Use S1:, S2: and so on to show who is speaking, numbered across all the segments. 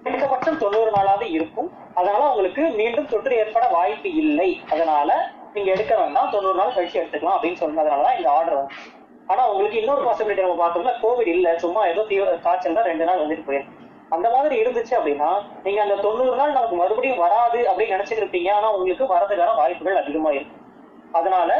S1: குறைந்தபட்சம் தொண்ணூறு நாளாவது இருக்கும் அதனால உங்களுக்கு மீண்டும் தொற்று ஏற்பட வாய்ப்பு இல்லை அதனால நீங்க எடுக்க வேண்டாம் தொண்ணூறு நாள் கழிச்சு எடுத்துக்கலாம் அப்படின்னு சொன்னதுனாலதான் இந்த ஆர்டர் வந்து ஆனா உங்களுக்கு இன்னொரு பாசிபிலிட்டி நம்ம பார்த்தோம்னா கோவிட் இல்ல சும்மா ஏதோ தீவிர காய்ச்சல் தான் ரெண்டு நாள் வந்துட்டு போயிருக்கு அந்த மாதிரி இருந்துச்சு அப்படின்னா நீங்க அந்த தொண்ணூறு நாள் நமக்கு மறுபடியும் வராது அப்படின்னு நினைச்சிட்டு இருப்பீங்க ஆனா உங்களுக்கு வரதுக்கான வாய்ப்புகள் அதிகமா இருக்கு அதனால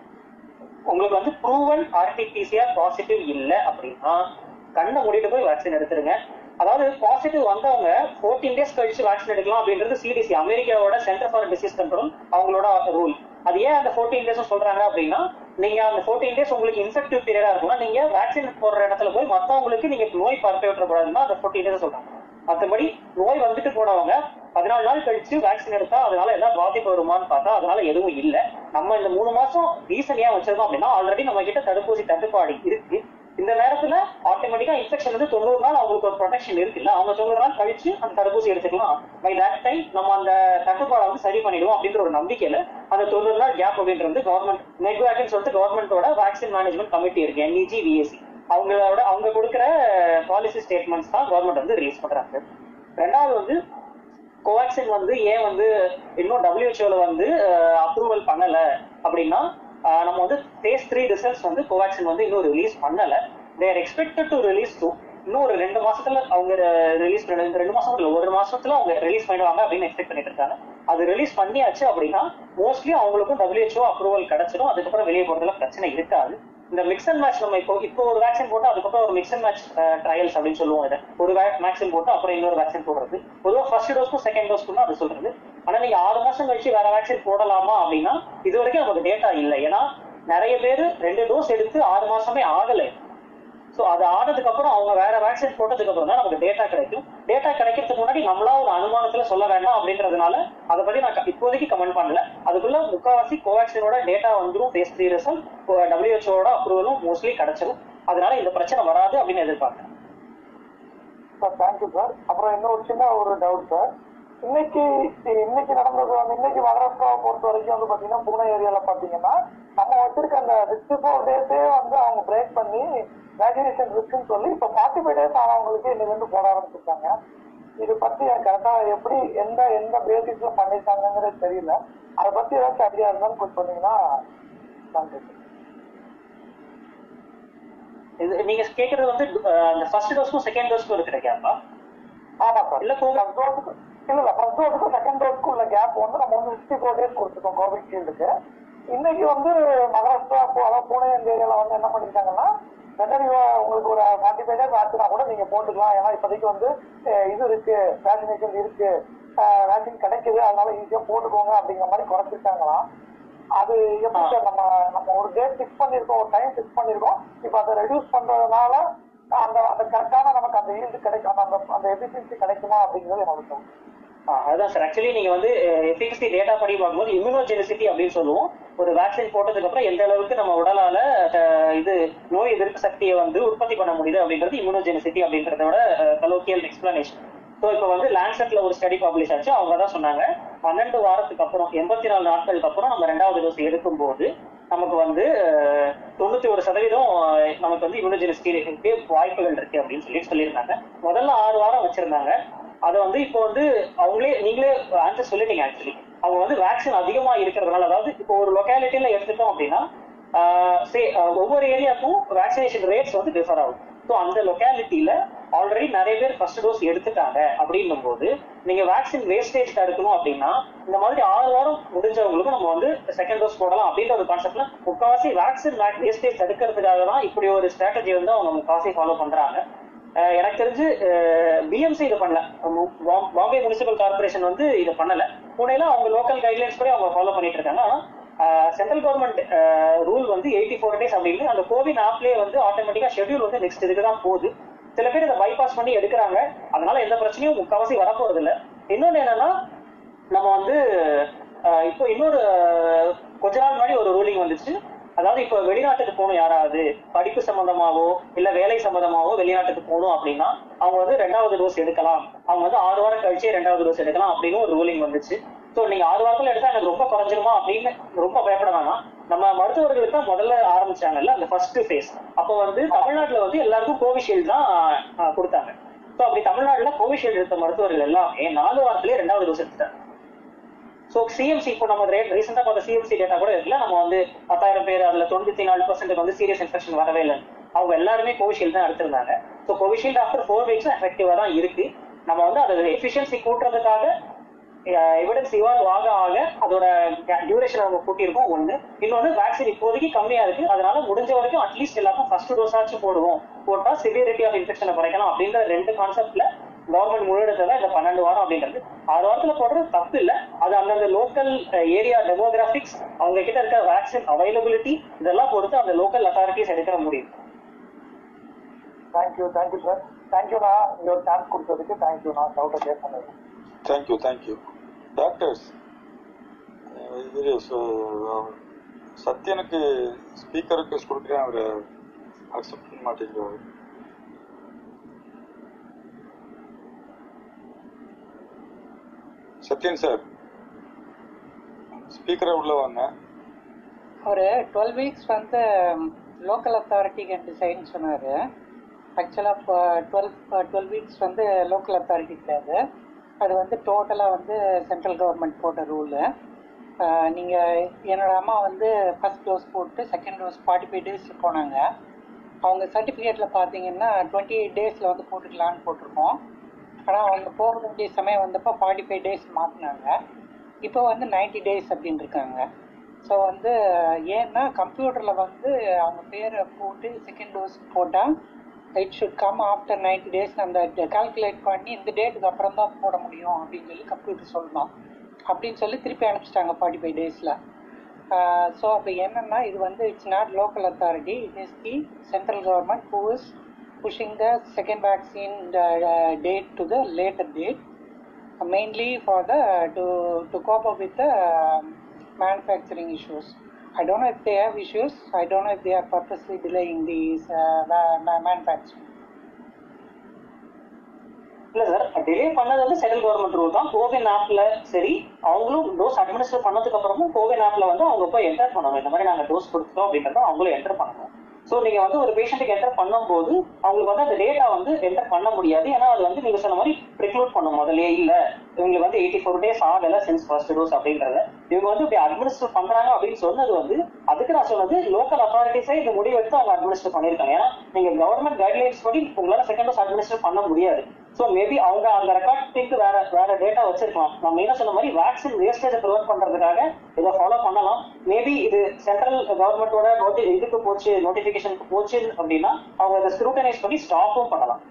S1: உங்களுக்கு வந்து ப்ரூவன் ஆர்டிபிசிஆர் பாசிட்டிவ் இல்ல அப்படின்னா கண்ணை மூடிட்டு போய் வேக்சின் எடுத்துருங்க அதாவது பாசிட்டிவ் வந்தவங்க ஃபோர்டீன் டேஸ் கழிச்சு வேக்சின் எடுக்கலாம் அப்படின்றது சிடிசி அமெரிக்காவோட சென்டர் ஃபார் டிசீஸ் கண்ட்ரோல் அவங்களோட ரூல் அது ஏன் அந்த ஃபோர்டீன் டேஸ் சொல்றாங்க அப்படின்னா நீங்க அந்த ஃபோர்டீன் டேஸ் உங்களுக்கு இன்ஃபெக்டிவ் பீரியடா இருக்கும்னா நீங்க வேக்சின் போடுற இடத்துல போய் மத்தவங்களுக்கு நீங்க நோய் பரப்பி விட்டுறக்கூடாதுன்னா அந்த ஃபோர்டீன் டேஸ் சொல்றாங்க மற்றபடி நோய் வந்துட்டு போனவங்க பதினாலு நாள் கழிச்சு வேக்சின் எடுத்தா அதனால ஏதாவது பாதிப்பு வருமான்னு பார்த்தா அதனால எதுவும் இல்ல நம்ம இந்த மூணு மாசம் ரீசன் ஏன் வச்சிருக்கோம் அப்படின்னா ஆல்ரெடி நம்ம கிட்ட தடுப்பூசி தட்டுப்பாடு இருக்கு இந்த நேரத்துல ஆட்டோமேட்டிக்கா இன்ஃபெக்ஷன் வந்து தொண்ணூறு நாள் அவங்களுக்கு ஒரு ப்ரொடெக்ஷன் இருக்குல்ல அவங்க தொண்ணூறு நாள் கழிச்சு அந்த தடுப்பூசி எடுத்துக்கலாம் பை தட் டைம் நம்ம அந்த தட்டுப்பாடை வந்து சரி பண்ணிடுவோம் அப்படின்ற ஒரு நம்பிக்கையில அந்த தொண்ணூறு நாள் கேப் அப்படின்றது கவர்மெண்ட் நெக்வேக்னு சொல்லிட்டு கவர்மெண்டோட வேக்சின் மேனேஜ்மெண்ட் கமிட்டி இருக்கு என்இஜி விஎஸ்சி அவங்களோட அவங்க கொடுக்குற பாலிசி ஸ்டேட்மெண்ட்ஸ் தான் கவர்மெண்ட் வந்து ரிலீஸ் பண்றாங்க ரெண்டாவது வந்து கோவாக்சின் வந்து ஏன் வந்து இன்னும் டபிள்யூஹெச்ஓல வந்து அப்ரூவல் பண்ணல அப்படின்னா அஹ், நம்ம வந்து ஃபேஸ் த்ரீ ரிசல்ட்ஸ் வந்து கோவாக்சின் வந்து இன்னும் ரிலீஸ் பண்ணல they're expected to release to இன்னும் ஒரு ரெண்டு மாசத்துல அவங்க ரிலீஸ் ரெண்டு மாசம் இல்ல ஒரு மாசத்துல அவங்க ரிலீஸ் பண்ணிடுவாங்க அப்படின்னு எக்ஸ்பெக்ட் பண்ணிட்டு இருக்காங்க அது ரிலீஸ் பண்ணியாச்சு அப்படின்னா மோஸ்ட்லி அவங்களுக்கும் டபிள்யூஹெச்ஓ அப்ரூவல் கிடைச்சிடும் அதுக்கப்புறம் வெளியே போறதுல பிரச்சனை இருக்காது இந்த மிக்ஸ் அண்ட் மேட்ச் நம்ம இப்போ இப்போ ஒரு வேக்சின் போட்டு அதுக்கப்புறம் ஒரு மிக்ஸ் அண்ட் மேட்ச் ட்ரையல்ஸ் அப்படின்னு சொல்லுவோம் இதை ஒரு வேக்சின் போட்டு அப்புறம் இன்னொரு வேக்சின் போடுறது பொதுவாக ஃபர்ஸ்ட் டோஸ்க்கும் செகண்ட் டோஸ்க்கும் தான் அது சொல்றது ஆனா நீங்க ஆறு மாசம் கழிச்சு வேற வேக்சின் போடலாமா அப்படின்னா இது வரைக்கும் நமக்கு டேட்டா இல்லை ஏன்னா நிறைய பேர் ரெண்டு டோஸ் எடுத்து ஆறு மாசமே ஆகலை ஸோ அது ஆனதுக்கு அப்புறம் அவங்க வேற வேக்சின் போட்டதுக்கு அப்புறம் தான் நமக்கு டேட்டா கிடைக்கும் டேட்டா கிடைக்கிறதுக்கு முன்னாடி நம்மளா ஒரு அனுமானத்துல சொல்ல வேண்டாம் அப்படின்றதுனால அதை பத்தி நான் க- இப்போதைக்கு கமெண்ட் பண்ணல அதுக்குள்ள முக்காவாசி கோவேக்சினோட டேட்டா வந்துரும் ஃபேஸ் த்ரீ ரிசல்ட் டபிள்யூஹெச்ஓட அப்ரூவலும் மோஸ்ட்லி கிடைச்சிரும் அதனால இந்த பிரச்சனை வராது அப்படின்னு எதிர்பார்க்கிறேன்
S2: சார் தேங்க்யூ சார் அப்புறம் இன்னொரு சின்ன ஒரு டவுட் சார் இன்னைக்கு இன்னைக்கு நடந்தது வந்து இன்னைக்கு மகாராஷ்டிராவை பொறுத்த வரைக்கும் வந்து பாத்தீங்கன்னா பூனே ஏரியால பாத்தீங்கன்னா நம்ம வச்சிருக்க அந்த சிக்ஸ்டி ஃபோர் டேஸே வந்து அவங்க பிரேக் பண்ணி வேக்சினேஷன் இருக்குன்னு சொல்லி இப்போ ஃபார்ட்டி ஃபைவ் டேஸ் ஆனவங்களுக்கு இன்னைக்கு வந்து போட ஆரம்பிச்சிருக்காங்க இது பத்தி எனக்கு கரெக்டா எப்படி எந்த எந்த பேசிஸ்ல பண்ணிருக்காங்கிறது தெரியல அதை பத்தி ஏதாச்சும் ஐடியா இருந்தாலும் கொஞ்சம் சொன்னீங்கன்னா நன்றி சார்
S1: இது நீங்க கேக்குறது வந்து அஹ், அந்த ஃபர்ஸ்ட் டோஸ்க்கும் செகண்ட் டோஸ்க்கும் இருக்கிற கேப்பா
S2: ஆமா சார்
S1: இல்ல, கோவிட்
S2: ஃபர்ஸ்ட் டோஸுக்கு இல்ல இல்ல ஃபர்ஸ்ட் டோஸுக்கும் செகண்ட் டோஸுக்கும் உள்ள கேப் வந்து நம்ம வந்து சிக்ஸ்டி ஃபோர் டேஸ் கொடுத்துருக்கோம் கோவிஷீல்டுக்கு இன்னைக்கு வந்து மகாராஷ்டிரா போ- அதாவது புனே இந்த ஏரியால வந்து என்ன பண்ணிருக்காங்கன்னா வெதர் உங்களுக்கு ஒரு ஃபார்ட்டி ஃபைவ் டேஸ் ஆச்சுன்னா கூட நீங்க போட்டுக்கலாம் ஏன்னா இப்போதைக்கு வந்து அஹ், இது இருக்கு வேக்சினேஷன் இருக்கு வேக்சின் கிடைக்குது அதனால ஈஸியா போட்டுக்கோங்க அப்படிங்கிற மாதிரி குறைச்சிருக்காங்களாம் அது எப்படி சார் நம்ம நம்ம ஒரு டேட் ஃபிக்ஸ் பண்ணிருக்கோம் ஒரு டைம் ஃபிக்ஸ் பண்ணிருக்கோம் இப்போ அதை ரெடியூஸ் பண்றதுனால அந்த அந்த கரெக்டான நமக்கு அந்த ஈல்டு கிடைக்கும் அந்த அந்த எஃபிஷியன்சி கிடைக்குமா அப்படிங்கிறது என்னோட doubt.
S1: ஆ, அதுதான் சார் ஆக்சுவலி நீங்க வந்து எஃபிகசி டேட்டா படி பார்க்கும்போது இம்யூனோஜெனிசிட்டி அப்படின்னு சொல்லுவோம் ஒரு வேக்சின் போட்டதுக்கு அப்புறம் எந்த அளவுக்கு நம்ம உடலால அஹ், இது நோய் எதிர்ப்பு சக்தியை வந்து உற்பத்தி பண்ண முடியுது அப்படின்றது இம்யூனோஜெனிசிட்டி அப்படின்றதோட கலோக்கியல் எக்ஸ்பிளனேஷன் ஸோ இப்போ வந்து லான்செட்ல ஒரு ஸ்டடி பப்ளிஷ் ஆச்சு அவங்க தான் சொன்னாங்க பன்னெண்டு வாரத்துக்கு அப்புறம் எண்பத்தி நாலு நாட்களுக்கு அப்புறம் நம்ம ரெண்டாவது டோஸ் எடுக்கும்போது நமக்கு வந்து அஹ், தொண்ணூத்தி ஒரு சதவீதம் அஹ், நமக்கு வந்து இம்யூனோஜெனிசிட்டி வாய்ப்புகள் இருக்கு அப்படின்னு சொல்லி சொல்லியிருந்தாங்க முதல்ல ஆறு வாரம் வச்சிருந்தாங்க அதை வந்து இப்போ வந்து அவங்களே நீங்களே ஆன்சர் சொல்லிட்டீங்க ஆக்சுவலி அவங்க வந்து வேக்சின் அதிகமா இருக்கிறதுனால அதாவது இப்போ ஒரு லொக்காலிட்டியில எடுத்துட்டோம் அப்படின்னா ஆஹ் say, ஆஹ் ஒவ்வொரு ஏரியாவுக்கும் வேக்சினேஷன் ரேட்ஸ் வந்து டிஃபர் ஆகும் ஸோ அந்த லொக்காலிட்டியில ஆல்ரெடி நிறைய பேர் ஃபர்ஸ்ட் டோஸ் எடுத்துட்டாங்க அப்படின்னும் போது நீங்க வேக்சின் வேஸ்டேஜ் தடுக்கணும் அப்படின்னா இந்த மாதிரி ஆறு வாரம் முடிஞ்சவங்களுக்கும் நம்ம வந்து செகண்ட் டோஸ் போடலாம் அப்படின்ற ஒரு கான்செப்ட்ல முக்காவாசி வேக்சின் வேஸ்டேஜ் தடுக்கிறதுக்காக தான் இப்படி ஒரு ஸ்ட்ராட்டஜி வந்து அவங்க முக்காவாசி ஃபாலோ பண்றாங்க அஹ் எனக்கு தெரிஞ்சு பிஎம்சி இது பண்ணல மு- பாம்- பாம்பே முனிசிபல் கார்பரேஷன் வந்து இது பண்ணல புனேல அவங்க லோக்கல் கைட்லைன்ஸ் படி அவங்க ஃபாலோ பண்ணிட்டு இருக்காங்க ஆனா சென்ட்ரல் கவர்மெண்ட் ரூல் வந்து எயிட்டி ஃபோர் டேஸ் அப்படின்னு அந்த கோவின் ஆப்லேயே வந்து ஆட்டோமேட்டிக்கா ஷெட்யூல் வந்து நெக்ஸ்ட் இதுக்கு தான் போகுது சில பேர் இதை பைபாஸ் பண்ணி எடுக்கிறாங்க அதனால எந்த பிரச்சனையும் முக்காவாசி வரப்போறது இல்ல இன்னொன்னு என்னன்னா நம்ம வந்து அஹ், இப்போ இன்னொரு அஹ், கொஞ்ச நாள் முன்னாடி ஒரு ரூலிங் வந்துச்சு அதாவது இப்போ வெளிநாட்டுக்கு போகணும் யாராவது படிப்பு சம்பந்தமாவோ இல்ல வேலை சம்பந்தமாவோ வெளிநாட்டுக்கு போகணும் அப்படின்னா அவங்க வந்து ரெண்டாவது டோஸ் எடுக்கலாம் அவங்க வந்து ஆறு வாரம் கழிச்சே ரெண்டாவது டோஸ் எடுக்கலாம் அப்படின்னு ஒரு ரூலிங் வந்துச்சு ஸோ நீங்க ஆறு வாரத்துல எடுத்தா எனக்கு ரொம்ப குறைஞ்சிருமா அப்படின்னு ரொம்ப பயப்பட வேணாம் நம்ம மருத்துவர்களுக்கு தான் முதல்ல ஆரம்பிச்சாங்கல்ல அந்த ஃபர்ஸ்ட் ஃபேஸ் அப்போ வந்து தமிழ்நாட்டுல வந்து எல்லாருக்கும் கோவிஷீல்டு தான் அஹ், கொடுத்தாங்க ஸோ அப்படி தமிழ்நாட்டுல கோவிஷீல்டு எடுத்த மருத்துவர்கள் எல்லாமே நாலு வாரத்திலேயே ரெண்டாவது டோஸ் எடுத்துட்டாங்க ஸோ சிஎம்சி இப்போ நம்ம ரேட் ரீசெண்டாக பார்த்த சிஎம்சி டேட்டா கூட இருக்குல்ல நம்ம வந்து பத்தாயிரம் பேர் அதுல தொண்ணூத்தி நாலு பர்சன்ட் வந்து சீரியஸ் இன்ஃபெக்ஷன் வரவே இல்லை அவங்க எல்லாருமே கோவிஷீல்டு தான் எடுத்திருந்தாங்க so Covishield after four weeks எஃபெக்டிவா தான் இருக்கு நம்ம வந்து அதோட எஃபிஷியன்சி கூட்டுறதுக்காக எவிடன்ஸ் இவால்வ் ஆக ஆக அதோட டியூரேஷன் நம்ம கூட்டியிருக்கோம் ஒண்ணு இன்னொன்னு வேக்சின் இப்போதைக்கு கம்மியா இருக்கு அதனால முடிஞ்ச வரைக்கும் அட்லீஸ்ட் எல்லாருக்கும் ஃபர்ஸ்ட் டோஸ் ஆச்சும் போடுவோம் போட்டா சிவியரிட்டி ஆஃப் இன்ஃபெக்ஷனை குறைக்கலாம் அப்படின்ற ரெண்டு கான்செப்ட்ல கவர்மெண்ட் முன்னெடுத்ததா இந்த பன்னெண்டு வாரம் அப்படின்றது ஆறு வாரத்துல போடுறது தப்பு இல்ல அது அந்தந்த லோக்கல் ஏரியா டெமோகிராபிக்ஸ் அவங்க கிட்ட இருக்க வேக்சின் அவைலபிலிட்டி இதெல்லாம் பொறுத்து அந்த லோக்கல் அத்தாரிட்டிஸ் எடுக்கிற முடியும்
S2: தேங்க்யூ தேங்க்யூ சார் தேங்க்யூண்ணா இங்க ஒரு சான்ஸ் கொடுத்ததுக்கு தேங்க்யூண்ணா டவுட்டை கேஸ் பண்ணது
S3: தேங்க்யூ தேங்க்யூ டாக்டர்ஸ் இவரு ச- சத்யனுக்கு ஸ்பீக்கர் ரிக்வெஸ்ட் கொடுக்குறேன் அவர் அக்செப்ட் பண்ண மாட்டேங்கிறாரு சத்யன் சார் ஸ்பீக்கரை உள்ள வாங்க
S4: ஒரு டுவெல் வீக்ஸ் வந்து லோக்கல் அத்தாரிட்டி கேன் டிசைன் சொன்னார் ஆக்சுவலாக டுவெல் டுவெல் வீக்ஸ் வந்து லோக்கல் அத்தாரிட்டி கிடையாது அது வந்து டோட்டலாக வந்து சென்ட்ரல் கவர்மெண்ட் போட்ட ரூலு நீங்கள் என்னோட அம்மா வந்து ஃபர்ஸ்ட் டோஸ் போட்டு second dose forty five days போனாங்க அவங்க சர்டிஃபிகேட்டில் பார்த்தீங்கன்னா டுவெண்ட்டி எயிட் டேஸில் வந்து போட்டுக்கலான்னு போட்டிருக்கோம் ஆனால் அவங்க போக வேண்டிய சமயம் வந்தப்போ ஃபார்ட்டி ஃபைவ் டேஸ் மாற்றினாங்க இப்போ வந்து 90 டேஸ் அப்படின்னு இருக்காங்க ஸோ வந்து ஏன்னா கம்ப்யூட்டரில் வந்து அவங்க பேரை போட்டு செகண்ட் டோஸ் போட்டால் it should come after 90 days அந்த கால்குலேட் பண்ணி இந்த டேட்டுக்கு அப்புறம் தான் போட முடியும் அப்படின்னு சொல்லி கம்ப்யூட்டர் சொல்லணும் அப்படின்னு சொல்லி திருப்பி அனுப்பிச்சிட்டாங்க ஃபார்ட்டி ஃபைவ் டேஸில் ஸோ அப்போ என்னன்னா இது வந்து it's not local authority it is the central government who is pushing the second vaccine date to the later date mainly for the to to cope up with the um, manufacturing issues. I don't know if they have issues. I don't know if they are purposely delaying these uh, ma- ma- manufacturing.
S1: இல்ல sir delay பண்ணது வந்து central government rule தான் CoWIN ஆப்ல சரி அவங்களும் dose administer பண்ணதுக்கு அப்புறமும் CoWIN ஆப்ல வந்து அவங்க போய் என்டர் பண்ணணும் இந்த மாதிரி நாங்க டோஸ் கொடுத்தோம் அப்படின்றத அவங்களும் என்டர் பண்ணணும் ஸோ நீங்க வந்து ஒரு பேஷண்ட்டுக்கு என்டர் பண்ணும்போது அவங்களுக்கு வந்து அந்த டேட்டா வந்து என்டர் பண்ண முடியாது ஏன்னா அது வந்து நீங்க சொன்ன மாதிரி ப்ரிக்ளூட் பண்ணும் முதல்லயே இல்ல இவங்களுக்கு வந்து எயிட்டி ஃபோர் டேஸ் ஆகல சின்ஸ் ஃபர்ஸ்ட் டோஸ் அப்படின்றத இவங்க வந்து இப்படி அட்மினிஸ்டர் பண்றாங்க அப்படின்னு சொன்னது வந்து அதுக்கு நான் சொன்னது லோக்கல் அத்தாரிட்டிஸே இந்த முடிவு எடுத்து அவங்க அட்மினிஸ்டர் பண்ணிருக்காங்க ஏன்னா நீங்க கவர்மெண்ட் கைட்லைன்ஸ் படி உங்களால செகண்ட் டோஸ் அட்மினிஸ்டர் பண்ண முடியாது சோ மேபி அவங்க அந்த ரெக்கார்டிங்க்கு வேற வேற டேட்டா வச்சிருக்கலாம் நம்ம என்ன சொன்ன மாதிரி வேக்சின் வேஸ்டேஜ் ப்ரிவென்ட் பண்றதுக்காக இதை ஃபாலோ பண்ணலாம் மேபி இது சென்ட்ரல் கவர்மெண்டோட நோட்டி இதுக்கு போச்சு நோட்டிபிகேஷனுக்கு போச்சு அப்படின்னா அவங்க அதை ஸ்க்ரூட்டனைஸ் பண்ணி ஸ்டாப்பும் பண்ணலாம்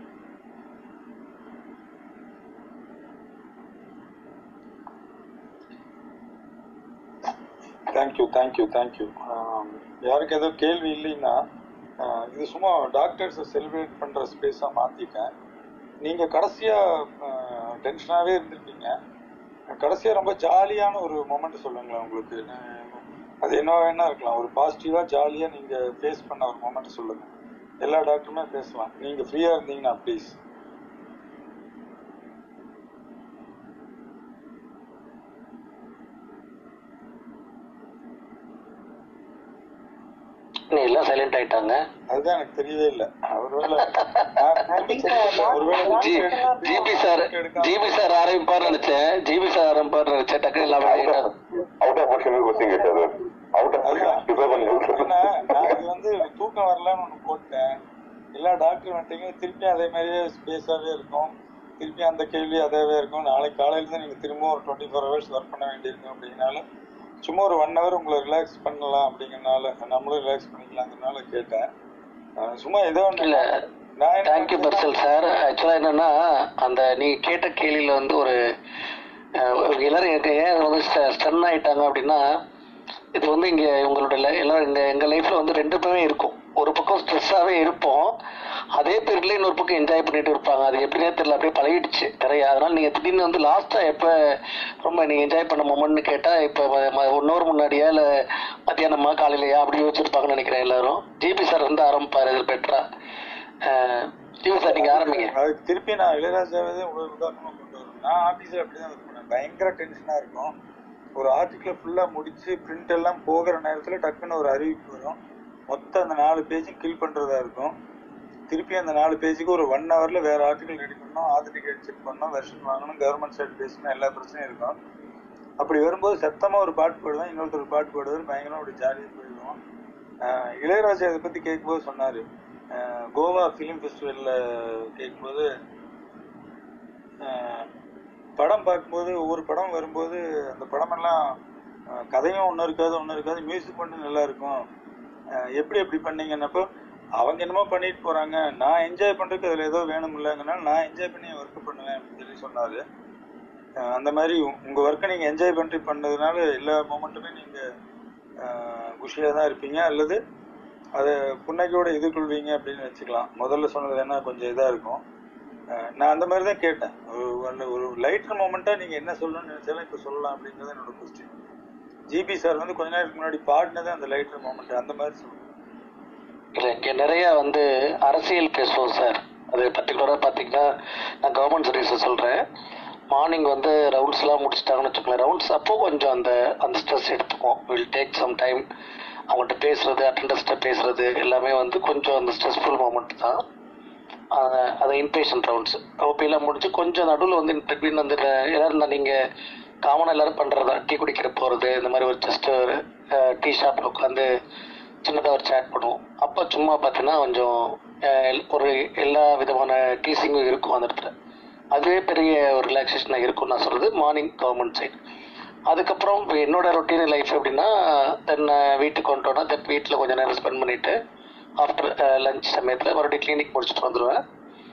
S3: தேங்க்யூ தேங்க்யூ தேங்க்யூ யாருக்கு ஏதோ கேள்வி இல்லைன்னா ஆஹ் இது சும்மா டாக்டர்ஸை செலிப்ரேட் பண்ற ஸ்பேஸா மாத்திட்டேன் நீங்க கடைசியா டென்ஷனாவே இருந்திருப்பீங்க கடைசியா ரொம்ப ஜாலியான ஒரு மொமெண்ட் சொல்லுங்களேன் உங்களுக்கு நான் அது என்ன வேணா இருக்கலாம் ஒரு பாசிட்டிவா ஜாலியா நீங்க ஃபேஸ் பண்ண ஒரு மொமெண்ட் சொல்லுங்க எல்லா டாக்டருமே பேசலாம் நீங்க ஃப்ரீயா இருந்தீங்கன்னா ப்ளீஸ்
S5: நீ எல்லாம் சைலண்ட் ஆயிட்டாங்க
S3: அதுதான் எனக்கு தெரியவே இல்லை ஒருவேளை நான் ஒருவேளை
S5: G- GP sir GP sir ஆரம்பிப்பார் நினைச்சேன் ஜிபி சார் ஆரம்பிப்பார் நினைச்சேன் டக்குனு இல்லாம ஆயிட்டாரு.
S6: அவுட் ஆஃப் கொஸ்டின் கொஸ்டின் கேட்டாரு அவுட் ஆஃப்
S3: அதுதான்.
S6: ப்ரிப்பேர் பண்ணி
S3: ஏன்னா, நான் இது வந்து தூக்கம் வரலன்னு ஒண்ணு போட்டேன் எல்லா டாக்டர் வந்துட்டீங்க திருப்பி அதே மாதிரியே ஸ்பேஸாவே இருக்கும் திருப்பி அந்த கேள்வி அதாவே இருக்கும் நாளைக்கு காலையில இருந்து நீங்க திரும்ப ஒரு டுவெண்ட்டி ஃபோர் ஹவர்ஸ் ஒர்க் பண்ண வேண்டியிருக்கும் அப்படிங்கனால சும்மா ஒரு ஒன் ஹவர் உங்களை ரிலாக்ஸ் பண்ணலாம் அப்படிங்கறனால நம்மளும் ரிலாக்ஸ் பண்ணிக்கலாங்கிறனால கேட்டேன் அஹ் சும்மா ஏதோ ஒண்ணு
S5: இல்ல
S3: நான் என்ன
S5: தேங்க்யூ பர்சல் சார் ஆக்சுவலா என்னன்னா அந்த நீங்க கேட்ட கேள்வியில வந்து ஒரு அஹ், எல்லாரும் எனக்கு ஏன் வந்து ஸ்டன் ஆயிட்டாங்க அப்படின்னா இது வந்து இங்க உங்களோட li- எல்லாரும் எங்க எங்க லைஃப்ல வந்து ரெண்டு பேருமே இருக்கும் ஒரு பக்கம் ஸ்ட்ரெஸ்ஸாவே இருப்போம் அதே பீரியட்ல இன்னொரு பக்கம் என்ஜாய் பண்ணிட்டு இருப்பாங்க அது எப்படினே தெரியல அப்படியே பழகிடுச்சு நிறைய அதனால நீங்க திடீர்னு வந்து லாஸ்டா எப்ப ரொம்ப நீங்க என்ஜாய் பண்ண மொமெண்ட்னு கேட்டா இப்ப ஒன் ஹவர் முன்னாடியா இல்ல மத்தியானமா காலையிலயா அப்படி யோசிச்சிருப்பாங்கன்னு நினைக்கிறேன் எல்லாரும் ஜிபி சார் வந்து ஆரம்பிப்பாரு இது பெட்டரா ஜிபி சார் நீங்க ஆரம்பிங்க
S3: அதுக்கு திருப்பி நான் இளையராஜாவே ஒரு உதாரணமா கொண்டு வருவேன் நான் ஆபீஸ்ல அப்படிதான் ஒர்க் பண்ணேன் பயங்கர டென்ஷனா இருக்கும் ஒரு ஆர்டிக்கிள் ஃபுல்லா முடிச்சு பிரிண்ட் எல்லாம் போகிற நேரத்துல டக்குன்னு ஒரு அறிவிப்பு வரும் மொத்தம் அந்த நாலு பேஜும் கில் பண்றதா இருக்கும் திருப்பி அந்த நாலு பேஜுக்கு ஒரு ஒன் ஹவர்ல வேற ஆர்டிகல் ரெடி பண்ணோம் ஆத்தன்டிகேட் செக் பண்ணோம் வெர்ஷன் வாங்கணும் கவர்மெண்ட் சைடு பேசணும் எல்லா பிரச்சனையும் இருக்கும் அப்படி வரும்போது சத்தமா ஒரு பாட்டு போடுவேன் இன்னொருத்தர் பாட்டு போடுவார் பயங்கரமா அப்படி ஜாலியாக போயிடுவோம் ஆஹ் இளையராஜா இதை பத்தி கேட்கும்போது சொன்னாரு ஆஹ் கோவா ஃபிலிம் ஃபெஸ்டிவல்ல கேட்கும்போது ஆஹ் படம் பார்க்கும்போது ஒவ்வொரு படம் வரும்போது அந்த படமெல்லாம் ஆஹ் கதையும் ஒன்றும் இருக்காது ஒன்றும் இருக்காது மியூசிக் மட்டும் நல்லா இருக்கும் ஆஹ் எப்படி எப்படி பண்ணீங்கன்னப்போ அவங்க என்னமோ பண்ணிட்டு போறாங்க நான் என்ஜாய் பண்றதுக்கு அதுல ஏதோ வேணும் இல்லைங்கனால நான் என்ஜாய் பண்ணி ஒர்க் பண்ணுவேன் அப்படின்னு சொல்லி சொன்னாரு ஆஹ் அந்த மாதிரி உ- உங்க ஒர்க்கை நீங்க என்ஜாய் பண்ணி பண்ணதுனால எல்லா மூமெண்ட்டுமே நீங்க குஷியா தான் இருப்பீங்க அல்லது அதை புன்னகையோட எதிர்கொள்வீங்க அப்படின்னு வச்சுக்கலாம் முதல்ல சொன்னது வேணா கொஞ்சம் இதா இருக்கும் ஆஹ் நான் அந்த மாதிரி தான் கேட்டேன் ஒரு ஒரு- ஒரு லைட்டர் மூமெண்ட்டா நீங்க என்ன சொல்லணும்னு நினைச்சாலும் இப்ப சொல்லலாம் அப்படிங்கிறது என்னோட கொஸ்டின் ஜிபி சார் வந்து கொஞ்ச நேரத்துக்கு முன்னாடி பாடினது அந்த லைட்டர் மூமெண்ட் அந்த மாதிரி சொல்லுங்க
S5: இல்ல இங்க நிறைய வந்து அரசியல் பேசுவோம் சார் அது பர்டிகுலரா பாத்தீங்கன்னா நான் கவர்மெண்ட் சர்வீஸ் சொல்றேன் மார்னிங் வந்து ரவுண்ட்ஸ் எல்லாம் முடிச்சிட்டாங்கன்னு வச்சுக்கோங்களேன் ரவுண்ட்ஸ் அப்போ கொஞ்சம் அந்த அந்த ஸ்ட்ரெஸ் எடுத்துக்குவோம் வில் டேக் சம் டைம் அவங்கள்ட்ட பேசுறது அட்டண்டர்ஸ்ட்ட பேசுறது எல்லாமே வந்து கொஞ்சம் அந்த ஸ்ட்ரெஸ்ஃபுல் மூமெண்ட் தான் அஹ் அது இன்பேஷன் ரவுண்ட்ஸ் ஓபிலாம் முடிஞ்சு கொஞ்சம் நடுவில் வந்து பிட்வீன் வந்து எல்லாரும் தான் நீங்க காமனாக எல்லாரும் பண்றதா டீ குடிக்கிற போறது இந்த மாதிரி ஒரு ஜஸ்ட் ஒரு டீ ஷாப்ல உட்காந்து சின்னதாக ஒரு சேட் பண்ணுவோம் அப்போ சும்மா பார்த்தீங்கன்னா கொஞ்சம் அஹ், ஒரு எல்லா விதமான டீசிங்கும் இருக்கும் அந்த இடத்துல அதுவே பெரிய ஒரு ரிலாக்ஸேஷனாக இருக்கும் நான் சொல்றது மார்னிங் கவர்மெண்ட் சைடு அதுக்கப்புறம் இப்ப என்னோட ரொட்டீன் லைஃப் எப்படின்னா தென் வீட்டுக்கு வந்துட்டோன்னா தென் வீட்டில் கொஞ்சம் நேரம் ஸ்பெண்ட் பண்ணிட்டு ஆஃப்டர் லஞ்ச் சமயத்தில் மறுபடியும் கிளினிக் முடிச்சுட்டு வந்துடுவேன்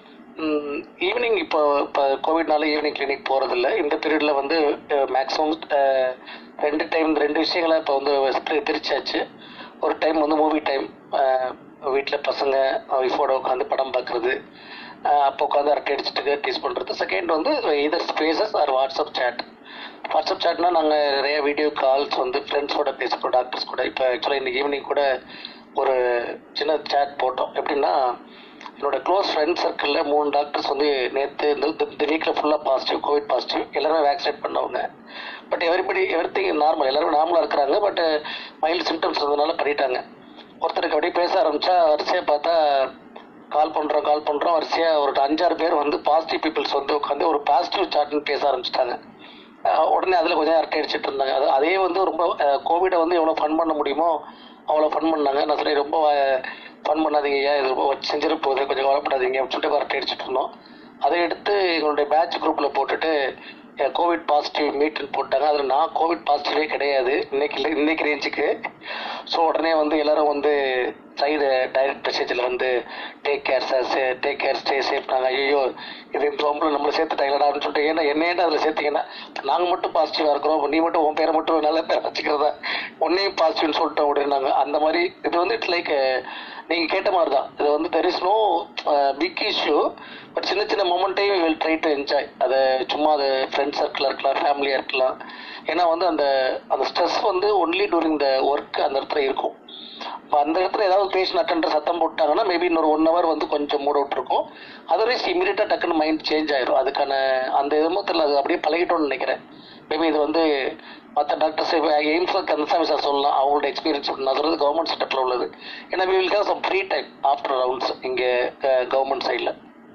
S5: ஈவினிங் இப்போ இப்போ கோவிட்னால ஈவினிங் கிளினிக் போகிறதில்ல இந்த பீரியடில் வந்து மேக்ஸிமம் ரெண்டு டைம் ரெண்டு விஷயங்களை இப்போ வந்து split பிரிச்சாச்சு ஒரு டைம் வந்து மூவி டைம் வீட்டில் பசங்க ஒய்ஃபோட உட்காந்து படம் பார்க்குறது அப்போ உட்காந்து அரட்டை அடிச்சுட்டு டீஸ் பண்ணுறது செகண்ட் வந்து either spaces or WhatsApp chat WhatsApp சேட்னா நாங்கள் நிறைய வீடியோ கால்ஸ் வந்து ஃப்ரெண்ட்ஸோட பேசுகிறோம் டாக்டர்ஸ் கூட இப்போ ஆக்சுவலாக இன்னைக்கு ஈவினிங் கூட ஒரு சின்ன சேட் போட்டோம் எப்படின்னா என்னோட க்ளோஸ் ஃப்ரெண்ட் சர்க்கிளில் மூணு டாக்டர்ஸ் வந்து நேற்று இந்த இந்த வீக்கில் ஃபுல்லாக பாசிட்டிவ் கோவிட் பாசிட்டிவ் எல்லாருமே வேக்சினேட் பண்ணவங்க but everybody everything normal எல்லாரும் நார்மலாக இருக்கிறாங்க பட் மைல்டு சிம்டம்ஸ் இருந்ததுனால பண்ணிட்டாங்க ஒருத்தருக்கு அப்படியே பேச ஆரம்பிச்சா வரிசையாக பார்த்தா கால் பண்ணுறோம் கால் பண்ணுறோம் வரிசையாக ஒரு அஞ்சாறு பேர் வந்து பாசிட்டிவ் பீப்புள்ஸ் வந்து உட்காந்து ஒரு பாசிட்டிவ் சாட்னு பேச ஆரம்பிச்சிட்டாங்க அஹ் உடனே அதில் கொஞ்சம் அரட்டை அடிச்சிட்டு இருந்தாங்க அது அதே வந்து ரொம்ப கோவிடை வந்து எவ்வளோ ஃபன் பண்ண முடியுமோ அவ்வளோ ஃபன் பண்ணாங்க நான் சொல்லி ரொம்ப ஃபன் பண்ணாதீங்க ஐயா இது ரொம்ப செஞ்சிட போகுது கொஞ்சம் கவலைப்படாதீங்க அப்படின்னு சொல்லிட்டு அரட்டை அடிச்சிட்டு இருந்தோம் அதை எடுத்து எங்களுடைய பேட்ச் குரூப்பில் போட்டுட்டு கோவிட் பாசிட்டிவ் மீட்னு போட்டாங்க அதில் நான் கோவிட் பாசிட்டிவே கிடையாது இன்னைக்கு இல்லை இன்னைக்கு ரேஞ்சுக்கு ஸோ உடனே வந்து எல்லாரும் வந்து சைடு டைரக்ட் மெசேஜில் வந்து take care sir take care stay safe நாங்கள் ஐயோ இது இந்த ரொம்ப நம்மளை சேர்த்துட்டாங்களாடா அப்படின்னு சொல்லிட்டு ஏன்னா என்னையே அதில் சேர்த்தீங்கன்னா நாங்கள் மட்டும் பாசிட்டிவாக இருக்கிறோம் நீ மட்டும் உன் பேரை மட்டும் நல்ல பேர் வச்சுக்கிறதா உன்னையும் பாசிட்டிவ்னு சொல்லிட்டோம் அப்படின்னாங்க அந்த மாதிரி இது வந்து இட்ஸ் லைக் நீங்கள் கேட்ட மாதிரி தான் இது வந்து there is no big issue but சின்ன சின்ன மொமெண்ட்டையும் வில் ட்ரை டு என்ஜாய் அது சும்மா அது ஃப்ரெண்ட் சர்க்கிளாக இருக்கலாம் ஃபேமிலியாக இருக்கலாம் ஏன்னா வந்து அந்த அந்த ஸ்ட்ரெஸ் வந்து ஒன்லி டூரிங் த ஒர்க் அந்த இடத்துல இருக்கும் இப்போ அந்த இடத்துல ஏதாவது பேஷண்ட் அட்டெண்டர் சத்தம் போட்டாங்கன்னா மேபி இன்னொரு ஒன் ஹவர் வந்து கொஞ்சம் மூட் அவுட் இருக்கும் அதர்வைஸ் இமீடியட்டாக டக்குன்னு மைண்ட் சேஞ்ச் ஆயிரும் அதுக்கான அந்த இதுமோ தெரியல அது அப்படியே பழகிட்டோம்னு நினைக்கிறேன் மேபி இது வந்து மற்ற டாக்டர்ஸ் எய்ம்ஸ் கந்தசாமி சார் சொல்லலாம் அவங்களோட எக்ஸ்பீரியன்ஸ் நான் சொல்றது கவர்மெண்ட் செட்டப்பில் உள்ளது ஏன்னா we will have some free time after rounds இங்கே கவர்மெண்ட் சைடில்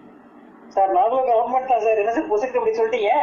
S1: சார் நாங்களும் கவர்மெண்ட் தான் சார் என்ன சார் புதுசுக்கு அப்படி சொல்லிட்டீங்க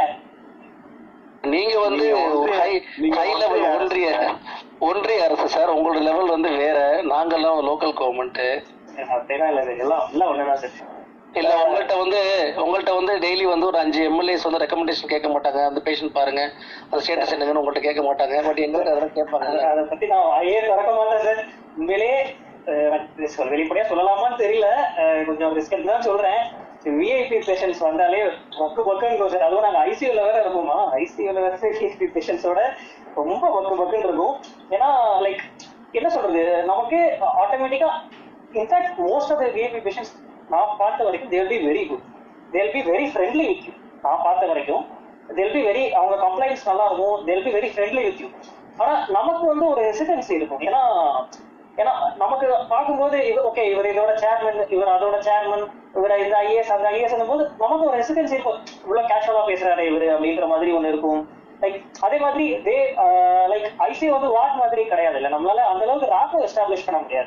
S5: நீங்க வந்து
S6: நீங்க ஒன்றிய-
S5: ஹை
S6: நீங்க
S5: ஹை லெவல்
S6: ஒன்றிய
S5: ஒன்றிய ஒன்றிய அரசு சார் உங்களோட லெவல் வந்து வேற நாங்கெல்லாம் லோக்கல் கவர்மெண்ட்
S1: அப்படிலாம் இல்லை சார் எல்லாம் எல்லாம் ஒண்ணுதான் சார்
S5: இல்ல உங்கள்கிட்ட வந்து உங்கள்கிட்ட வந்து டெய்லி வந்து ஒரு அஞ்சு எம்எல்ஏஸ் வந்து ரெக்கமெண்டேஷன் கேட்க மாட்டாங்க அந்த பேஷண்ட் பாருங்க அந்த ஸ்டேட்டஸ் என்னங்கன்னு உங்கள்கிட்ட கேட்க மாட்டாங்க பட் எங்களுக்கு அதெல்லாம் கேட்பாங்க
S1: அத- அதை பத்தி நான் ஐயே திறக்க மாட்டேன் சார் உண்மையிலே அஹ், நான் சொல்ல- வெளிப்படையா சொல்லலாமான்னு தெரியல அஹ், கொஞ்சம் ரிஸ்க் தான் சொல்றேன் விஐபி பேஷண்ட்ஸ் வந்தாலே பக்கு பக்குன்னு இருக்கும் சார் அதுவும் நாங்க ஐசியூல வேற இருப்போமா ஐசியூல வேற விஐபி பேஷண்ட்ஸோட ரொம்ப பக்கு பக்குன்னு இருக்கும் ஏன்னா லைக் என்ன சொல்றது நமக்கு ஆட்டோமேட்டிக்கா in fact most of the VIP patients நான் பார்த்த வரைக்கும் they'll be very good they'll be very friendly with you நான் பார்த்த வரைக்கும் தேல் பி வெரி அவங்க கம்ப்ளைண்ட்ஸ் நல்லா இருக்கும் they'll be very friendly with you ஆனா நமக்கு வந்து ஒரு ஹெசிடன்சி இருக்கும் ஏன்னா ஏன்னா நமக்கு பார்க்கும்போது இவர் ஓகே இவர் இதோட சேர்மன் இவர் அதோட சேர்மன் இவர் இந்த ஐஏஎஸ் அந்த ஐஏஎஸ் போது நமக்கு ஒரு ஹெசிடன்சி இருக்கும் இவ்வளவு கேஷுவலா பேசுறாரு இவரு அப்படின்ற மாதிரி ஒண்ணு இருக்கும் லைக் அதே மாதிரி தே லைக் ஐசி வந்து வார்ட் மாதிரி கிடையாது இல்ல நம்மளால அந்த அளவுக்கு ராக்கை எஸ்டாப்ளிஷ் பண்ண முடியாது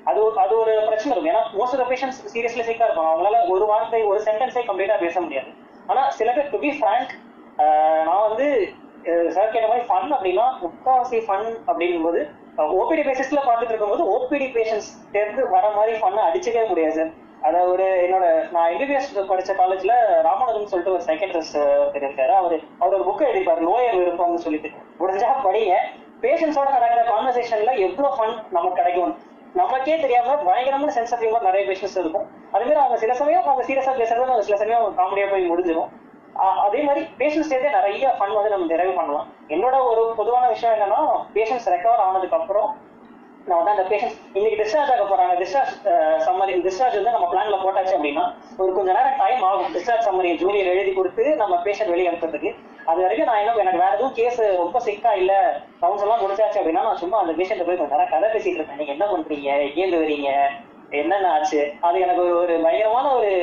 S1: அது ஒரு- அது ஒரு பிரச்சனை இருக்கும் ஏன்னா மோஸ்ட் ஆஃப் பேஷன்ஸ் சீரியஸ்லி சிக்கா இருப்பாங்க அவங்களால ஒரு வார்த்தை ஒரு சென்டென்ஸே கம்ப்ளீட்டா பேச முடியாது ஆனா சில பேர் டு பி ஃப்ராங்க் நான் வந்து சார் கேட்ட மாதிரி ஃபன் அப்படின்னா முக்காவாசி ஃபன் அப்படிங்கும்போது ஓபிடி பேசிஸ்ல பார்த்துட்டு இருக்கும்போது ஓபிடி பேஷன்ஸ் இருந்து வர மாதிரி ஃபன் அடிச்சுக்கவே முடியாது சார் அத ஒரு என்னோட நான் எம்பிபிஎஸ் படிச்ச காலேஜ்ல ராமானுஜன் சொல்லிட்டு ஒரு சைக்கட்ரிஸ்ட் இருக்காரு அவரு அவர் ஒரு புக் எழுதிப்பாரு நோயர் விருப்பம்னு சொல்லிட்டு முடிஞ்சா படிங்க பேஷன்ஸோட நடக்கிற கான்வர்சேஷன்ல எவ்வளவு ஃபன் நமக்கு கிடைக்கும் நமக்கே தெரியாம பயங்கரமான சென்ஸ் ஆஃப் ஹியூமர் நிறைய பேஷன்ஸ் இருக்கும் அதே மாதிரி அவங்க சில சமயம் அவங்க சீரியஸா பேசுறது சில சமயம் காமெடியா போய் முடிஞ்சிடும் ஆஹ் அதே மாதிரி பேஷன்ஸ் சேர்ந்தே நிறைய ஃபன் வந்து நம்ம நிறைவு பண்ணலாம் என்னோட ஒரு பொதுவான விஷயம் என்னன்னா பேஷன்ஸ் ரெக்கவர் ஆனதுக்கு அப்புறம் நான் வந்து அந்த பேஷண்ட் இன்னைக்கு டிஸ்சார்ஜ் ஆக போறாங்க டிஸ்சார்ஜ் சம்மரி டிஸ்சார்ஜ் வந்து நம்ம பிளான்ல போட்டாச்சு அப்படின்னா ஒரு கொஞ்ச நேரம் டைம் ஆகும் டிஸ்சார்ஜ் சம்மரி ஜூனியர் எழுதி கொடுத்து நம்ம பேஷண்ட் வெளியே அனுப்புறதுக்கு அது வரைக்கும் நான் என்ன எனக்கு வேற எதுவும் கேஸ் ரொம்ப சிக்கா இல்ல கவுன்ஸ் எல்லாம் முடிச்சாச்சு அப்படின்னா நான் சும்மா அந்த பேஷண்ட் போய் கொஞ்ச நேரம் கதை பேசிட்டு இருப்பேன் நீங்க என்ன பண்றீங்க எங்கேருந்து வரீங்க என்னென்ன ஆச்சு அது எனக்கு ஒரு பயங்கரமான ஒரு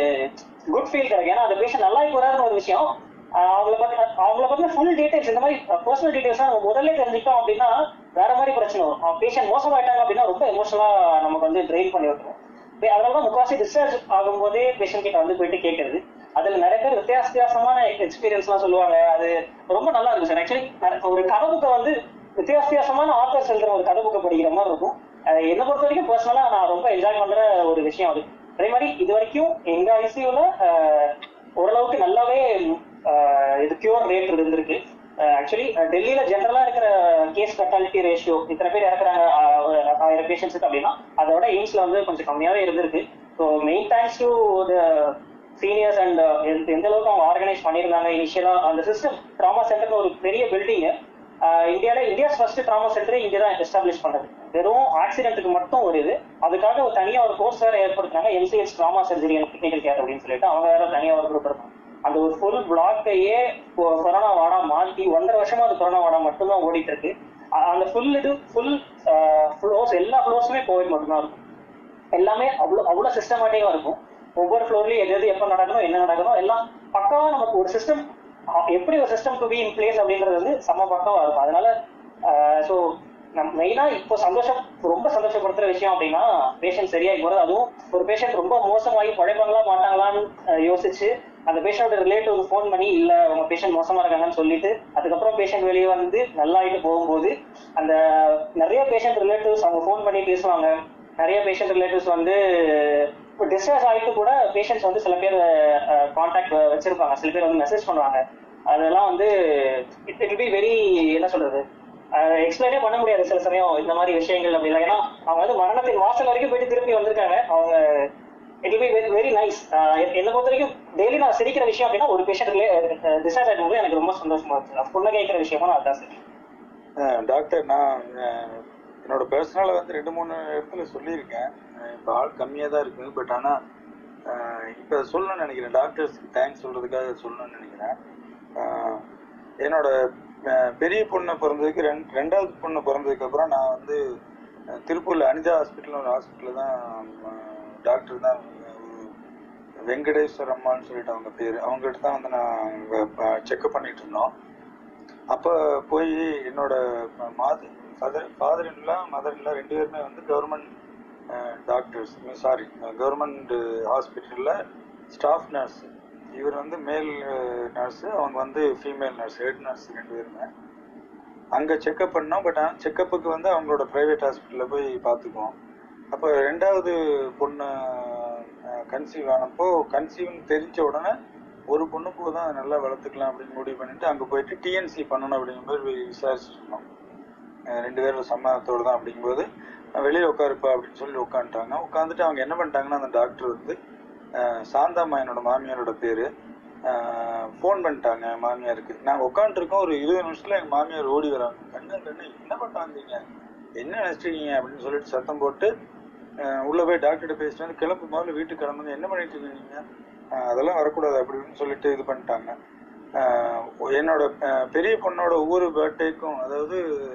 S1: குட் ஃபீல் கிடைக்கும் ஏன்னா அந்த பேஷண்ட் நல்லா போறாருன்னு ஒரு விஷயம் ஆஹ் அவங்கள பத்தி அவங்கள பத்தின ஃபுல் டீடைல்ஸ் இந்த மாதிரி பர்சனல் டீடைல்ஸ் நம்ம முதல்ல தெரிஞ்சுக்கிட்டோம் அப்படின்னா வேற மாதிரி பிரச்சனை வரும் பேஷண்ட் மோசமாயிட்டாங்க அப்படின்னா ரொம்ப எமோஷனலா நமக்கு வந்து ட்ரெயின் பண்ணி விட்டுரும் பே- அதனாலதான் முக்காவாசி டிஸ்சார்ஜ் ஆகும்போதே பேஷண்ட் கிட்ட வந்து போயிட்டு கேட்கறது அதுல நிறைய பேர் வித்தியாச வித்தியாசமான எக்ஸ்பீரியன்ஸ் எல்லாம் சொல்லுவாங்க அது ரொம்ப நல்லா இருக்கும் சார் ஆக்சுவலி ஒரு கதை புக்கை வந்து வித்தியாச வித்தியாசமான ஆத்தர்ஸ் எழுதுற ஒரு கதை புக்கை படிக்கிற மாதிரி இருக்கும் அஹ் என்னை பொறுத்த வரைக்கும் பர்சனலா நான் ரொம்ப என்ஜாய் பண்ற ஒரு விஷயம் அது அதே மாதிரி இது வரைக்கும் எங்க ஐசியூல ஓரளவுக்கு நல்லாவே அஹ், இது கியூர் ரேட் இருந்திருக்கு ஆக்சுவலி டெல்லியில ஜென்ரலா இருக்கிற கேஸ் ஃபெட்டாலிட்டி ரேஷியோ இத்தனை பேர் இறக்குறாங்க ஆஹ், ஒரு ஆயிரம் பேஷண்ட்ஸுக்கு அப்படின்னா அதோட எய்ம்ஸ்ல வந்து கொஞ்சம் கம்மியாவே இருந்திருக்கு so main thanks to seniors and எந்த அளவுக்கு அவங்க ஆர்கனைஸ் பண்ணியிருந்தாங்க இனிஷியலா அந்த சிஸ்டம் ட்ராமா சென்டர் ஒரு பெரிய பில்டிங் இந்தியால இந்தியாஸ் ஃபர்ஸ்ட் ட்ராமா சென்டர் இங்கே தான் எஸ்டாப்ளிஷ் பண்ணது வெறும் ஆக்சிடென்ட்டுக்கு மட்டும் ஒரு இது அதுக்காக ஒரு தனியா ஒரு கோர்ஸ் வேற ஏற்படுத்தினாங்க MCS trauma surgery and technical care அப்படின்னு சொல்லிட்டு அவங்க வேற தனியா ஒரு குரூப் இருக்கும் அந்த ஒரு ஃபுல் பிளாக்கையே கொரோனா வாடா மாத்தி ஒன்றரை வருஷமா அது கொரோனா வாடா மட்டும்தான் ஓடிட்டு இருக்கு அ- அந்த ஃபுல் இது ஃபுல் ஃப்ளோர்ஸ் எல்லா ஃப்ளோர்ஸுமே கோவிட் மட்டும்தான் இருக்கும் எல்லாமே அவ்வளோ அவ்வளோ சிஸ்டமேட்டிக்கா இருக்கும் ஒவ்வொரு ஃப்ளோர்லயும் எது எது எப்போ நடக்கணும் என்ன நடக்கணும் எல்லாம் பக்காவா நமக்கு ஒரு சிஸ்டம் எப்படி ஒரு system to be in place அப்படின்றது வந்து செம்ம பக்காவா இருக்கும் அதனால ஸோ நம்ம மெயினா இப்போ சந்தோஷம் ரொம்ப சந்தோஷப்படுத்துற விஷயம் அப்படின்னா பேஷண்ட் சரியாகி போறது அதுவும் ஒரு பேஷண்ட் ரொம்ப மோசமாகி பழைப்பாங்களா மாட்டாங்களான்னு அஹ், யோசிச்சு அந்த பேஷண்டோட ரிலேட்டிவ் ஃபோன் பண்ணி இல்ல உங்க பேஷண்ட் மோசமா இருக்காங்கன்னு சொல்லிட்டு அதுக்கப்புறம் பேஷண்ட் வெளியே வந்து நல்லாயிட்டு போகும்போது அந்த நிறைய பேஷண்ட் ரிலேட்டிவ்ஸ் அவங்க ஃபோன் பண்ணி பேசுவாங்க நிறைய பேஷண்ட் ரிலேட்டிவ்ஸ் வந்து டிஸ்சார்ஜ் ஆகிட்டு கூட பேஷண்ட்ஸ் வந்து சில பேர் கான்டாக்ட் வச்சிருப்பாங்க சில பேர் வந்து மெசேஜ் பண்ணுவாங்க அதெல்லாம் வந்து இட் இட் பி வெரி என்ன சொல்றது எக்ஸ்பிளைனே பண்ண முடியாது சில சமயம் இந்த மாதிரி விஷயங்கள் அப்படிலாம் ஏன்னா அவங்க வந்து மரணத்தின் வாசல் வரைக்கும் போயிட்டு திருப்பி வந்திருக்காங்க அவங்க it be very very nice என்னை பொறுத்த வரைக்கும் டெய்லி நான் சிரிக்கிற விஷயம் அப்படின்னா ஒரு பேஷண்ட் டிஸ்சார்ஜ் ஆகும்போது எனக்கு ரொம்ப சந்தோஷமா இருந்துச்சு புண்ண கேட்கிற விஷயமா நான் அதான் சரி
S3: அஹ் டாக்டர் நான் அஹ், என்னோட பர்சனலை வந்து ரெண்டு மூணு இடத்துல சொல்லியிருக்கேன் அஹ் இப்போ ஆள் கம்மியாக தான் இருக்குது பட் ஆனால் இப்போ சொல்லணும்னு நினைக்கிறேன் டாக்டர்ஸ்க்கு தேங்க்ஸ் சொல்கிறதுக்காக சொல்லணும்னு நினைக்கிறேன் அஹ், என்னோட அஹ், பெரிய பொண்ணு பிறந்ததுக்கு ரெண்டு ரெண்டாவது பொண்ணு பிறந்ததுக்கு அப்புறம் நான் வந்து அஹ், திருப்பூர்ல அனிதா ஹாஸ்பிட்டல் ஒரு ஹாஸ்பிட்டல் தான் டாக்டர் தான் ஒரு வெங்கடேஸ்வர அம்மான்னு சொல்லிட்டு அவங்க பேர் அவங்ககிட்ட தான் வந்து நான் செக்அப் பண்ணிட்டு இருந்தோம் அப்போ போய் என்னோட மாத ஃபாதர் ஃபாதர் இல்லா மதர் இல்லா ரெண்டு பேருமே வந்து கவர்மெண்ட் டாக்டர்ஸ் சாரி கவர்மெண்ட் ஹாஸ்பிட்டலில் ஸ்டாஃப் நர்ஸ் இவர் வந்து மேல் நர்ஸு அவங்க வந்து ஃபீமேல் நர்ஸ் ஹெட் நர்ஸ் ரெண்டு பேருமே அங்கே செக்அப் பண்ணோம் பட் செக்கப்புக்கு வந்து அவங்களோட ப்ரைவேட் ஹாஸ்பிட்டலில் போய் பார்த்துக்குவோம் அப்போ ரெண்டாவது பொண்ணு கன்சீவ் ஆனப்போ கன்சீவ்னு தெரிஞ்ச உடனே ஒரு பொண்ணு போதும் தான் நல்லா வளர்த்துக்கலாம் அப்படின்னு முடிவு பண்ணிட்டு அங்கே போயிட்டு டிஎன்சி பண்ணணும் அப்படிங்கிற மாதிரி போய் விசாரிச்சுட்டு இருந்தோம் அஹ் ரெண்டு பேரும் சம்மதத்தோடு தான் அப்படிங்கும்போது அஹ் வெளியில உட்காருப்பா அப்படின்னு சொல்லி உட்காந்துட்டாங்க உட்காந்துட்டு அவங்க என்ன பண்ணிட்டாங்கன்னா அந்த டாக்டர் வந்து அஹ் சாந்தாம்மா என்னோட மாமியாரோட பேரு ஃபோன் பண்ணிட்டாங்க மாமியாருக்கு நாங்கள் உட்காந்துருக்கோம் ஒரு இருபது நிமிஷத்துல எங்க மாமியார் ஓடி வராங்க கண்ணு கண்ணு என்ன பண்ணிட்டு வந்தீங்க என்ன நினைச்சிட்டீங்க அப்படின்னு சொல்லிட்டு சத்தம் போட்டு அஹ் உள்ள போய் டாக்டர்கிட்ட பேசிட்டு வந்து கிளம்பு முதல்ல வீட்டுக்கு கிளம்புங்க என்ன பண்ணிட்டு இருக்கீங்க நீங்க அஹ் அதெல்லாம் வரக்கூடாது அப்படி இப்படின்னு சொல்லிட்டு இது பண்ணிட்டாங்க அஹ் என்னோட அஹ் பெரிய பொண்ணோட ஒவ்வொரு பர்த்டேக்கும் அதாவது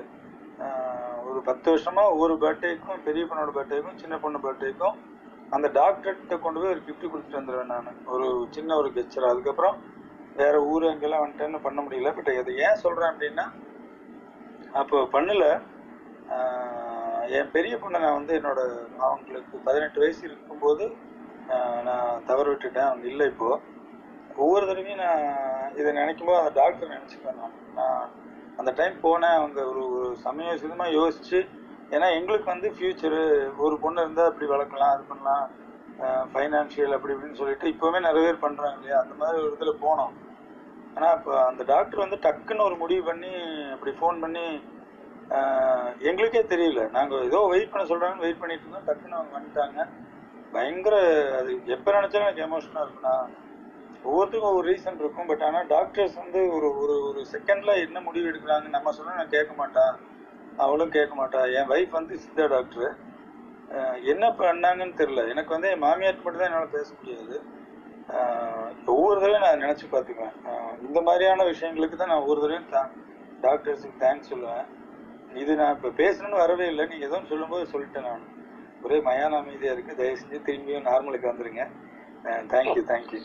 S3: அஹ் ஒரு பத்து வருஷமா ஒவ்வொரு பர்த்டேக்கும் பெரிய பொண்ணோட பர்த்டேக்கும் சின்ன பொண்ணு பர்த்டேக்கும் அந்த டாக்டர்கிட்ட கொண்டு போய் ஒரு கிஃப்ட் கொடுத்துட்டு வந்துடுவேன் நான் ஒரு சின்ன ஒரு கெச்சர் அதுக்கப்புறம் வேற ஊர் அங்கெல்லாம் வந்துட்டேன்னு பண்ண முடியல பட் அதை ஏன் சொல்றேன் அப்படின்னா அப்போ பண்ணல ஆஹ் ஆஹ் என் பெரிய பொண்ணை நான் வந்து என்னோட அவங்களுக்கு பதினெட்டு வயசு இருக்கும்போது ஆஹ் நான் தவறு விட்டுட்டேன் அவங்க இல்லை இப்போ ஒவ்வொரு தடவையும் நான் இதை நினைக்கும் போது அந்த டாக்டர் நினைச்சுக்குவேன் நான் நான் அந்த டைம் போனேன் அவங்க ஒரு ஒரு சமயோசிதமா யோசிச்சு ஏன்னா எங்களுக்கு வந்து ஃபியூச்சரு ஒரு பொண்ணு இருந்தா இப்படி வளர்க்கலாம் அது பண்ணலாம் ஃபைனான்சியல் அப்படி இப்படின்னு சொல்லிட்டு இப்போவே நிறைய பேர் பண்றாங்க இல்லையா அந்த மாதிரி ஒரு இதுல போனோம் ஆனா இப்போ அந்த டாக்டர் வந்து டக்குன்னு ஒரு முடிவு பண்ணி அப்படி ஃபோன் பண்ணி ஆஹ், எங்களுக்கே தெரியல நாங்க ஏதோ வெயிட் பண்ண சொல்றாங்கன்னு வெயிட் பண்ணிட்டு இருந்தோம் டக்குன்னு அவங்க வந்துட்டாங்க பயங்கர அது எப்ப நினைச்சாலும் எனக்கு எமோஷனா இருக்கும்னா ஒவ்வொருத்தருக்கும் ஒவ்வொரு ரீசன் இருக்கும் பட் ஆனா டாக்டர்ஸ் வந்து ஒரு ஒரு ஒரு செகண்ட்ல என்ன முடிவு எடுக்கிறாங்க நம்ம சொன்னா நான் கேட்க மாட்டான் அவளும் கேட்க மாட்டா என் வைஃப் வந்து சித்தா டாக்டர் என்ன பண்ணாங்கன்னு தெரியல எனக்கு வந்து என் மாமியார் மட்டும் தான் என்னால பேச முடியாது ஆஹ் ஒவ்வொரு தடவையும் நான் நினைச்சு பார்த்துக்குவேன் ஆஹ் இந்த மாதிரியான விஷயங்களுக்கு தான் நான் ஒவ்வொரு தடவையும் டாக்டர்ஸுக்கு தேங்க்ஸ் சொல்லுவேன் இது நான் இப்ப பேசணும்னு வரவே இல்லை நீங்க எதுவும் சொல்லும்போது சொல்லிட்டேன் நான் ஒரே மயான அமைதியா இருக்கு தயவு செஞ்சு திரும்பியும் நார்மலுக்கு வந்துருங்க thank you thank you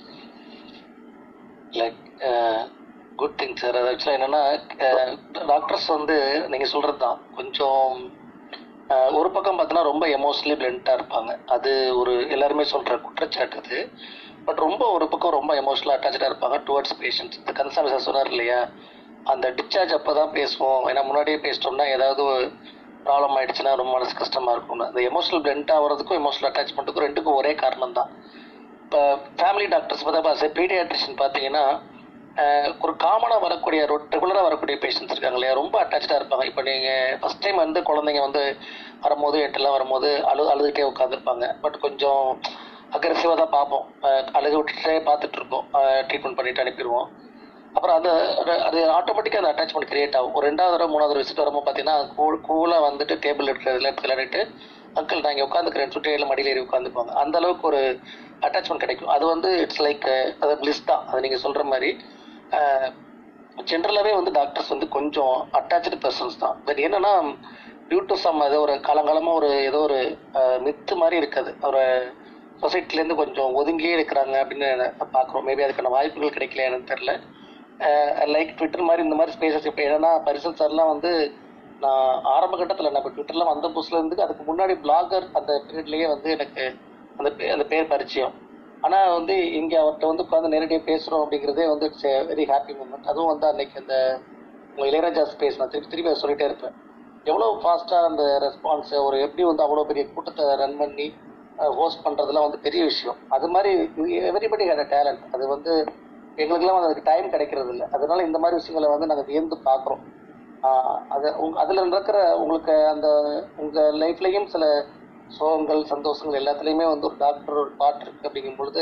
S5: like good thing sir அது ஆக்சுவலாக என்னன்னா டாக்டர்ஸ் வந்து நீங்க சொல்றது தான் கொஞ்சம் அஹ், ஒரு பக்கம் பார்த்தீங்கன்னா ரொம்ப எமோஷனலி பிளெண்டா இருப்பாங்க அது ஒரு எல்லாருமே சொல்ற குற்றச்சாட்டு அது பட் ரொம்ப ஒரு பக்கம் ரொம்ப எமோஷனலாக அட்டாச்சாக இருப்பாங்க டுவர்ட்ஸ் பேஷண்ட்ஸ் இந்த கன்சர்ன் சார் சொன்னார் இல்லையா அந்த டிஸ்சார்ஜ் அப்போ தான் பேசுவோம் ஏன்னா முன்னாடியே பேசிட்டோம்னா ஏதாவது ப்ராப்ளம் ஆயிடுச்சுன்னா ரொம்ப மனசு கஷ்டமா இருக்கும்னு அந்த எமோஷனல் பிளெண்ட் ஆகிறதுக்கும் எமோஷனல் அட்டாச்மெண்ட்டுக்கும் ரெண்டுக்கும் ஒரே காரணம் தான் இப்போ ஃபேமிலி டாக்டர்ஸ் பார்த்தா பீடியாட்ரிஷியன் பார்த்தீங்கன்னா அஹ், ஒரு காமனாக வரக்கூடிய ரெகுலராக வரக்கூடிய பேஷண்ட்ஸ் இருக்காங்க இல்லையா ரொம்ப அட்டாச்சாக இருப்பாங்க இப்போ நீங்கள் ஃபஸ்ட் டைம் வந்து குழந்தைங்க வந்து வரும்போது எட்டெல்லாம் வரும்போது அழு அழுதுகிட்டே உட்காந்துருப்பாங்க பட் கொஞ்சம் அக்ரெசிவாக தான் பார்ப்போம் அஹ், அழுக விட்டுட்டே பார்த்துட்டு இருப்போம் ட்ரீட்மெண்ட் பண்ணிட்டு அனுப்பிடுவோம் அப்புறம் அது அது- அது ஆட்டோமேட்டிக்காக அந்த அட்டாச்மெண்ட் கிரியேட் ஆகும் ஒரு ரெண்டாவது தடவை மூணாவது தடவை விசிட் வரும்போது பார்த்தீங்கன்னா கூ கூலாக வந்துட்டு டேபிள் இருக்கிறதுல விளையாடிட்டு அங்கிள் நான் இங்கே உட்காந்துக்கிறேன் சுற்றி இல்லை மடியில் ஏறி உட்காந்துப்பாங்க அந்த அளவுக்கு ஒரு அட்டாச்மெண்ட் கிடைக்கும் அது வந்து இட்ஸ் லைக் அது பிளிஸ் தான் அது நீங்கள் சொல்கிற மாதிரி ஜென்ரலாகவே வந்து டாக்டர்ஸ் வந்து கொஞ்சம் அட்டாச்சு பர்சன்ஸ் தான் பட் என்னன்னா டியூ டு சம் ஏதோ ஒரு காலங்காலமாக ஒரு ஏதோ ஒரு மித்து மாதிரி இருக்காது ஒரு சொசைட்டிலேருந்து கொஞ்சம் ஒதுங்கியே இருக்கிறாங்க அப்படின்னு பார்க்குறோம் மேபி அதுக்கான வாய்ப்புகள் கிடைக்கல எனக்கு தெரில லைக் ட்விட்டர் மாதிரி இந்த மாதிரி ஸ்பேசஸ் இப்போ என்னன்னா பரிசல் சார்லாம் வந்து நான் ஆரம்ப கட்டத்தில் நான் இப்போ ட்விட்டர்லாம் வந்த புதுசுல இருந்து அதுக்கு முன்னாடி பிளாகர் அந்த பீரியட்லேயே வந்து எனக்கு அந்த பே- அந்த பேர் பரிச்சயம் ஆனால் வந்து இங்கே அவர்கிட்ட வந்து உட்காந்து நேரடியாக பேசுகிறோம் அப்படிங்கிறதே வந்து இட்ஸ் வெரி ஹாப்பி மூமெண்ட் அதுவும் வந்து அன்னைக்கு அந்த உங்க இளையராஜா ஸ்பேஸ் நான் திருப்பி திருப்பி அதை சொல்லிட்டே இருப்பேன் எவ்வளோ ஃபாஸ்ட்டாக அந்த ரெஸ்பான்ஸ் ஒரு எப்படி வந்து அவ்வளோ பெரிய கூட்டத்தை ரன் பண்ணி ஹோஸ்ட் பண்ணுறதுலாம் வந்து பெரிய விஷயம் அது மாதிரி எவரிபடி ஹேட் டேலண்ட் அது வந்து எங்களுக்கெல்லாம் வந்து அதுக்கு டைம் கிடைக்கிறது இல்லை அதனால இந்த மாதிரி விஷயங்களை வந்து நாங்கள் வியந்து பார்க்குறோம் அது உங்க அதில் இருக்கிற உங்களுக்கு அந்த உங்கள் லைஃப்லேயும் சில சோகங்கள் சந்தோஷங்கள் எல்லாத்துலேயுமே வந்து ஒரு டாக்டர் ஒரு பாட்டு இருக்கு அப்படிங்கும் பொழுது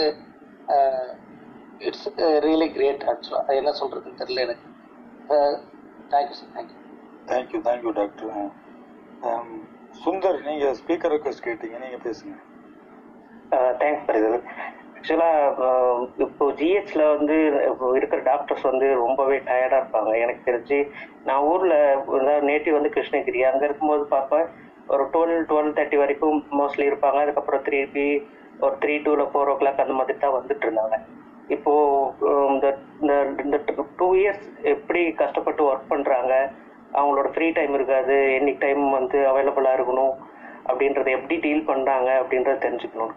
S5: இட்ஸ் ரியலி கிரேட் ஆக்சுவலாக அது என்ன சொல்கிறதுன்னு தெரியல எனக்கு thank you sir thank you
S3: thank you thank you doctor Sundar நீங்க ஸ்பீக்கர் ரெக்வஸ்ட் கேட்டீங்க நீங்க பேசுங்க
S7: தேங்க்ஸ் பிரதர் ஆக்சுவலா இப்போ ஜிஹெச்ல வந்து இப்போ இருக்கிற டாக்டர்ஸ் வந்து ரொம்பவே டயர்டா இருப்பாங்க எனக்கு தெரிஞ்சு நான் ஊர்ல நேட்டிவ் வந்து கிருஷ்ணகிரி அங்க இருக்கும்போது பார்ப்பேன் ஒரு டுவெல் டுவெல் தேர்ட்டி வரைக்கும் மோஸ்ட்லி இருப்பாங்க அதுக்கப்புறம் திருப்பி ஒரு த்ரீ டூல ஃபோர் ஓ கிளாக் அந்த மாதிரி தான் வந்துட்டு இருந்தாங்க இப்போ உம், இந்த இந்த- இந்த டூ இயர்ஸ் எப்படி கஷ்டப்பட்டு ஒர்க் பண்றாங்க அவங்களோட ஃப்ரீ டைம் இருக்காது எனி டைம் வந்து அவைலபிளா இருக்கணும் அப்படின்றத எப்படி டீல் பண்றாங்க அப்படின்றத தெரிஞ்சுக்கணும்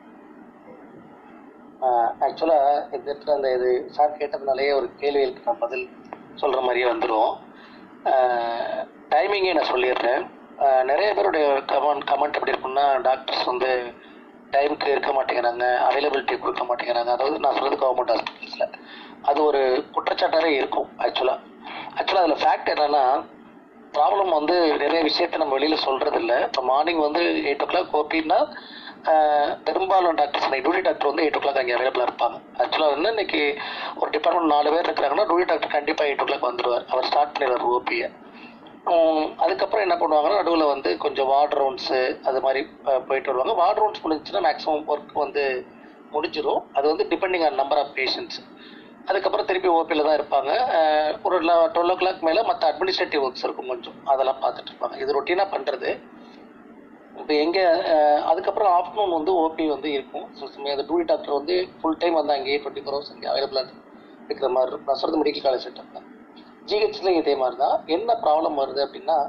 S5: ஆக்சுவலாக இந்த இடத்துல அந்த இது சார் கேட்டதுனாலேயே ஒரு கேள்விகளுக்கு நான் பதில் சொல்கிற மாதிரியே வந்துடும் டைமிங்கே நான் சொல்லிடுறேன் ஆஹ் நிறைய பேருடைய கமெண்ட் கமெண்ட் எப்படி இருக்குன்னா டாக்டர்ஸ் வந்து டைமுக்கு இருக்க மாட்டேங்கிறாங்க அவைலபிலிட்டி கொடுக்க மாட்டேங்கிறாங்க அதாவது நான் சொல்றது கவர்மெண்ட் ஹாஸ்பிட்டல்ஸில் அது ஒரு குற்றச்சாட்டாவே இருக்கும் ஆக்சுவலாக ஆக்சுவலாக அதில் ஃபேக்ட் என்னன்னா ப்ராப்ளம் வந்து நிறைய விஷயத்த நம்ம வெளியில சொல்றது இல்ல இப்போ மார்னிங் வந்து எயிட் ஓ கிளாக் ஓபின்னா பெரும்பாலும் டாக்டர்ஸ் டியூட்டி டாக்டர் வந்து எயிட் ஓ கிளாக் அங்கே அவைலபிளாக இருப்பாங்க ஆக்சுவலாக வந்து இன்னைக்கு ஒரு டிபார்ட்மெண்ட் நாலு பேர் இருக்கிறாங்கன்னா டியூட்டி டாக்டர் கண்டிப்பாக எயிட் ஓ கிளாக் வந்துடுவார் அவர் ஸ்டார்ட் பண்ணிடுவார் ஓபியை அதுக்கப்புறம் என்ன பண்ணுவாங்கன்னா நடுவில் வந்து கொஞ்சம் வார்ட் ரவுண்ட்ஸு அது மாதிரி அஹ், போயிட்டு வருவாங்க வார்ட் ரவுண்ட்ஸ் முடிஞ்சுன்னா மேக்ஸிமம் ஒர்க் வந்து முடிஞ்சிடும் அது வந்து depending on number of patients அதுக்கப்புறம் திருப்பி ஓபியில் தான் இருப்பாங்க அஹ், ஒரு டுவெல் ஓ கிளாக் மேலே மற்ற அட்மினிஸ்ட்ரேட்டிவ் ஒர்க்ஸ் இருக்கும் கொஞ்சம் அதெல்லாம் பார்த்துட்டு இருப்பாங்க இது ரொட்டீனாக பண்ணுறது இப்போ எங்கே அதுக்கப்புறம் ஆஃப்டர்நூன் வந்து ஓபி வந்து இருக்கும் ஸோ அந்த டூரி டாக்டர் வந்து ஃபுல் டைம் வந்து அங்கேயே டுவெண்ட்டி ஃபோர் ஹவர்ஸ் இங்கே அவைலபிளாக இருக்கிற மாதிரி இருக்கும் நான் சொல்கிறது மெடிக்கல் காலேஜ் செட்டப் தான் ஜிஹெச்லையும் இதே மாதிரி தான் என்ன ப்ராப்ளம் வருது அப்படின்னா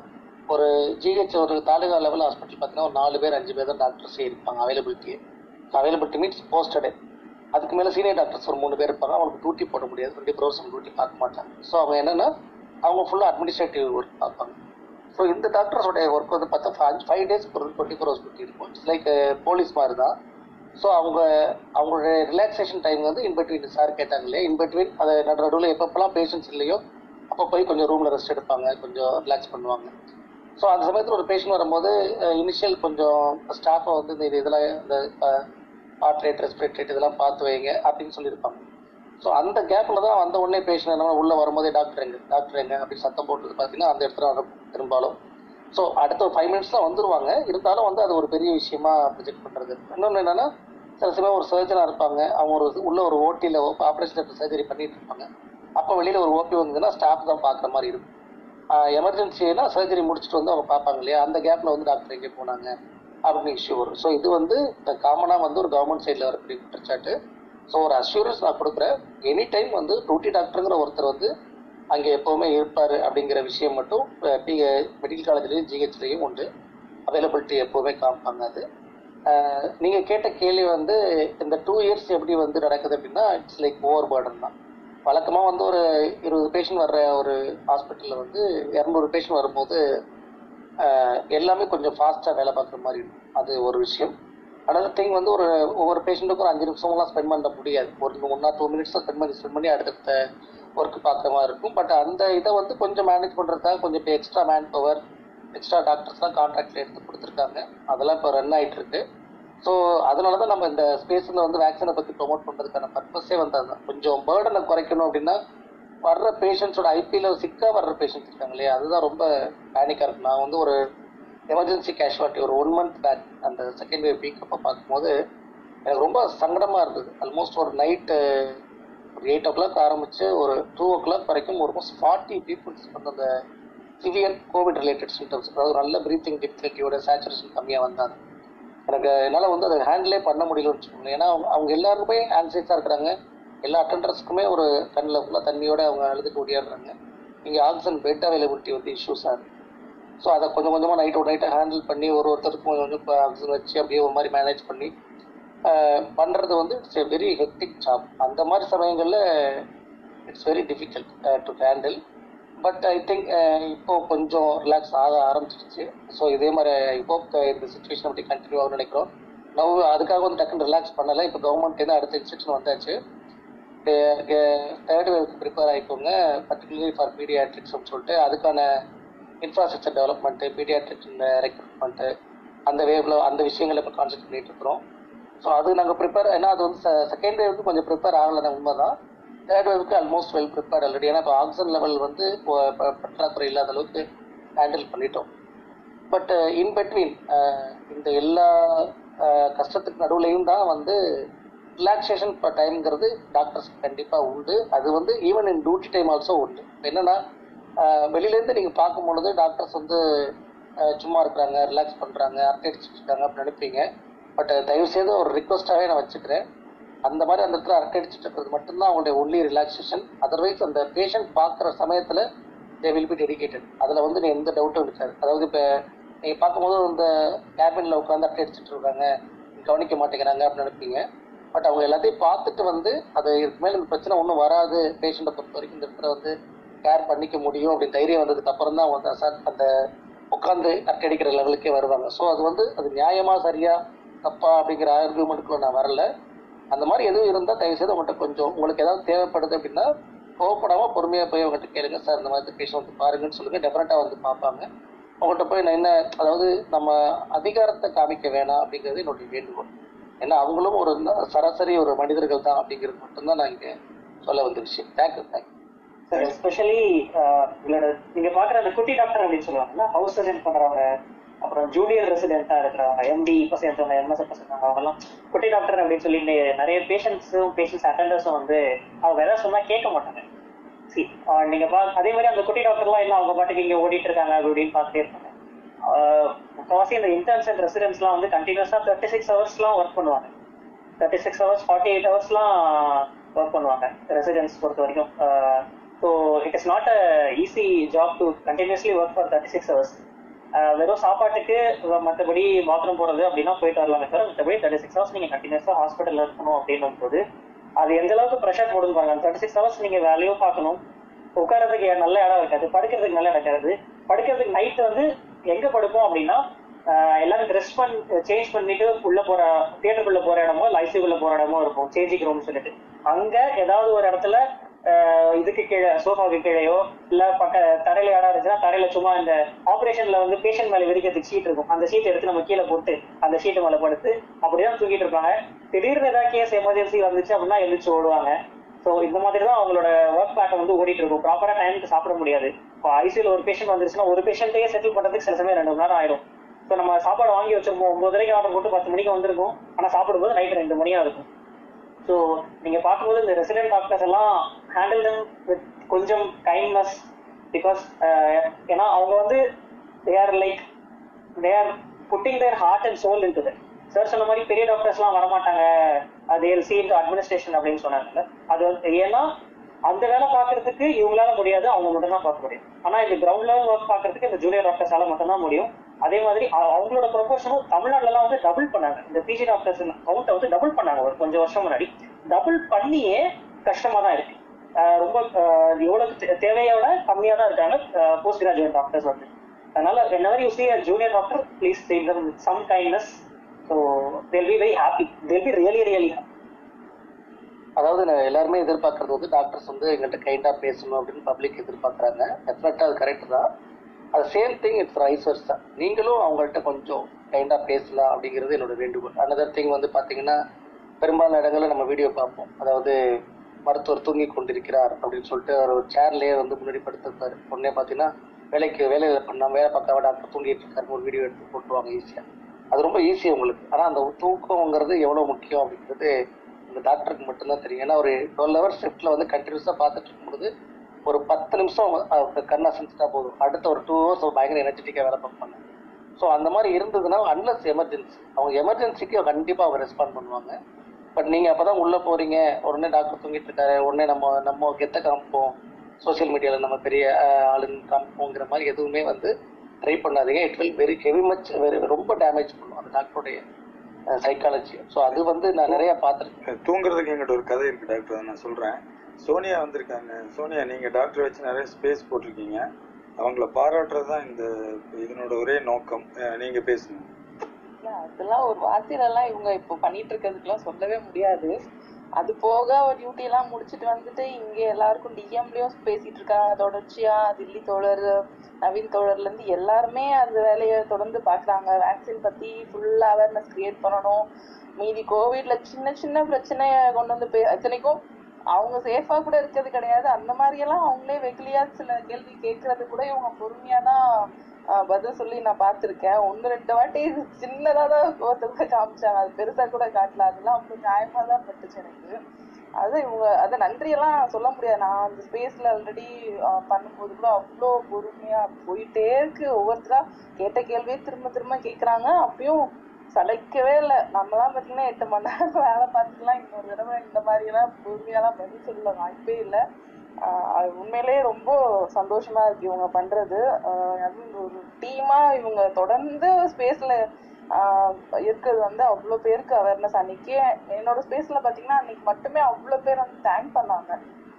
S5: ஒரு ஜிஹெச் ஒரு தாலுகா லெவல் ஹாஸ்பிட்டல் பார்த்தீங்கன்னா ஒரு நாலு பேர் அஞ்சு பேர் தான் டாக்டர்ஸே இருப்பாங்க அவைலபிலிட்டி அவைலபிலிட்டி மீன்ஸ் போஸ்டடு அதுக்கு மேலே சீனியர் டாக்டர்ஸ் ஒரு மூணு பேர் இருப்பாங்க அவங்களுக்கு டியூட்டி போட முடியாது டுவெண்ட்டி ஃபோர் ஹவர்ஸ் டியூட்டி பார்க்க மாட்டாங்க ஸோ அவங்க என்னன்னா அவங்க ஃபுல்லாக அட்மினிஸ்ட்ரேட்டிவ் ஒர்க் பார்ப்பாங்க ஸோ இந்த டாக்டர்ஸோடைய ஒர்க் வந்து பார்த்தா ஃபைவ் ஃபைவ் டேஸ் ஒரு டுவெண்ட்டி ஃபோர் ஹவர்ஸ் டியூட்டி இருக்கும் இட்ஸ் லைக் போலீஸ் மாதிரி தான் ஸோ அவங்க அவங்களுடைய ரிலாக்ஸேஷன் டைம் வந்து இன்பிட்வீன் சார் கேட்டாங்க இல்லையா இன்பிட்வீன் அதை நடு நடுவில் எப்பப்பெல்லாம் பேஷண்ட்ஸ் இல்லையோ அப்போ போய் கொஞ்சம் ரூமில் ரெஸ்ட் எடுப்பாங்க கொஞ்சம் ரிலாக்ஸ் பண்ணுவாங்க ஸோ அந்த சமயத்தில் ஒரு பேஷண்ட் வரும்போது இனிஷியல் கொஞ்சம் ஸ்டாஃபை வந்து இந்த இது இதெல்லாம் இந்த ஹார்ட் ரேட் ரெஸ்பிரேட் ரேட் இதெல்லாம் பார்த்து வைங்க அப்படின்னு சொல்லியிருப்பாங்க ஸோ அந்த கேப்பில் தான் வந்த உடனே பேஷண்ட் என்ன உள்ளே வரும்போதே டாக்டர் எங்க டாக்டர் எங்க அப்படின்னு சத்தம் போட்டது பார்த்தீங்கன்னா அந்த இடத்துல வர பெரும்பாலும் ஸோ அடுத்த ஒரு ஃபைவ் மினிட்ஸ் தான் வந்துருவாங்க இருந்தாலும் வந்து அது ஒரு பெரிய விஷயமா ப்ரொஜெக்ட் பண்ணுறது இன்னொன்று என்னன்னா சில சமயம் ஒரு சர்ஜனாக இருப்பாங்க அவங்க ஒரு உள்ள ஒரு ஓட்டியில் ஆப்ரேஷன் சர்ஜரி பண்ணிட்டு இருப்பாங்க அப்போ வெளியில் ஒரு ஓபி வந்ததுன்னா ஸ்டாஃப் தான் பார்க்குற மாதிரி இருக்கும் எமர்ஜென்சினா சர்ஜரி முடிச்சுட்டு வந்து அவங்க பார்ப்பாங்க இல்லையா அந்த கேப்பில் வந்து டாக்டர் எங்கே போனாங்க அப்படின்னு இஷ்யூ வரும் ஸோ இது வந்து காமனாக வந்து ஒரு கவர்மெண்ட் சைடில் வரக்கூடிய குற்றச்சாட்டு ஸோ ஒரு அஷூரன்ஸ் நான் கொடுக்குறேன் எனி டைம் வந்து டியூட்டி டாக்டருங்கிற ஒருத்தர் வந்து அங்கே எப்போவுமே இருப்பார் அப்படிங்கிற விஷயம் மட்டும் மெடிக்கல் காலேஜ்லேயும் ஜிஹெச்லேயும் உண்டு அவைலபிலிட்டி எப்போவுமே காமிப்பாங்க அது நீங்கள் கேட்ட கேள்வி வந்து இந்த டூ இயர்ஸ் எப்படி வந்து நடக்குது அப்படின்னா இட்ஸ் லைக் ஓவர் பேர்டன் தான் வழக்கமாக வந்து ஒரு இருபது பேஷண்ட் வர்ற ஒரு ஹாஸ்பிட்டலில் வந்து இரநூறு பேஷண்ட் வரும்போது ஆஹ் எல்லாமே கொஞ்சம் ஃபாஸ்ட்டாக வேலை பார்க்குற மாதிரி இருக்கும் அது ஒரு விஷயம் அனதர் திங் வந்து ஒரு ஒவ்வொரு பேஷண்ட்டுக்கும் ஒரு அஞ்சு நிமிஷம்லாம் ஸ்பெண்ட் பண்ண முடியாது ஒரு one or two minutes spend பண்ணி ஸ்பெண்ட் பண்ணி அடுத்தடுத்த ஒர்க் பார்க்குற மாதிரி இருக்கும் பட் அந்த இதை வந்து கொஞ்சம் மேனேஜ் பண்ணுறதுக்காக கொஞ்சம் இப்போ எக்ஸ்ட்ரா மேன் பவர் எக்ஸ்ட்ரா டாக்டர்ஸ்லாம் கான்ட்ராக்டில் எடுத்து கொடுத்துருக்காங்க அதெல்லாம் இப்போ ரன் ஆகிட்டு இருக்கு ஸோ அதனால தான் நம்ம இந்த ஸ்பேஸில் வந்து வேக்சினை பற்றி ப்ரொமோட் பண்ணுறதுக்கான பர்பஸே வந்து அதுதான் கொஞ்சம் பேர்டனை குறைக்கணும் அப்படின்னா வர்ற பேஷண்ட்ஸோட ஐபியில் சிக்காக வர்ற பேஷண்ட்ஸ் இருக்காங்க இல்லையா அதுதான் ரொம்ப பேனிக்காக இருக்கு நான் வந்து ஒரு எமர்ஜென்சி கேஷுவாலிட்டி ஒரு ஒன் மந்த் பேக் அந்த செகண்ட் வேவ் பீக் அப்போ பார்க்கும்போது எனக்கு ரொம்ப சங்கடமாக இருந்தது ஆல்மோஸ்ட் ஒரு நைட்டு ஒரு எயிட் ஓ கிளாக் ஆரம்பிச்சு ஒரு டூ ஓ கிளாக் வரைக்கும் ஆல்மோஸ்ட் ஃபார்ட்டி பீப்புள்ஸ் வந்து அந்த சிவியர் கோவிட் ரிலேட்டட் சிம்டம்ஸ் அதாவது நல்ல பிரீத்திங் டிஃபிகல்ட்டியோட சேச்சுரேஷன் கம்மியாக வந்தாங்க எனக்கு என்னால் வந்து அதை ஹேண்டிலே பண்ண முடியலன்னு வச்சுக்கோங்களேன் ஏன்னா அவங்க அவங்க எல்லாருக்குமே ஆன்சைஸாக இருக்கிறாங்க எல்லா அட்டண்டர்ஸ்க்குமே ஒரு கண்ணில் ஃபுல்லாக தண்ணியோட அவங்க அழுதுட்டு ஓடியாடுறாங்க இங்கே ஆக்சிஜன் பெட் அவைலபிலிட்டி வந்து இஷ்யூஸாக இருக்குது ஸோ அதை கொஞ்சம் கொஞ்சமாக நைட் ஒரு நைட்டை ஹேண்டில் பண்ணி ஒரு ஒருத்தருக்கும் கொஞ்சம் கொஞ்சம் ஆக்சிஜன் வச்சு அப்படியே ஒரு மாதிரி மேனேஜ் பண்ணி பண்ணுறது வந்து it's a very hectic job அந்த மாதிரி சமயங்களில் it's very difficult to handle but I think இப்போ கொஞ்சம் ரிலாக்ஸ் ஆக ஆரம்பிச்சிருச்சு ஸோ இதே மாதிரி இப்போ இந்த சுச்சுவேஷன் அப்படி கண்டினியூ ஆகும்னு நினைக்கிறோம் நவ் அதுக்காக வந்து டக்குன்னு ரிலாக்ஸ் பண்ணலை இப்போ கவர்மெண்ட்லேருந்து அடுத்த இன்ஸ்ட்ரக்ஷன் வந்தாச்சு தேர்ட் வேவ்க்கு ப்ரிப்பேர் ஆகிக்கோங்க பர்டிகுலர்லி ஃபார் பீடியாட்ரிக்ஸ்னு சொல்லிட்டு அதுக்கான இன்ஃப்ராஸ்ட்ரக்சர் டெவலப்மெண்ட்டு பீடியாட்ரிக்ஸ் ரெக்ரூட்மெண்ட்டு அந்த வேவ்ல அந்த விஷயங்களை இப்போ கான்சென்ட் பண்ணிட்டு இருக்கிறோம் ஸோ அது நாங்கள் ப்ரிப்பேர் ஏன்னா அது வந்து செகண்ட் வேவ்க்கு கொஞ்சம் ப்ரிப்பேர் ஆகலை உண்மை தான் தேர்ட் வேவ்க்கு ஆல்மோஸ்ட் வெல் ப்ரிப்பேர் ஆல்ரெடி ஏன்னா இப்போ ஆக்சிஜன் லெவல் வந்து இப்போ ப- பற்றாக்குறை இல்லாத அளவுக்கு ஹேண்டில் பண்ணிட்டோம் பட் இன் பிட்வீன் இந்த எல்லா அஹ், கஷ்டத்துக்கு நடுவுலையும் தான் வந்து ரிலாக்ஸேஷன் டைம்ங்கிறது டாக்டர்ஸ் கண்டிப்பாக உண்டு அது வந்து even in duty time also உண்டு இப்ப என்னன்னா அஹ், வெளியிலேருந்து நீங்கள் பார்க்கும் பொழுது டாக்டர்ஸ் வந்து அஹ், சும்மா இருக்கிறாங்க ரிலாக்ஸ் பண்ணுறாங்க அரட்டை அடிச்சுட்டு இருக்காங்க அப்படின்னு நினைப்பீங்க பட் தயவு செய்து ஒரு ரிக்வஸ்ட்டாகவே நான் வச்சுக்கிறேன் அந்த மாதிரி அந்த இடத்துல அரட்டை அடிச்சுட்டு இருக்கிறது மட்டும்தான் அவங்களுடைய ஒன்லி ரிலாக்ஸேஷன் அதர்வைஸ் அந்த பேஷண்ட் பார்க்குற சமயத்தில் தே வில் பி டெடிகேட்டட் அதில் வந்து நீ எந்த டவுட்டும் இருக்காது அதாவது இப்போ நீங்கள் பார்க்கும்போது இந்த கேபினில் உட்காந்து அரட்டை அடிச்சுட்டு இருக்காங்க கவனிக்க மாட்டேங்கிறாங்க அப்படின்னு நினைப்பீங்க பட் அவங்க எல்லாத்தையும் பார்த்துட்டு வந்து அது இதுக்கு மேலே இந்த பிரச்சனை ஒன்றும் வராது பேஷண்ட்டை பொறுத்த வரைக்கும் இந்த இடத்துல வந்து கேர் பண்ணிக்க முடியும் அப்படின்னு தைரியம் வந்ததுக்கு அப்புறம் தான் அவங்க சார் அந்த உட்காந்து அரட்டை அடிக்கிற லெவலுக்கே வருவாங்க ஸோ அது வந்து அது நியாயமா சரியா தப்பா அப்படிங்கிற ஆர்குமெண்ட்டுக்குள்ள நான் வரல அந்த மாதிரி எதுவும் இருந்தால் தயவு செய்து உங்கள்கிட்ட கொஞ்சம் உங்களுக்கு ஏதாவது தேவைப்படுது அப்படின்னா கோவப்படாமல் பொறுமையாக போய் அவங்ககிட்ட கேளுங்க சார் இந்த மாதிரி பேஷண்ட் வந்து பாருங்கன்னு சொல்லுங்க டெஃபினட்டாக வந்து பார்ப்பாங்க உங்கள்கிட்ட போய் நான் என்ன அதாவது நம்ம அதிகாரத்தை காமிக்க வேணாம் அப்படிங்கிறது என்னுடைய வேண்டுகோள் ஏன்னா அவங்களும் ஒரு ந- சராசரி ஒரு மனிதர்கள் தான் அப்படிங்கிறது மட்டும்தான் நான் இங்கே சொல்ல வந்த விஷயம் தேங்க்யூ தேங்க்யூ
S1: சார் எஸ்பெஷலி நீங்க பாக்குற அந்த குட்டி டாக்டர் அப்படின்னு சொல்லுவாங்கல்ல ஹவுஸ் சர்ஜன் பண்றவங்க அப்புறம் ஜூனியர் ரெசிடென்ட்டா இருக்கிறவங்க எம்டி இப்போ சேர்ந்தவங்க எம்எஸ் இப்போ சேர்ந்தவங்க அவங்கலாம் குட்டி டாக்டர் அப்படின்னு சொல்லி நெ- நிறைய பேஷண்ட்ஸும் பேஷண்ட்ஸ் அட்டண்டர்ஸும் வந்து அவங்க எதாவது சொன்னா கேட்க மாட்டாங்க சி நீங்க பா அதே மாதிரி அந்த குட்டி டாக்டர்லாம் இல்லை அவங்க பாட்டுக்கு இங்க ஓடிட்டு இருக்காங்க அப்படி இப்படின்னு பார்த்துட்டே இருப்பாங்க ஆஹ் முக்கால்வாசி இந்த இன்டர்ன்ஸ் அண்ட் ரெசிடென்ட்ஸ்லாம் வந்து கண்டினியூஸா தேர்ட்டி சிக்ஸ் ஹவர்ஸ்லாம் ஒர்க் பண்ணுவாங்க thirty six hours forty eight ஹவர்ஸ்லாம் ஒர்க் பண்ணுவாங்க ரெசிடென்ட்ஸ் பொறுத்த வரைக்கும் so it is not a easy job to continuously work for thirty six hours ah வெறும் சாப்பாட்டுக்கு மற்றபடி பாத்ரூம் போறது அப்படின்னா போயிட்டு வரலாமே தவிர மற்றபடி தேர்ட்டி சிக்ஸ் ஹவர்ஸ் நீங்க கண்டினியூஸா ஹாஸ்பிட்டல்ல இருக்கணும் அப்படின்னும் போது அது எந்த அளவுக்கு ப்ரெஷர் போடுன்னு பாருங்க தேர்ட்டி சிக்ஸ் ஹவர்ஸ் நீங்க வேலையும் பார்க்கணும் உட்காரதுக்கு நல்ல இடம் இருக்காது படுக்கிறதுக்கு நல்ல இடம் இருக்காது படுக்கிறதுக்கு நைட் வந்து எங்க படுப்போம் அப்படின்னா ஆஹ் எல்லாரும் ட்ரெஸ் பண்ணி சேஞ்ச் பண்ணிட்டு உள்ள போற தியேட்டருக்குள்ள போற இடமோ ஐசியூக்குள்ள போற இடமோ இருக்கும் சேஞ்சிங் ரூம் சொல்லிட்டு அங்க ஏதாவது ஒரு இடத்துல ஆஹ் இதுக்கு கீழே சோஃபாவுக்கு கீழேயோ இல்ல பக்க தரையில இடம் இருந்துச்சுன்னா தரையில சும்மா இந்த ஆபரேஷன்ல வந்து பேஷண்ட் மேல விரிக்கிறதுக்கு ஷீட் இருக்கும் அந்த ஷீட் எடுத்து நம்ம கீழே போட்டு அந்த ஷீட் மேல படுத்து அப்படிதான் தூங்கிட்டு இருப்பாங்க திடீர்னு ஏதாவது கேஸ் எமர்ஜென்சி வந்துச்சு அப்படின்னா எழுந்திரிச்சு ஓடுவாங்க ஸோ இந்த மாதிரி தான் அவங்களோட ஒர்க் பேட்டர் வந்து ஓடிட்டு இருக்கும் ப்ராப்பரா டைமுக்கு சாப்பிட முடியாது இப்போ ஐசியூல ஒரு பேஷண்ட் வந்துருச்சுன்னா ஒரு பேஷண்ட்டே செட்டில் பண்றதுக்கு சில சமயம் ரெண்டு மணி நேரம் ஆயிடும் ஸோ நம்ம சாப்பாடு வாங்கி வச்சிருப்போம் ஒன்பதரைக்கு ஆர்டர் போட்டு பத்து மணிக்கு வந்திருக்கும் ஆனால் சாப்பிடும்போது நைட் ரெண்டு மணியா இருக்கும் ஸோ நீங்க பார்க்கும்போது இந்த ரெசிடென்ட் டாக்டர்ஸ் எல்லாம் ஹேண்டில் தம் வித் கொஞ்சம் கைண்ட்னஸ் பிகாஸ் ஏன்னா அவங்க வந்து they are like they are putting their heart and soul into sir சொன்ன மாதிரி பெரிய டாக்டர்ஸ்லாம் வரமாட்டாங்க அது சி இன்டு அட்மினிஸ்ட்ரேஷன் அப்படின்னு சொன்னாங்க அது வந்து ஏன்னா அந்த வேலை பார்க்கறதுக்கு இவங்களால முடியாது அவங்க மட்டும் தான் பார்க்க முடியும் ஆனா இந்த கிரவுண்ட் லெவல் ஒர்க் பார்க்கறதுக்கு இந்த ஜூனியர் டாக்டர்ஸால மட்டும் தான் முடியும் அதே மாதிரி அ- அவங்களோட ப்ரொபோஷனும் தமிழ்நாட்டுல எல்லாம் வந்து டபுள் பண்ணாங்க இந்த பிஜி டாக்டர்ஸ் கவுண்ட்டை வந்து டபுள் பண்ணாங்க ஒரு கொஞ்சம் வருஷம் முன்னாடி டபுள் பண்ணியே கஷ்டமா தான் இருக்கு ஆஹ் ரொம்ப ஆஹ் எவ்வளவு தே- தேவையோட கம்மியா தான் இருக்காங்க போஸ்ட் கிராஜுவேட் டாக்டர்ஸ் வந்து அதனால whenever you see a junior doctor please treat them with some kindness so they'll be very happy they'll be really really happy
S5: அதாவது நான் எல்லாருமே எதிர்பார்க்கறது வந்து டாக்டர்ஸ் வந்து எங்கள்கிட்ட கைண்டா பேசணும் அப்படின்னு பப்ளிக் எதிர்பார்க்கறாங்க டெஃபினட்டா அது கரெக்ட் தான் அது same thing it's vice versa தான் நீங்களும் அவங்கள்ட்ட கொஞ்சம் கைண்டா பேசலாம் அப்படிங்கிறது என்னோட வேண்டுகோள் அனதர் திங் வந்து பாத்தீங்கன்னா பெரும்பாலான இடங்கள்ல நம்ம வீடியோ பார்ப்போம் அதாவது மருத்துவர் தூங்கி கொண்டிருக்கிறார் அப்படின்னு சொல்லிட்டு அவர் ஒரு சேர்லயே வந்து முன்னாடி படுத்திருப்பாரு உடனே பாத்தீங்கன்னா வேலைக்கு வேலையில பண்ண வேலை பார்க்காம டாக்டர் தூங்கிட்டு இருக்காரு ஒரு வீடியோ எடுத்து போட்டுருவாங்க ஈஸியா அது ரொம்ப ஈஸி உங்களுக்கு ஆனா அந்த தூக்கங்கிறது எவ்வளவு முக்கியம் அப்படிங்கிறது இந்த டாக்டருக்கு மட்டும்தான் தெரியும் ஏன்னா ஒரு டுவெல் ஹவர்ஸ் ஷிஃப்ட்ல வந்து கண்டினியூஸா பார்த்துட்டு இருக்கும்போது ஒரு பத்து நிமிஷம் அவங்க கண்ணை செஞ்சுட்டா போதும் அடுத்த ஒரு டூ ஹவர்ஸ் பயங்கர எனர்ஜெட்டிக்கா வேலை பார்ப்பாங்க ஸோ அந்த மாதிரி இருந்ததுன்னா அன்லஸ் எமர்ஜென்சி அவங்க எமர்ஜென்சிக்கு கண்டிப்பா அவங்க ரெஸ்பாண்ட் பண்ணுவாங்க பட் நீங்க அப்பதான் உள்ள போறீங்க உடனே டாக்டர் தூங்கிட்டு இருக்காரு உடனே நம்ம நம்ம கெத்த காமிப்போம் சோஷியல் மீடியால நம்ம பெரிய அஹ், ஆளுங்க காமிப்போங்கிற மாதிரி எதுவுமே வந்து ட்ரை பண்ணாதீங்க it will very heavy much very ரொம்ப டேமேஜ் பண்ணும் அந்த டாக்டருடைய சைக்காலஜி ஸோ அது வந்து நான் நிறைய பார்த்துருக்கேன்
S3: தூங்குறதுக்கு எங்கிட்ட ஒரு கதை இருக்கு டாக்டர் அதை நான் சொல்றேன் சோனியா வந்திருக்காங்க சோனியா நீங்க டாக்டர் வச்சு நிறைய ஸ்பேஸ் போட்டிருக்கீங்க அவங்கள பாராட்டுறது தான் இந்த இதனோட ஒரே நோக்கம் அஹ் நீங்க பேசுங்க
S8: இல்ல, அதெல்லாம் ஒரு வார்த்தையில எல்லாம் இவங்க இப்போ பண்ணிட்டு இருக்கிறதுக்கெல்லாம் சொல்லவே முடியாது அது போக டியூட்டி எல்லாம் முடிச்சிட்டு வந்துட்டு இங்க எல்லாருக்கும் டிஎம்லயும் பேசிட்டு இருக்காங்க தொடர்ச்சியா தில்லி தோழர் நவீன் தோழர்ல இருந்து எல்லாருமே அந்த வேலையை தொடர்ந்து பாக்குறாங்க வேக்சின் பத்தி ஃபுல் அவேர்னஸ் கிரியேட் பண்ணணும் மீதி கோவிட்ல சின்ன சின்ன பிரச்சனைய கொண்டு வந்து பே இத்தனைக்கும் அவங்க சேஃபா கூட இருக்கிறது கிடையாது அந்த மாதிரி எல்லாம் அவங்களே வெகுலியா சில கேள்வி கேட்கறது கூட இவங்க பொறுமையா தான் ஆஹ் பதில் சொல்லி நான் பார்த்திருக்கேன் ஒண்ணு ரெண்டு வாட்டி சின்னதா தான் ஒருத்தவங்க காமிச்சாங்க அது பெருசா கூட காட்டல அதெல்லாம் அவ்வளவு நியாயமா தான் பட்டுச்சு எனக்கு அது இவங்க அது நன்றியெல்லாம் சொல்ல முடியாது நான் அந்த ஸ்பேஸ்ல ஆல்ரெடி பண்ணும்போது கூட அவ்வளோ பொறுமையா போயிட்டே இருக்கு ஒவ்வொருத்தரா கேட்ட கேள்வியே திரும்ப திரும்ப கேக்குறாங்க அப்பயும் சளைக்கவே இல்லை நம்மலாம் பாத்தீங்கன்னா எட்டு மணி நேரம் வேலை பார்த்துக்கலாம் இன்னொரு தடவை இந்த மாதிரி எல்லாம் பொறுமையாலாம் பதில் சொல்ல வாய்ப்பே இல்லை ஆஹ் அது உண்மையிலேயே ரொம்ப சந்தோஷமா இருக்கு இவங்க பண்றது ஆஹ் அதுவும் ஒரு டீமா இவங்க தொடர்ந்து ஸ்பேஸ்ல இருக்கிறது வந்து அவ்வளோ பேருக்கு அவேர்னஸ் அன்னைக்கு என்னோட ஸ்பேஸ்ல பாத்தீங்கன்னா அன்னைக்கு மட்டுமே அவ்வளோ பேர் வந்து தேங்க் பண்ணாங்க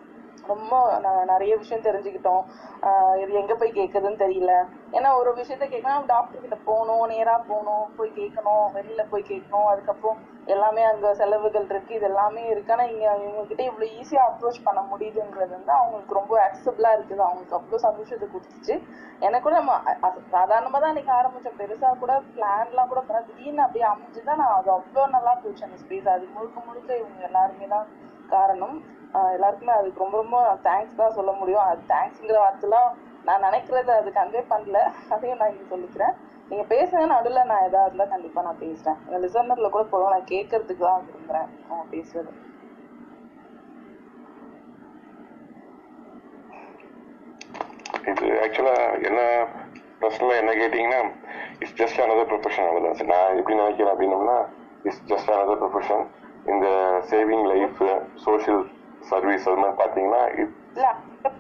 S8: ரொம்ப ந- நிறைய விஷயம் தெரிஞ்சுக்கிட்டோம் ஆஹ் இது எங்க போய் கேட்கறதுன்னு தெரியல ஏன்னா ஒரு விஷயத்த கேட்கணும் டாக்டர் கிட்ட போகணும் நேரா போகணும் போய் கேட்கணும் வெளியில போய் கேட்கணும் அதுக்கப்புறம் எல்லாமே அங்க செலவுகள் இருக்கு இது எல்லாமே இருக்கு ஆனா இங்க இவங்க கிட்ட இவ்வளவு ஈஸியா அப்ரோச் பண்ண முடியுதுன்றது வந்து அவங்களுக்கு ரொம்ப அக்சபிளா இருக்குது அவங்களுக்கு அவ்வளவு சந்தோஷத்தை கொடுத்துச்சு எனக்கு கூட நம்ம அ- அ- சாதாரணமா தான் இன்னைக்கு ஆரம்பிச்சோம் பெருசா கூட பிளான்லாம் கூட பண்ண திடீர்னு அப்படியே அமைஞ்சுதான் நான் அது அவ்வளவு நல்லா போச்சு அந்த ஸ்பேஸ் அது முழுக்க முழுக்க இவங்க எல்லாருமே தான் காரணம் ஆஹ் எல்லாருக்குமே அதுக்கு ரொம்ப ரொம்ப தேங்க்ஸ் தான் சொல்ல முடியும் அது தேங்க்ஸ்ங்கிற வார்த்தைலாம் நான் நினைக்கிறது அது கன்வே பண்ணல அதையும் நான் இங்க சொல்லிக்கிறேன் நீங்க பேசுங்க நடுவில் நான் எதா இருந்தா கண்டிப்பா நான் பேசுறேன் எங்க லிசனர்ல கூட போதும் நான் கேட்கறதுக்கு தான் விரும்புறேன் அவங்க பேசுறது
S6: இது ஆக்சுவலா என்ன பர்சனலா என்ன கேட்டீங்கன்னா இட்ஸ் ஜஸ்ட் another ப்ரொஃபஷன் அவ்வளவுதான் சார் நான் எப்படி நினைக்கிறேன் அப்படின்னம்னா இட்ஸ் ஜஸ்ட் another ப்ரொஃபஷன் இந்த சேவிங் லைஃப் சோஷியல் சர்வீஸ் அது மாதிரி பாத்தீங்கன்னா it-
S8: இல்ல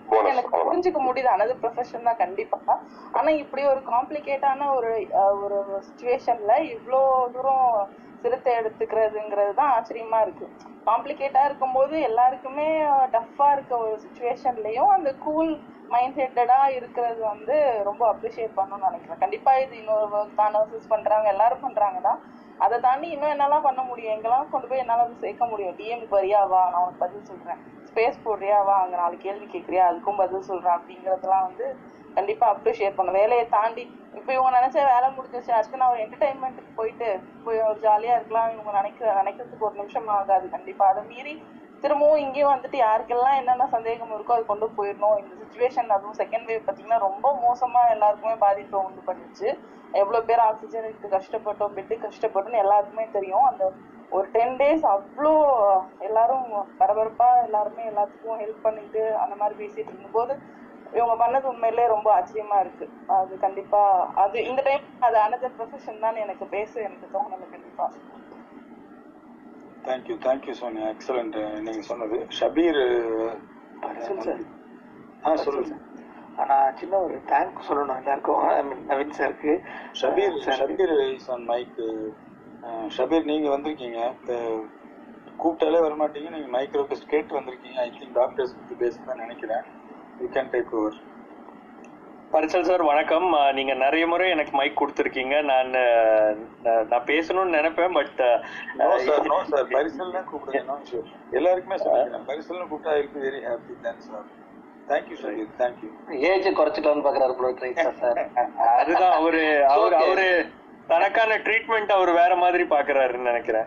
S6: போனஸ்
S8: எனக்கு
S6: அவ்வளவுதான்
S8: புரிஞ்சுக்க முடியுது அனதர் ப்ரொஃபஷன் தான் கண்டிப்பா ஆனா இப்படி ஒரு காம்ப்ளிகேட்டான ஒரு அஹ், ஒரு சுச்சுவேஷன்ல இவ்ளோ தூரம் சிரத்தை எடுத்துக்கிறதுங்கிறது தான் ஆச்சரியமா இருக்கு காம்ப்ளிகேட்டா இருக்கும்போது எல்லாருக்குமே டஃப்பா இருக்க ஒரு சுச்சுவேஷன்லயும் அந்த கூல் மைண்ட் செட்டடா இருக்கிறது வந்து ரொம்ப அப்ரிஷியேட் பண்ணணும்னு நினைக்கிறேன் கண்டிப்பா இது இன்னொரு ஒர்க் தான் நர்சஸ் பண்றாங்க எல்லாரும் பண்றாங்க தான் அதை தாண்டி இன்னும் என்னெல்லாம் பண்ண முடியும் எங்கெல்லாம் கொண்டு போய் என்னால வந்து சேர்க்க முடியும் டிஎம் வரியா வா நான் உனக்கு பதில் சொல்றேன் ஸ்பேஸ் போடுறியா வா அங்க நாலு கேள்வி கேட்கறியா அதுக்கும் பதில் சொல்றேன் அப்படிங்கறதெல்லாம் வந்து கண்டிப்பா அப்ரிஷியேட் பண்ணும் வேலையை தாண்டி இப்போ இவங்க நினைச்ச வேலை முடிஞ்சிச்சு அடுத்து நான் ஒரு என்டர்டைன்மெண்ட்டுக்கு போயிட்டு போய் ஒரு ஜாலியா இருக்கலாம் இவங்க நினைக்கிற நினைக்கிறதுக்கு ஒரு நிமிஷம் ஆகாது கண்டிப்பா அதை மீறி திரும்பவும் இங்கேயும் வந்துட்டு யாருக்கெல்லாம் என்னென்ன சந்தேகம் இருக்கோ அது கொண்டு போயிடணும் இந்த சுச்சுவேஷன் அதுவும் செகண்ட் வேவ் பாத்தீங்கன்னா ரொம்ப மோசமா எல்லாருக்குமே பாதிப்பை உண்டு பண்ணுச்சு எவ்வளவு பேர் ஆக்சிஜனுக்கு கஷ்டப்பட்டோம் பெட்டு கஷ்டப்பட்டோம்னு எல்லாருக்குமே தெரியும் அந்த ஒரு டென் டேஸ் அவ்வளோ எல்லாரும் பரபரப்பா எல்லாருமே எல்லாத்துக்கும் ஹெல்ப் பண்ணிட்டு அந்த மாதிரி பேசிட்டு இருந்தபோது இவங்க பண்ணது உண்மையிலே ரொம்ப ஆச்சரியமா இருக்கு அது கண்டிப்பா அது இந்த டைம் அது அனதர் ப்ரொஃபஷன் தான் எனக்கு பேச எனக்கு தோணல கண்டிப்பா
S3: தேங்க்யூ தேங்க்யூ சோனியா எக்ஸலண்ட் நீங்க சொன்னது ஷபீர்
S9: பரிசல் சார்
S3: ஆ சொல்லுங்க
S9: ஆனா சின்ன ஒரு தேங்க் சொல்லணும் எல்லாருக்கும் I mean, நவீன் சாருக்கு
S3: Shabeer
S9: sir
S3: Shabeer is on mic Shabeer நீங்க வந்திருக்கீங்க அஹ், கூப்பிட்டாலே வர மாட்டீங்க நீங்க மைக் ரெக்வஸ்ட் கேட்டு வந்திருக்கீங்க ஐ திங்க் டாக்டர்ஸ் பத்தி பேச நினைக்கிறேன் you can take over
S10: Parisal sir வணக்கம் அஹ் நீங்க நிறைய முறை எனக்கு மைக் கொடுத்துருக்கீங்க நான் அஹ், நான் நான் பேசணும்னு நினைப்பேன் but
S3: no sir no sir பரிசல்னு கூப்பிடுங்க நோ ஷூர் எல்லாருக்குமே சொல்லிக்கிறேன் பரிசல்னு கூப்பிட்டா I will very happy thanks sir thank you Shabeer thank you
S5: age குறைச்சிக்கலாம்னு பாக்குறாரு போல ரைட்டா சார்
S10: அதுதான் அவரு அவர்
S5: Okay.
S10: அவரு தனக்கான ட்ரீட்மெண்ட் அவர் வேற மாதிரி பாக்குறாருன்னு நினைக்கிறேன்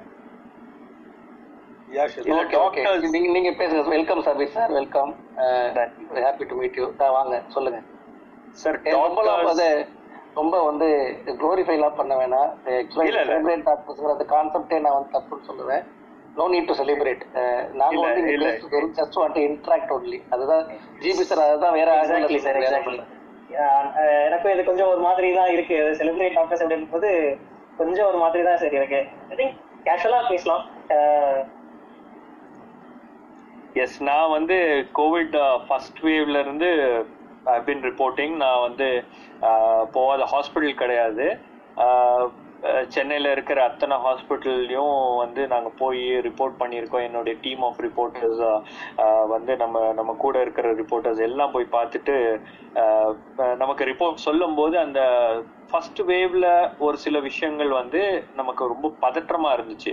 S3: யா
S10: இல்ல
S5: ஓகே ஓகே
S10: டாக்டர்ஸ்
S5: நீங்க நீங்க பேசுங்க welcome service sir welcome happy to meet you வாங்க சொல்லுங்க
S10: சார்
S5: ஏ, ரொம்ப
S10: டாக்டர்ஸ்
S5: அது ரொம்ப வந்து குளோரிஃபைலாம் பண்ண வேணாம் ஆக்சுவலா
S10: இல்ல, இல்ல.
S5: செலிப்ரேட் டாக்டர்ஸ் அந்த கான்செப்டே நான் வந்து தப்புன்னு சொல்லுவேன் நோ நீட் டு செலிப்ரேட் நாங்க
S10: இல்ல,
S5: வந்து இங்க
S10: இல்ல.
S5: பேசுறது ஜஸ்ட் வாண்ட் இன்ட்ராக்ட் ஒன்லி அதுதான் ஜிபி சார் அதுதான் வேற
S1: எக்ஸாக்ட்லி சார் எக்ஸாக்ட்லி எனக்கும் இது கொஞ்சம் ஒரு மாதிரி தான் இருக்கு செலிப்ரேட் டாக்டர்ஸ் அப்படின்னும் போது கொஞ்சம் ஒரு மாதிரி தான் சரி இருக்கு ஐ திங்க் கேஷுவலா பேசலாம் அஹ்,
S10: எஸ் நான் வந்து கோவிட் ஃபர்ஸ்ட் வேவ்ல இருந்து ஐ பின் ரிப்போர்ட்டிங் நான் வந்து அஹ், போகாத ஹாஸ்பிட்டல் கிடையாது அஹ், அஹ், சென்னையில இருக்கிற அத்தனை ஹாஸ்பிட்டல்லையும் வந்து நாங்க போய் ரிப்போர்ட் பண்ணியிருக்கோம் என்னுடைய டீம் ஆஃப் ரிப்போர்ட்டர்ஸ் வந்து நம்ம நம்ம கூட இருக்கிற ரிப்போர்ட்டர்ஸ் எல்லாம் போய் பார்த்துட்டு அஹ், அஹ், நமக்கு ரிப்போர்ட் சொல்லும் போது அந்த ஃபர்ஸ்ட் வேவ்ல ஒரு சில விஷயங்கள் வந்து நமக்கு ரொம்ப பதற்றமா இருந்துச்சு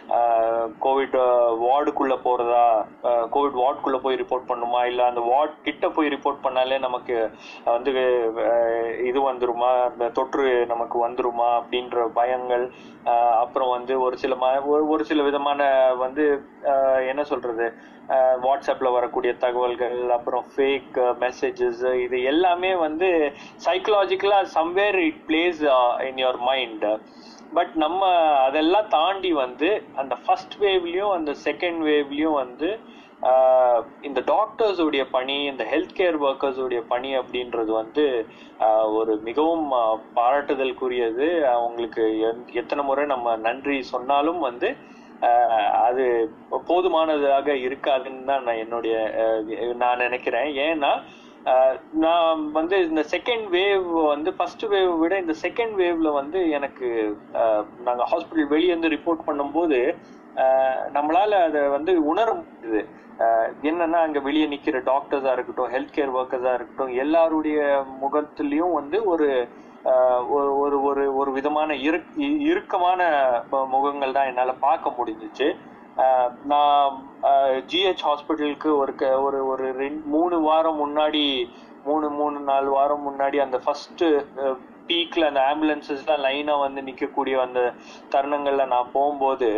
S10: கோவிட் வார்டுக்குள்ள போறதா கோவிட் வார்டுக்குள்ள போய் ரிப்போர்ட் பண்ணுமா இல்ல அந்த வார்ட் கிட்ட போய் ரிப்போர்ட் பண்ணாலே நமக்கு வந்து அஹ், இது வந்துருமா இந்த தொற்று நமக்கு வந்துருமா அப்படின்ற பயங்கள் அஹ், அப்புறம் வந்து ஒரு சில ம- ஒரு- ஒரு சில விதமான வந்து அஹ், என்ன சொல்றது அஹ், வாட்ஸ்அப்ல வரக்கூடிய தகவல்கள் அப்புறம் ஃபேக் மெசேஜஸ் இது எல்லாமே வந்து சைக்கலாஜிக்கலா somewhere it place in your mind but நம்ம அதெல்லாம் தாண்டி வந்து அந்த ஃபர்ஸ்ட் வேவ்லயும் அந்த செகண்ட் வேவ்லயும் வந்து ஆஹ், இந்த டாக்டர்ஸ் உடைய பணி இந்த ஹெல்த் கேர் ஒர்க்கர்ஸ் உடைய பணி அப்படின்றது வந்து ஆஹ், ஒரு மிகவும் ஆஹ், பாராட்டுதலுக்குரியது அவங்களுக்கு எத்- எத்தனை முறை நம்ம நன்றி சொன்னாலும் வந்து ஆஹ், அது போதுமானதாக இருக்காதுன்னு தான் நான் என்னுடைய ஆஹ், நான் நினைக்கிறேன் ஏன்னா ஆஹ், நான் வந்து இந்த செகண்ட் வேவ் வந்து ஃபர்ஸ்ட் வேவ் விட இந்த செகண்ட் வேவ்ல வந்து எனக்கு ஆஹ், நாங்க ஹாஸ்பிட்டல் வெளியே இருந்து ரிப்போர்ட் பண்ணும்போது ஆஹ், நம்மளால அதை வந்து உணர முடியுது ஆஹ், என்னன்னா அங்க வெளியே நிக்கிற டாக்டர்ஸா இருக்கட்டும் ஹெல்த் கேர் ஒர்க்கர்ஸா இருக்கட்டும் எல்லாருடைய முகத்திலயும் வந்து ஒரு ஆஹ், ஒரு ஒரு ஒரு ஒரு விதமான இருக்- இ- இறுக்கமான மு- முகங்கள் தான் என்னால பார்க்க முடிஞ்சுச்சு ஆஹ், நான் ஜிஹெச் ஹாஸ்பிட்டலுக்கு ஒரு க- ஒரு ஒரு ரெண்டு மூணு வாரம் முன்னாடி மூணு மூணு நாலு வாரம் முன்னாடி அந்த ஃபர்ஸ்ட் பீக்ல அந்த ஆம்புலன்சஸ்லாம் லைனா வந்து நிக்கக்கூடிய அந்த தருணங்கள்ல நான் போகும்போது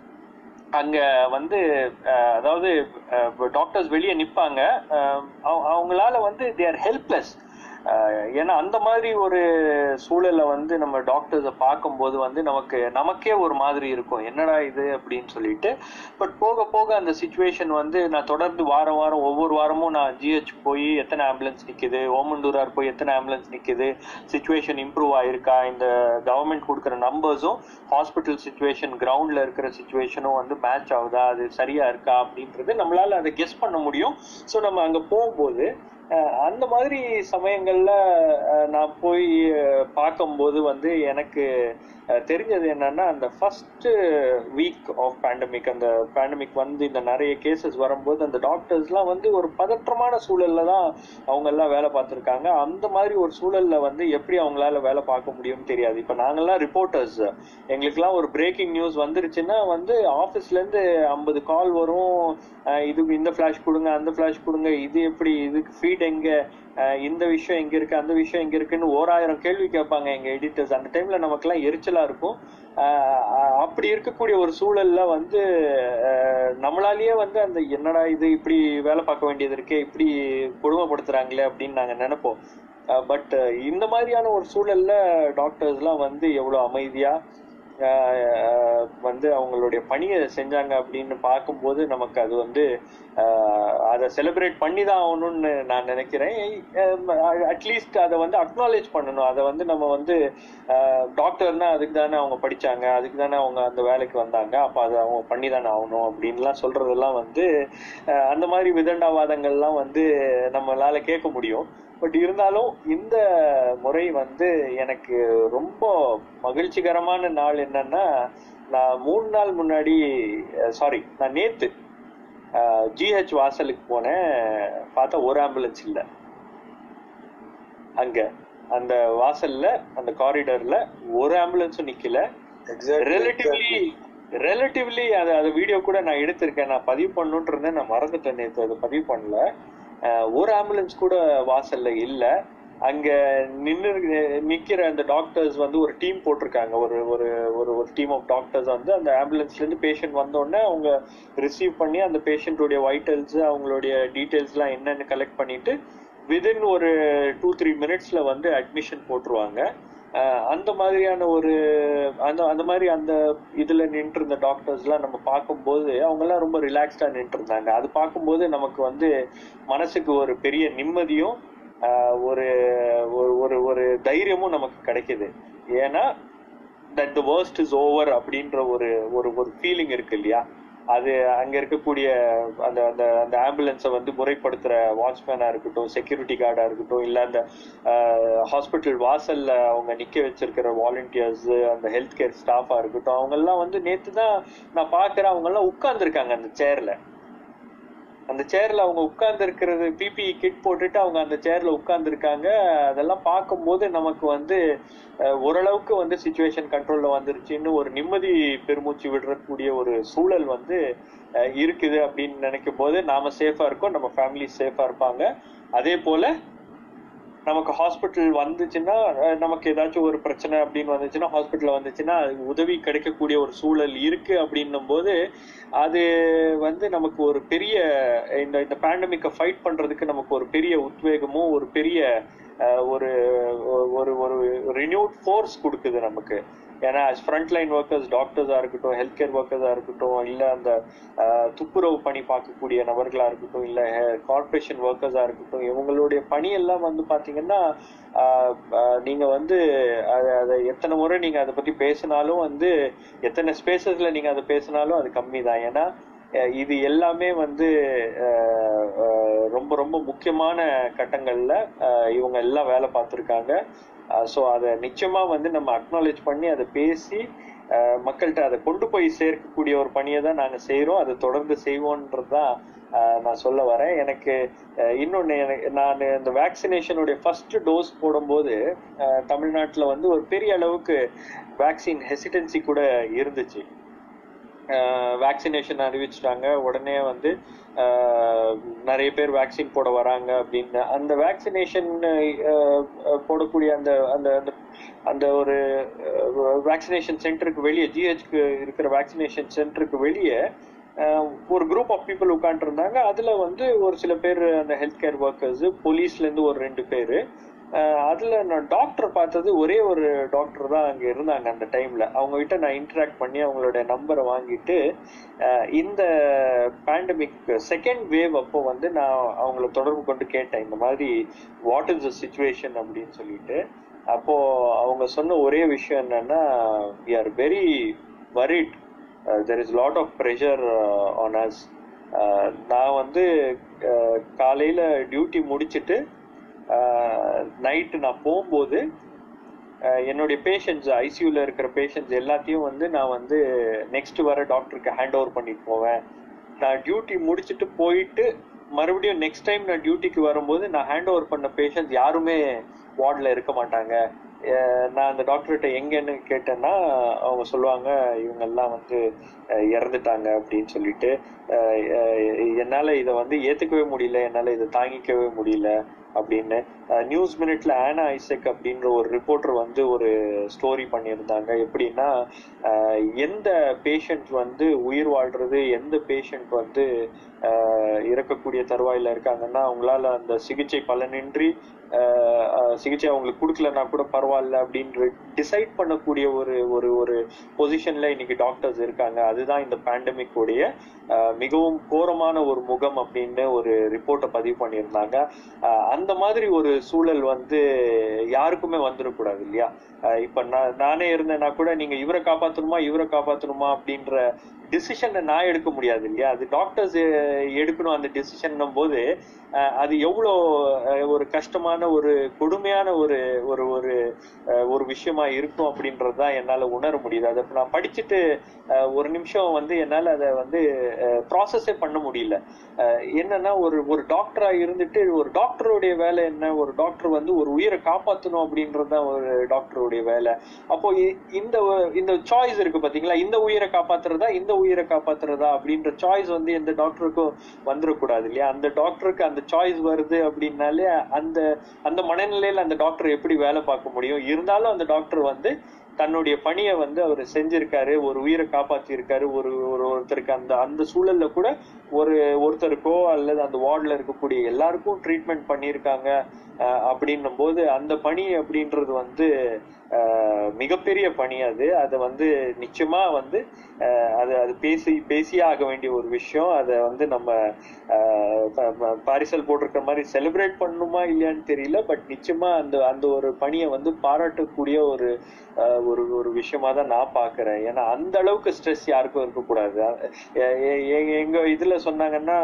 S10: அங்க வந்து அஹ், அதாவது டாக்டர்ஸ் வெளியே நிப்பாங்க அஹ், அவ- அவங்களால வந்து தே ஆர் ஹெல்ப்லெஸ் ஆஹ் ஏன்னா அந்த மாதிரி ஒரு சூழல்ல வந்து நம்ம டாக்டர்ஸை பார்க்கும்போது வந்து நமக்கு நமக்கே ஒரு மாதிரி இருக்கும் என்னடா இது அப்படின்னு சொல்லிட்டு பட் போக போக அந்த சுச்சுவேஷன் வந்து நான் தொடர்ந்து வாரம் வாரம் ஒவ்வொரு வாரமும் நான் ஜிஹெச் போய் எத்தனை ஆம்புலன்ஸ் நிக்குது ஓமந்தூரார் போய் எத்தனை ஆம்புலன்ஸ் நிக்குது சுச்சுவேஷன் இம்ப்ரூவ் ஆயிருக்கா இந்த கவர்மெண்ட் கொடுக்குற நம்பர்ஸும் ஹாஸ்பிட்டல் சுச்சுவேஷன் கிரவுண்ட்ல இருக்கிற சுச்சுவேஷனும் வந்து மேட்ச் ஆகுதா அது சரியா இருக்கா அப்படின்றது நம்மளால அதை கெஸ் பண்ண முடியும் ஸோ நம்ம அங்க போகும்போது அஹ் அந்த மாதிரி சமயங்கள்ல அஹ் நான் போய் அஹ் பார்க்கும்போது வந்து எனக்கு அஹ் தெரிஞ்சது என்னன்னா அந்த ஃபர்ஸ்ட் வீக் ஆஃப் பேண்டமிக் அந்த பேண்டமிக் வந்து இந்த நிறைய கேசஸ் வரும்போது அந்த டாக்டர்ஸ்லாம் வந்து ஒரு பதற்றமான சூழல்ல தான் அவங்க எல்லாம் வேலை பார்த்துருக்காங்க அந்த மாதிரி ஒரு சூழல்ல வந்து எப்படி அவங்களால வேலை பார்க்க முடியும்னு தெரியாது இப்போ நாங்கெல்லாம் ரிப்போர்ட்டர்ஸ் எங்களுக்குலாம் ஒரு பிரேக்கிங் நியூஸ் வந்துருச்சுன்னா வந்து ஆஃபீஸ்ல இருந்து ஐம்பது கால் வரும் அஹ் இது இந்த ஃபிளாஷ் கொடுங்க அந்த ஃபிளாஷ் கொடுங்க இது எப்படி இதுக்கு ஃபீட் எங்க அஹ் இந்த விஷயம் எங்க இருக்கு அந்த விஷயம் எங்க இருக்குன்னு ஓராயிரம் கேள்வி கேட்பாங்க எங்க எடிட்டர்ஸ் அந்த டைம்ல நமக்கெல்லாம் எரிச்சலா இருக்கும் அஹ் அஹ் அப்படி இருக்கக்கூடிய ஒரு சூழல்ல வந்து அஹ் நம்மளாலேயே வந்து அந்த என்னடா இது இப்படி வேலை பார்க்க வேண்டியது இருக்கே இப்படி கொடுமைப்படுத்துறாங்களே அப்படின்னு நாங்க நினைப்போம் பட் இந்த மாதிரியான ஒரு சூழல்ல டாக்டர்ஸ்லாம் வந்து எவ்வளவு அமைதியா ஆஹ் வந்து அவங்களுடைய பணியை செஞ்சாங்க அப்படின்னு பார்க்கும்போது நமக்கு அது வந்து ஆஹ் அதை செலிப்ரேட் பண்ணி தான் ஆகணும்னு நான் நினைக்கிறேன் அட்லீஸ்ட் அதை வந்து அக்னாலேஜ் பண்ணணும் அதை வந்து நம்ம வந்து டாக்டர்னா அதுக்கு தானே அவங்க படிச்சாங்க அதுக்கு தானே அவங்க அந்த வேலைக்கு வந்தாங்க அப்போ அதை அவங்க பண்ணி தானே ஆகணும் அப்படின்லாம் சொல்றதெல்லாம் வந்து ஆஹ் அந்த மாதிரி விதண்டாவாதங்கள்லாம் வந்து நம்மளால கேட்க முடியும் பட் இருந்தாலும் இந்த முறை வந்து எனக்கு ரொம்ப மகிழ்ச்சிகரமான நாள் என்னன்னா நான் மூணு நாள் முன்னாடி சாரி நான் நேத்து ஜிஹெச் வாசலுக்கு போனேன் பார்த்தா ஒரு ஆம்புலன்ஸ் இல்லை அங்க அந்த வாசல்ல அந்த காரிடர்ல ஒரு ஆம்புலன்ஸும் நிக்கல ரிலேட்டிவ்லி ரிலேட்டிவ்லி அது அது வீடியோ கூட நான் எடுத்திருக்கேன் நான் பதிவு பண்ணணும்னு இருந்தேன் நான் மறந்துட்டேன் நேற்று அதை பதிவு பண்ணல அஹ் ஒரு ஆம்புலன்ஸ் கூட வாசல்ல இல்ல அங்க நின்று நிக்கிற அந்த டாக்டர்ஸ் வந்து ஒரு டீம் போட்டிருக்காங்க ஒரு ஒரு ஒரு ஒரு டீம் ஆஃப் டாக்டர்ஸ் வந்து அந்த ஆம்புலன்ஸ்ல இருந்து பேஷண்ட் வந்த உடனே அவங்க ரிசீவ் பண்ணி அந்த பேஷண்ட்டுடைய வைட்டல்ஸ் அவங்களுடைய டீடைல்ஸ் எல்லாம் என்னன்னு கலெக்ட் பண்ணிட்டு விதின் ஒரு டூ த்ரீ மினிட்ஸ்ல வந்து அட்மிஷன் போட்டுருவாங்க அஹ் அந்த மாதிரியான ஒரு அந்த அந்த மாதிரி அந்த இதுல நின்று இருந்த டாக்டர்ஸ் எல்லாம் நம்ம பார்க்கும்போது அவங்க எல்லாம் ரொம்ப ரிலாக்ஸ்டா நின்று இருந்தாங்க அது பார்க்கும்போது நமக்கு வந்து மனசுக்கு ஒரு பெரிய நிம்மதியும் ஆஹ் ஒரு ஒரு- ஒரு ஒரு தைரியமும் நமக்கு கிடைக்குது ஏன்னா that the worst is over அப்படின்ற ஒரு ஒரு ஒரு ஃபீலிங் இருக்கு இல்லையா அது அங்க இருக்கக்கூடிய அந்த அந்த அந்த ஆம்புலன்ஸை வந்து முறைப்படுத்துற வாட்ச்மேனா இருக்கட்டும் செக்யூரிட்டி கார்டா இருக்கட்டும் இல்ல அந்த ஹாஸ்பிட்டல் வாசல்ல அவங்க நிக்க வச்சிருக்கிற வாலண்டியர்ஸ் அந்த ஹெல்த் கேர் ஸ்டாஃபா இருக்கட்டும் அவங்க எல்லாம் வந்து நேத்து தான் நான் பாக்குறேன் அவங்க எல்லாம் உட்கார்ந்துருக்காங்க அந்த சேர்ல அந்த சேர்ல அவங்க உட்கார்ந்து இருக்கிறது பிபி கிட் போட்டுட்டு அவங்க அந்த சேர்ல உட்கார்ந்து இருக்காங்க அதெல்லாம் பார்க்கும்போது நமக்கு வந்து அஹ், ஓரளவுக்கு வந்து சுச்சுவேஷன் கண்ட்ரோல்ல வந்துருச்சுன்னு ஒரு நிம்மதி பெருமூச்சு விடக்கூடிய ஒரு சூழல் வந்து அஹ், இருக்குது அப்படின்னு நினைக்கும் போது நாம சேஃபா இருக்கோம் நம்ம ஃபேமிலி சேஃபா இருப்பாங்க அதே போல நமக்கு ஹாஸ்பிட்டல் வந்துச்சுன்னா அஹ், நமக்கு ஏதாச்சும் ஒரு பிரச்சனை அப்படின்னு வந்துச்சுன்னா ஹாஸ்பிட்டல் வந்துச்சுன்னா அதுக்கு உதவி கிடைக்கக்கூடிய ஒரு சூழல் இருக்கு அப்படின்னும் போது அது வந்து நமக்கு ஒரு பெரிய இந்த இந்த பேண்டமிக்கை ஃபைட் பண்றதுக்கு நமக்கு ஒரு பெரிய உத்வேகமும் ஒரு பெரிய அஹ், ஒரு ஒரு ஒரு ரினியூட் ஃபோர்ஸ் கொடுக்குது நமக்கு ஏன்னா ஃப்ரண்ட் லைன் ஒர்க்கர்ஸ் டாக்டர்ஸா இருக்கட்டும் ஹெல்த் கேர் ஒர்க்கர்ஸா இருக்கட்டும் இல்ல அந்த அஹ், துப்புரவு பணி பார்க்கக்கூடிய நபர்களா இருக்கட்டும் இல்ல கார்பரேஷன் ஒர்க்கர்ஸா இருக்கட்டும் இவங்களுடைய பணி எல்லாம் வந்து பாத்தீங்கன்னா ஆஹ், ஆஹ், நீங்க வந்து அதை அதை எத்தனை முறை நீங்க அதை பத்தி பேசினாலும் வந்து எத்தனை ஸ்பேசஸ்ல நீங்க அதை பேசினாலும் அது கம்மி தான் ஏன்னா அஹ், இது எல்லாமே வந்து அஹ், அஹ், ரொம்ப ரொம்ப முக்கியமான கட்டங்கள்ல அஹ், இவங்க எல்லாம் வேலை பார்த்துருக்காங்க ஸோ அதை நிச்சயமா வந்து நம்ம அக்னாலேஜ் பண்ணி அதை பேசி அஹ், மக்கள்கிட்ட அதை கொண்டு போய் சேர்க்கக்கூடிய ஒரு பணியை தான் நாங்க செய்றோம் அதை தொடர்ந்து செய்வோன்றது தான் அஹ், நான் சொல்ல வரேன் எனக்கு அஹ், இன்னொன்னு எனக்கு நான் இந்த வேக்சினேஷனுடைய ஃபர்ஸ்ட் டோஸ் போடும்போது அஹ், தமிழ்நாட்டுல வந்து ஒரு பெரிய அளவுக்கு வேக்சின் ஹெசிடென்சி கூட இருந்துச்சு வேக்சினேஷன் அறிவிச்சிட்டாங்க உடனே வந்து அஹ், நிறைய பேர் வேக்சின் போட வராங்க அப்படின்னு அந்த வேக்சினேஷன் போடக்கூடிய அந்த அந்த அந்த அந்த ஒரு வேக்சினேஷன் சென்டருக்கு வெளியே ஜிஹெச்க்கு இருக்கிற வேக்சினேஷன் சென்டருக்கு வெளியே அஹ், ஒரு குரூப் ஆஃப் பீப்புள் உட்காந்துருந்தாங்க அதுல வந்து ஒரு சில பேர் அந்த ஹெல்த் கேர் ஒர்க்கர்ஸ் போலீஸ்ல இருந்து ஒரு ரெண்டு பேர் அஹ் அதுல நான் டாக்டர் பார்த்தது ஒரே ஒரு டாக்டர் தான் அங்க இருந்தாங்க அந்த டைம்ல அவங்க கிட்ட நான் இன்டராக்ட் பண்ணி அவங்களோட நம்பரை வாங்கிட்டு அஹ் இந்த பேண்டமிக் செகண்ட் வேவ் அப்போ வந்து நான் அவங்கள தொடர்பு கொண்டு கேட்டேன் இந்த மாதிரி வாட் இஸ் த சுச்சுவேஷன் அப்படின்னு சொல்லிட்டு அப்போ அவங்க சொன்ன ஒரே விஷயம் என்னன்னா we are very worried there is lot of pressure on us நான் வந்து அஹ், காலையில டியூட்டி முடிச்சிட்டு நைட்டு நான் போகும்போது அஹ், என்னுடைய பேஷண்ட்ஸ் ஐசியூல இருக்கிற பேஷண்ட்ஸ் எல்லாத்தையும் வந்து நான் வந்து நெக்ஸ்ட் வர டாக்டருக்கு ஹேண்ட் ஓவர் பண்ணிட்டு போவேன் நான் டியூட்டி முடிச்சுட்டு போயிட்டு மறுபடியும் நெக்ஸ்ட் டைம் நான் டியூட்டிக்கு வரும்போது நான் ஹேண்ட் ஓவர் பண்ண பேஷண்ட்ஸ் யாருமே வார்டில் இருக்க மாட்டாங்க அஹ் நான் அந்த டாக்டர்கிட்ட எங்கன்னு கேட்டேன்னா அவங்க சொல்லுவாங்க இவங்க எல்லாம் வந்து அஹ் இறந்துட்டாங்க அப்படின்னு சொல்லிட்டு அஹ் அஹ் என்னால இதை வந்து ஏத்துக்கவே முடியல என்னால இதை தாங்கிக்கவே முடியல அப்படின்னு நியூஸ் மினிட்ல ஆனா ஐசக் அப்படின்ற ஒரு ரிப்போர்ட்டர் வந்து ஒரு ஸ்டோரி பண்ணியிருந்தாங்க எப்படின்னா அஹ் எந்த பேஷண்ட் வந்து உயிர் வாழ்றது எந்த பேஷண்ட் வந்து அஹ் இறக்கக்கூடிய தருவாயில இருக்காங்கன்னா அவங்களால அந்த சிகிச்சை பலனின்றி அஹ் அஹ் சிகிச்சை அவங்களுக்கு கொடுக்கலன்னா கூட பரவாயில்ல அப்படின்ற டிசைட் பண்ணக்கூடிய ஒரு ஒரு ஒரு பொசிஷன்ல இன்னைக்கு டாக்டர்ஸ் இருக்காங்க அதுதான் இந்த பேண்டமிக் உடைய அஹ் மிகவும் கோரமான ஒரு முகம் அப்படின்னு ஒரு ரிப்போர்ட்டை பதிவு பண்ணியிருந்தாங்க அஹ் அந்த மாதிரி ஒரு சூழல் வந்து யாருக்குமே வந்துடக்கூடாது இல்லையா அஹ் இப்ப நான் நானே இருந்தேன்னா கூட நீங்க இவரை காப்பாத்தணுமா இவரை காப்பாத்தணுமா அப்படின்ற டிசிஷனை நான் எடுக்க முடியாது இல்லையா அது டாக்டர்ஸ் எடுக்கணும் அந்த டிசிஷன் போது அஹ் அது எவ்வளோ அஹ் ஒரு கஷ்டமான ஒரு கொடுமையான ஒரு ஒரு ஒரு அஹ் ஒரு விஷயமா இருக்கும் அப்படின்றது தான் என்னால உணர முடியுது அதை நான் படிச்சுட்டு அஹ் ஒரு நிமிஷம் வந்து என்னால அதை வந்து ப்ராசஸே பண்ண முடியல அஹ் என்னன்னா ஒரு ஒரு டாக்டரா இருந்துட்டு ஒரு டாக்டருடைய வேலை என்ன ஒரு டாக்டர் வந்து ஒரு உயிரை காப்பாற்றணும் அப்படின்றது தான் ஒரு டாக்டருடைய வேலை அப்போ இ- இந்த ஒ- இந்த சாய்ஸ் இருக்கு பாத்தீங்களா இந்த உயிரை காப்பாத்துறதா இந்த உயிரை காப்பாத்துறதா அப்படின்ற சாய்ஸ் வந்து எந்த டாக்டருக்கும் வந்துடக்கூடாது இல்லையா அந்த டாக்டருக்கு அந்த சாய்ஸ் வருது அப்படின்னாலே அந்த அந்த மனநிலையில அந்த டாக்டர் எப்படி வேலை பார்க்க முடியும் இருந்தாலும் அந்த டாக்டர் வந்து தன்னுடைய பணியை வந்து அவர் செஞ்சிருக்காரு ஒரு உயிரை காப்பாத்தி இருக்காரு ஒரு ஒரு ஒருத்தருக்கு அந்த அந்த சூழல்ல கூட ஒரு ஒருத்தருக்கோ அல்லது அந்த வார்டுல இருக்கக்கூடிய எல்லாருக்கும் ட்ரீட்மெண்ட் பண்ணியிருக்காங்க அஹ் அப்படின்னும் போது அந்த பணி அப்படின்றது வந்து அஹ் மிகப்பெரிய பணி அது அதை வந்து நிச்சயமா வந்து அஹ் அது அது பேசி பேசியே ஆக வேண்டிய ஒரு விஷயம் அதை வந்து நம்ம அஹ் ப- ப- பாரிசல் போட்டிருக்க மாதிரி செலிப்ரேட் பண்ணணுமா இல்லையான்னு தெரியல பட் நிச்சயமா அந்த அந்த ஒரு பணியை வந்து பாராட்டக்கூடிய ஒரு அஹ் ஒரு ஒரு விஷயமா தான் நான் பாக்குறேன் ஏன்னா அந்த அளவுக்கு ஸ்ட்ரெஸ் யாருக்கும் இருக்கக்கூடாது எ- எ- எ- எங்க இதுல சொன்னாங்கன்னா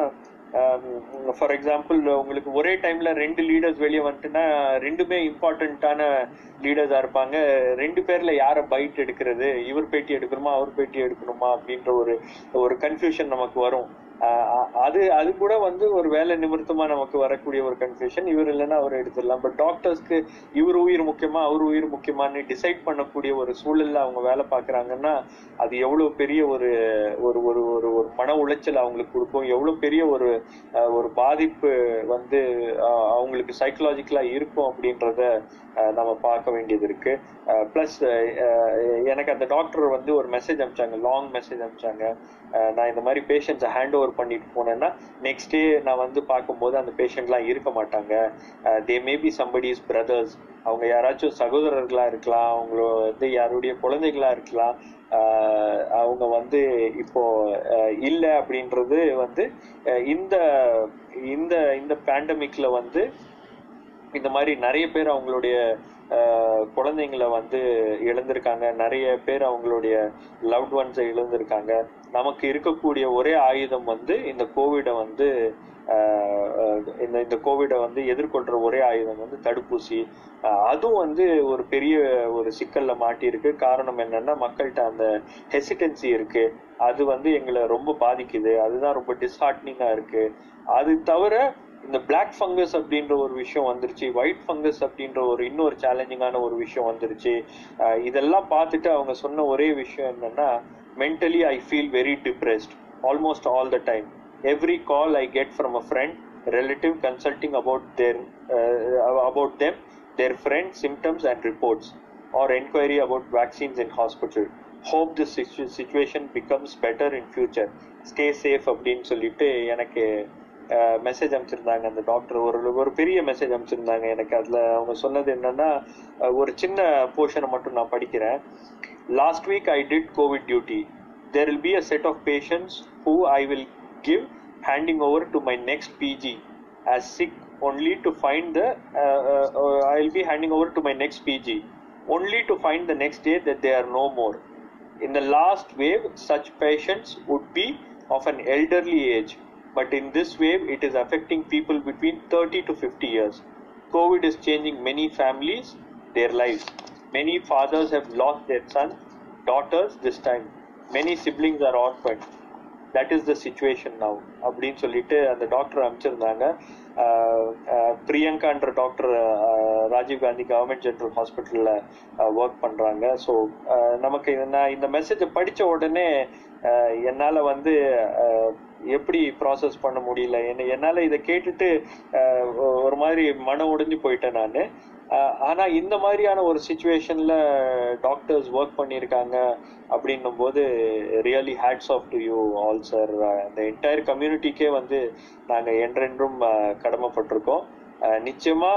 S10: ஃபார் எக்ஸாம்பிள் உங்களுக்கு ஒரே டைம்ல ரெண்டு லீடர்ஸ் வெளியே வந்துட்டுன்னா ரெண்டுமே இம்பார்ட்டண்ட்டான லீடர்ஸா இருப்பாங்க ரெண்டு பேர்ல யார பைட் எடுக்கிறது இவர் பேட்டி எடுக்கணுமா அவர் பேட்டி எடுக்கணுமா அப்படின்ற ஒரு ஒரு கன்ஃபியூஷன் நமக்கு வரும் ஆஹ் அ- அது அது கூட வந்து ஒரு வேலை நிமித்தமா நமக்கு வரக்கூடிய ஒரு கன்ஃபியூஷன் இவர் இல்லைன்னா அவர் எடுத்துடலாம் பட் டாக்டர்ஸ்க்கு இவர் உயிர் முக்கியமா அவர் உயிர் முக்கியமான்னு டிசைட் பண்ணக்கூடிய ஒரு சூழல்ல அவங்க வேலை பார்க்கறாங்கன்னா அது எவ்வளவு பெரிய ஒரு ஒரு ஒரு ஒரு ஒரு மன உளைச்சல் அவங்களுக்கு கொடுக்கும் எவ்வளவு பெரிய ஒரு அஹ், ஒரு பாதிப்பு வந்து அஹ், அவங்களுக்கு சைக்கலாஜிக்கலா இருக்கும் அப்படின்றத அஹ், நம்ம பார்க்க வேண்டியது இருக்கு பிளஸ் எனக்கு அந்த டாக்டர் வந்து ஒரு மெசேஜ் அனுப்பிச்சாங்க லாங் மெசேஜ் அனுப்பிச்சாங்க அஹ், நான் இந்த மாதிரி பேஷண்ட்ஸை ஹேண்ட் ஓவர் பண்ணிட்டு போனேன்னா நெக்ஸ்ட் டே நான் வந்து பார்க்கும்போது அந்த பேஷண்ட்லாம் இருக்க மாட்டாங்க தே மேபி சம்படிஸ் பிரதர்ஸ் அவங்க யாராச்சும் சகோதரர்களா இருக்கலாம் அவங்கள வந்து யாருடைய குழந்தைகளா இருக்கலாம் ஆஹ் அவங்க வந்து இப்போ ஆஹ் இல்ல அப்படின்றது வந்து ஆஹ் இந்த இந்த இந்த பேண்டமிக்ல வந்து இந்த மாதிரி நிறைய பேர் அவங்களுடைய ஆஹ் குழந்தைங்களை வந்து இழந்திருக்காங்க நிறைய பேர் அவங்களுடைய லவ்ட் ஒன்ஸை இழந்திருக்காங்க நமக்கு இருக்கக்கூடிய ஒரே ஆயுதம் வந்து இந்த கோவிடை வந்து ஆஹ் ஆஹ் இந்த இந்த கோவிடை வந்து எதிர்கொள்ற ஒரே ஆயுதம் வந்து தடுப்பூசி ஆஹ் அதுவும் வந்து ஒரு பெரிய ஒரு சிக்கல்ல மாட்டியிருக்கு காரணம் என்னன்னா மக்கள்கிட்ட அந்த ஹெசிடென்சி இருக்கு அது வந்து எங்களை ரொம்ப பாதிக்குது அதுதான் ரொம்ப டிஸ்ஹார்ட்னிங்கா இருக்கு அது தவிர இந்த பிளாக் ஃபங்கஸ் அப்படின்ற ஒரு விஷயம் வந்துருச்சு ஒயிட் ஃபங்கஸ் அப்படின்ற ஒரு இன்னொரு சேலஞ்சிங்கான ஒரு விஷயம் வந்துருச்சு ஆஹ் இதெல்லாம் பார்த்துட்டு அவங்க சொன்ன ஒரே விஷயம் என்னன்னா mentally I feel very depressed almost all the time every call I get from a friend relative consulting about their uh, about them their friends symptoms and reports or inquiry about vaccines in hospital hope this situ- situation becomes better in future stay safe அப்படின்னு சொல்லிட்டு எனக்கு message அனுப்பிச்சிருந்தாங்க அந்த doctor ஒரு ஒரு பெரிய message அனுப்பிச்சிருந்தாங்க எனக்கு அதுல அவங்க சொன்னது என்னன்னா அஹ், ஒரு சின்ன போர்ஷனை மட்டும் நான் படிக்கிறேன் last week I did covid duty there will be a set of patients who I will give handing over to my next PG as sick only to find the uh, uh, uh, I'll be handing over to my next PG only to find the next day that they are no more. In the last wave, such patients would be of an elderly age, but in this wave, it is affecting people between 30 to 50 years. COVID is changing many families, their lives. Many fathers have lost their sons, daughters this time. Many siblings are orphaned. That is the situation now அப்படின்னு சொல்லிட்டு அந்த doctor அனுப்பிச்சிருந்தாங்க ஆஹ் ஆஹ் பிரியங்கான்ற doctor Rajiv Gandhi government general ஹாஸ்பிட்டல்ல work பண்றாங்க so நமக்கு இது- நான் இந்த மெசேஜை படிச்ச உடனே ஆஹ் என்னால வந்து ஆஹ் எப்படி ப்ராசஸ் பண்ண முடியல என்ன என்னால இதை கேட்டுட்டு ஆஹ் ஒரு மாதிரி மன உடைஞ்சு போயிட்டேன் நான் ஆனா இந்த மாதிரியான ஒரு சுச்சுவேஷன்ல டாக்டர்ஸ் ஒர்க் பண்ணியிருக்காங்க அப்படின்னும் போது really hats off to you all sir இந்த என்டையர் கம்யூனிட்டிக்கே வந்து நாங்க என்றென்றும் அஹ், கடமைப்பட்டிருக்கோம் அஹ், நிச்சயமா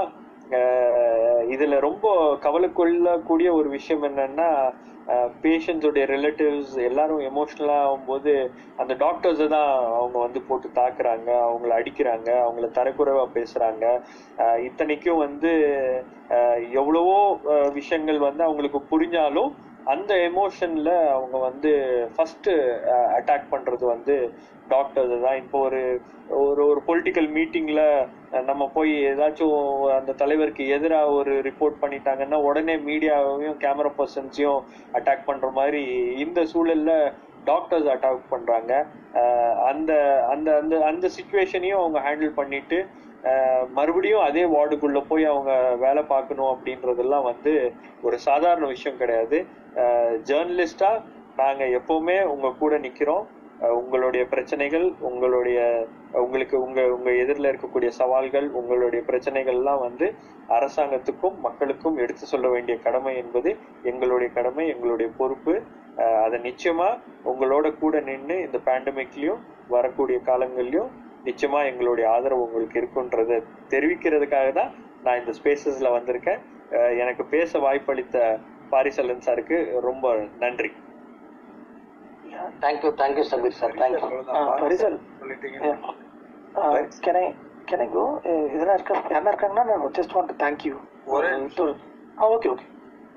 S10: அஹ், இதுல ரொம்ப கவலை கொள்ளக்கூடிய ஒரு விஷயம் என்னன்னா பேஷண்ட்ஸோடைய ரிலேட்டிவ்ஸ் எல்லாரும் எமோஷனலா ஆகும்போது அந்த டாக்டர்ஸை தான் அவங்க வந்து போட்டு தாக்குறாங்க அவங்கள அடிக்கிறாங்க அவங்கள தரக்குறைவா பேசுறாங்க அஹ், இத்தனைக்கும் வந்து அஹ், எவ்வளவோ அஹ், விஷயங்கள் வந்து அவங்களுக்கு புரிஞ்சாலும் அந்த எமோஷன்ல அவங்க வந்து ஃபர்ஸ்ட் அட்டாக் பண்றது வந்து டாக்டர்ஸ் தான் இப்போ ஒரு ஒரு ஒரு பொலிட்டிக்கல் மீட்டிங்ல நம்ம போய் ஏதாச்சும் அந்த தலைவருக்கு எதிராக ஒரு ரிப்போர்ட் பண்ணிட்டாங்கன்னா உடனே மீடியாவையும் கேமரா பர்சன்ஸையும் அட்டாக் பண்ற மாதிரி இந்த சூழல்ல டாக்டர்ஸ் அட்டாக் பண்றாங்க அஹ் அந்த அந்த அந்த அந்த சுச்சுவேஷனையும் அவங்க ஹேண்டில் பண்ணிட்டு அஹ் மறுபடியும் அதே வார்டுக்குள்ள போய் அவங்க வேலை பார்க்கணும் அப்படின்றதெல்லாம் வந்து ஒரு சாதாரண விஷயம் கிடையாது ஜேர்னலிஸ்டா நாங்க எப்பவுமே உங்க கூட நிக்கிறோம் அஹ் உங்களுடைய பிரச்சனைகள் உங்களுடைய உங்களுக்கு உங்க உங்க எதிரில் இருக்கக்கூடிய சவால்கள் உங்களுடைய பிரச்சனைகள்லாம் வந்து அரசாங்கத்துக்கும் மக்களுக்கும் எடுத்து சொல்ல வேண்டிய கடமை என்பது எங்களுடைய கடமை எங்களுடைய பொறுப்பு அஹ் அதை நிச்சயமா உங்களோட கூட நின்று இந்த பேண்டமிக்லயும் வரக்கூடிய காலங்கள்லயும் நிச்சயமா எங்களுடைய ஆதரவு உங்களுக்கு இருக்குன்றத தெரிவிக்கிறதுக்காக தான் நான் இந்த ஸ்பேசஸ்ல வந்திருக்கேன் அஹ் எனக்கு பேச வாய்ப்பளித்த பாரிசலன் சாருக்கு ரொம்ப நன்றி
S5: thank you thank you Shabeer sir thank you
S9: Parisal
S3: சொல்லிட்டீங்க
S9: கேன் ஐ கேன் ஐ கோ இதெல்லாம் இருக்க யாரா இருக்காங்கன்னா நான் ஜஸ்ட் வாண்ட் தேங்க் யூ
S3: ஒரே
S9: ஆ ஓகே ஓகே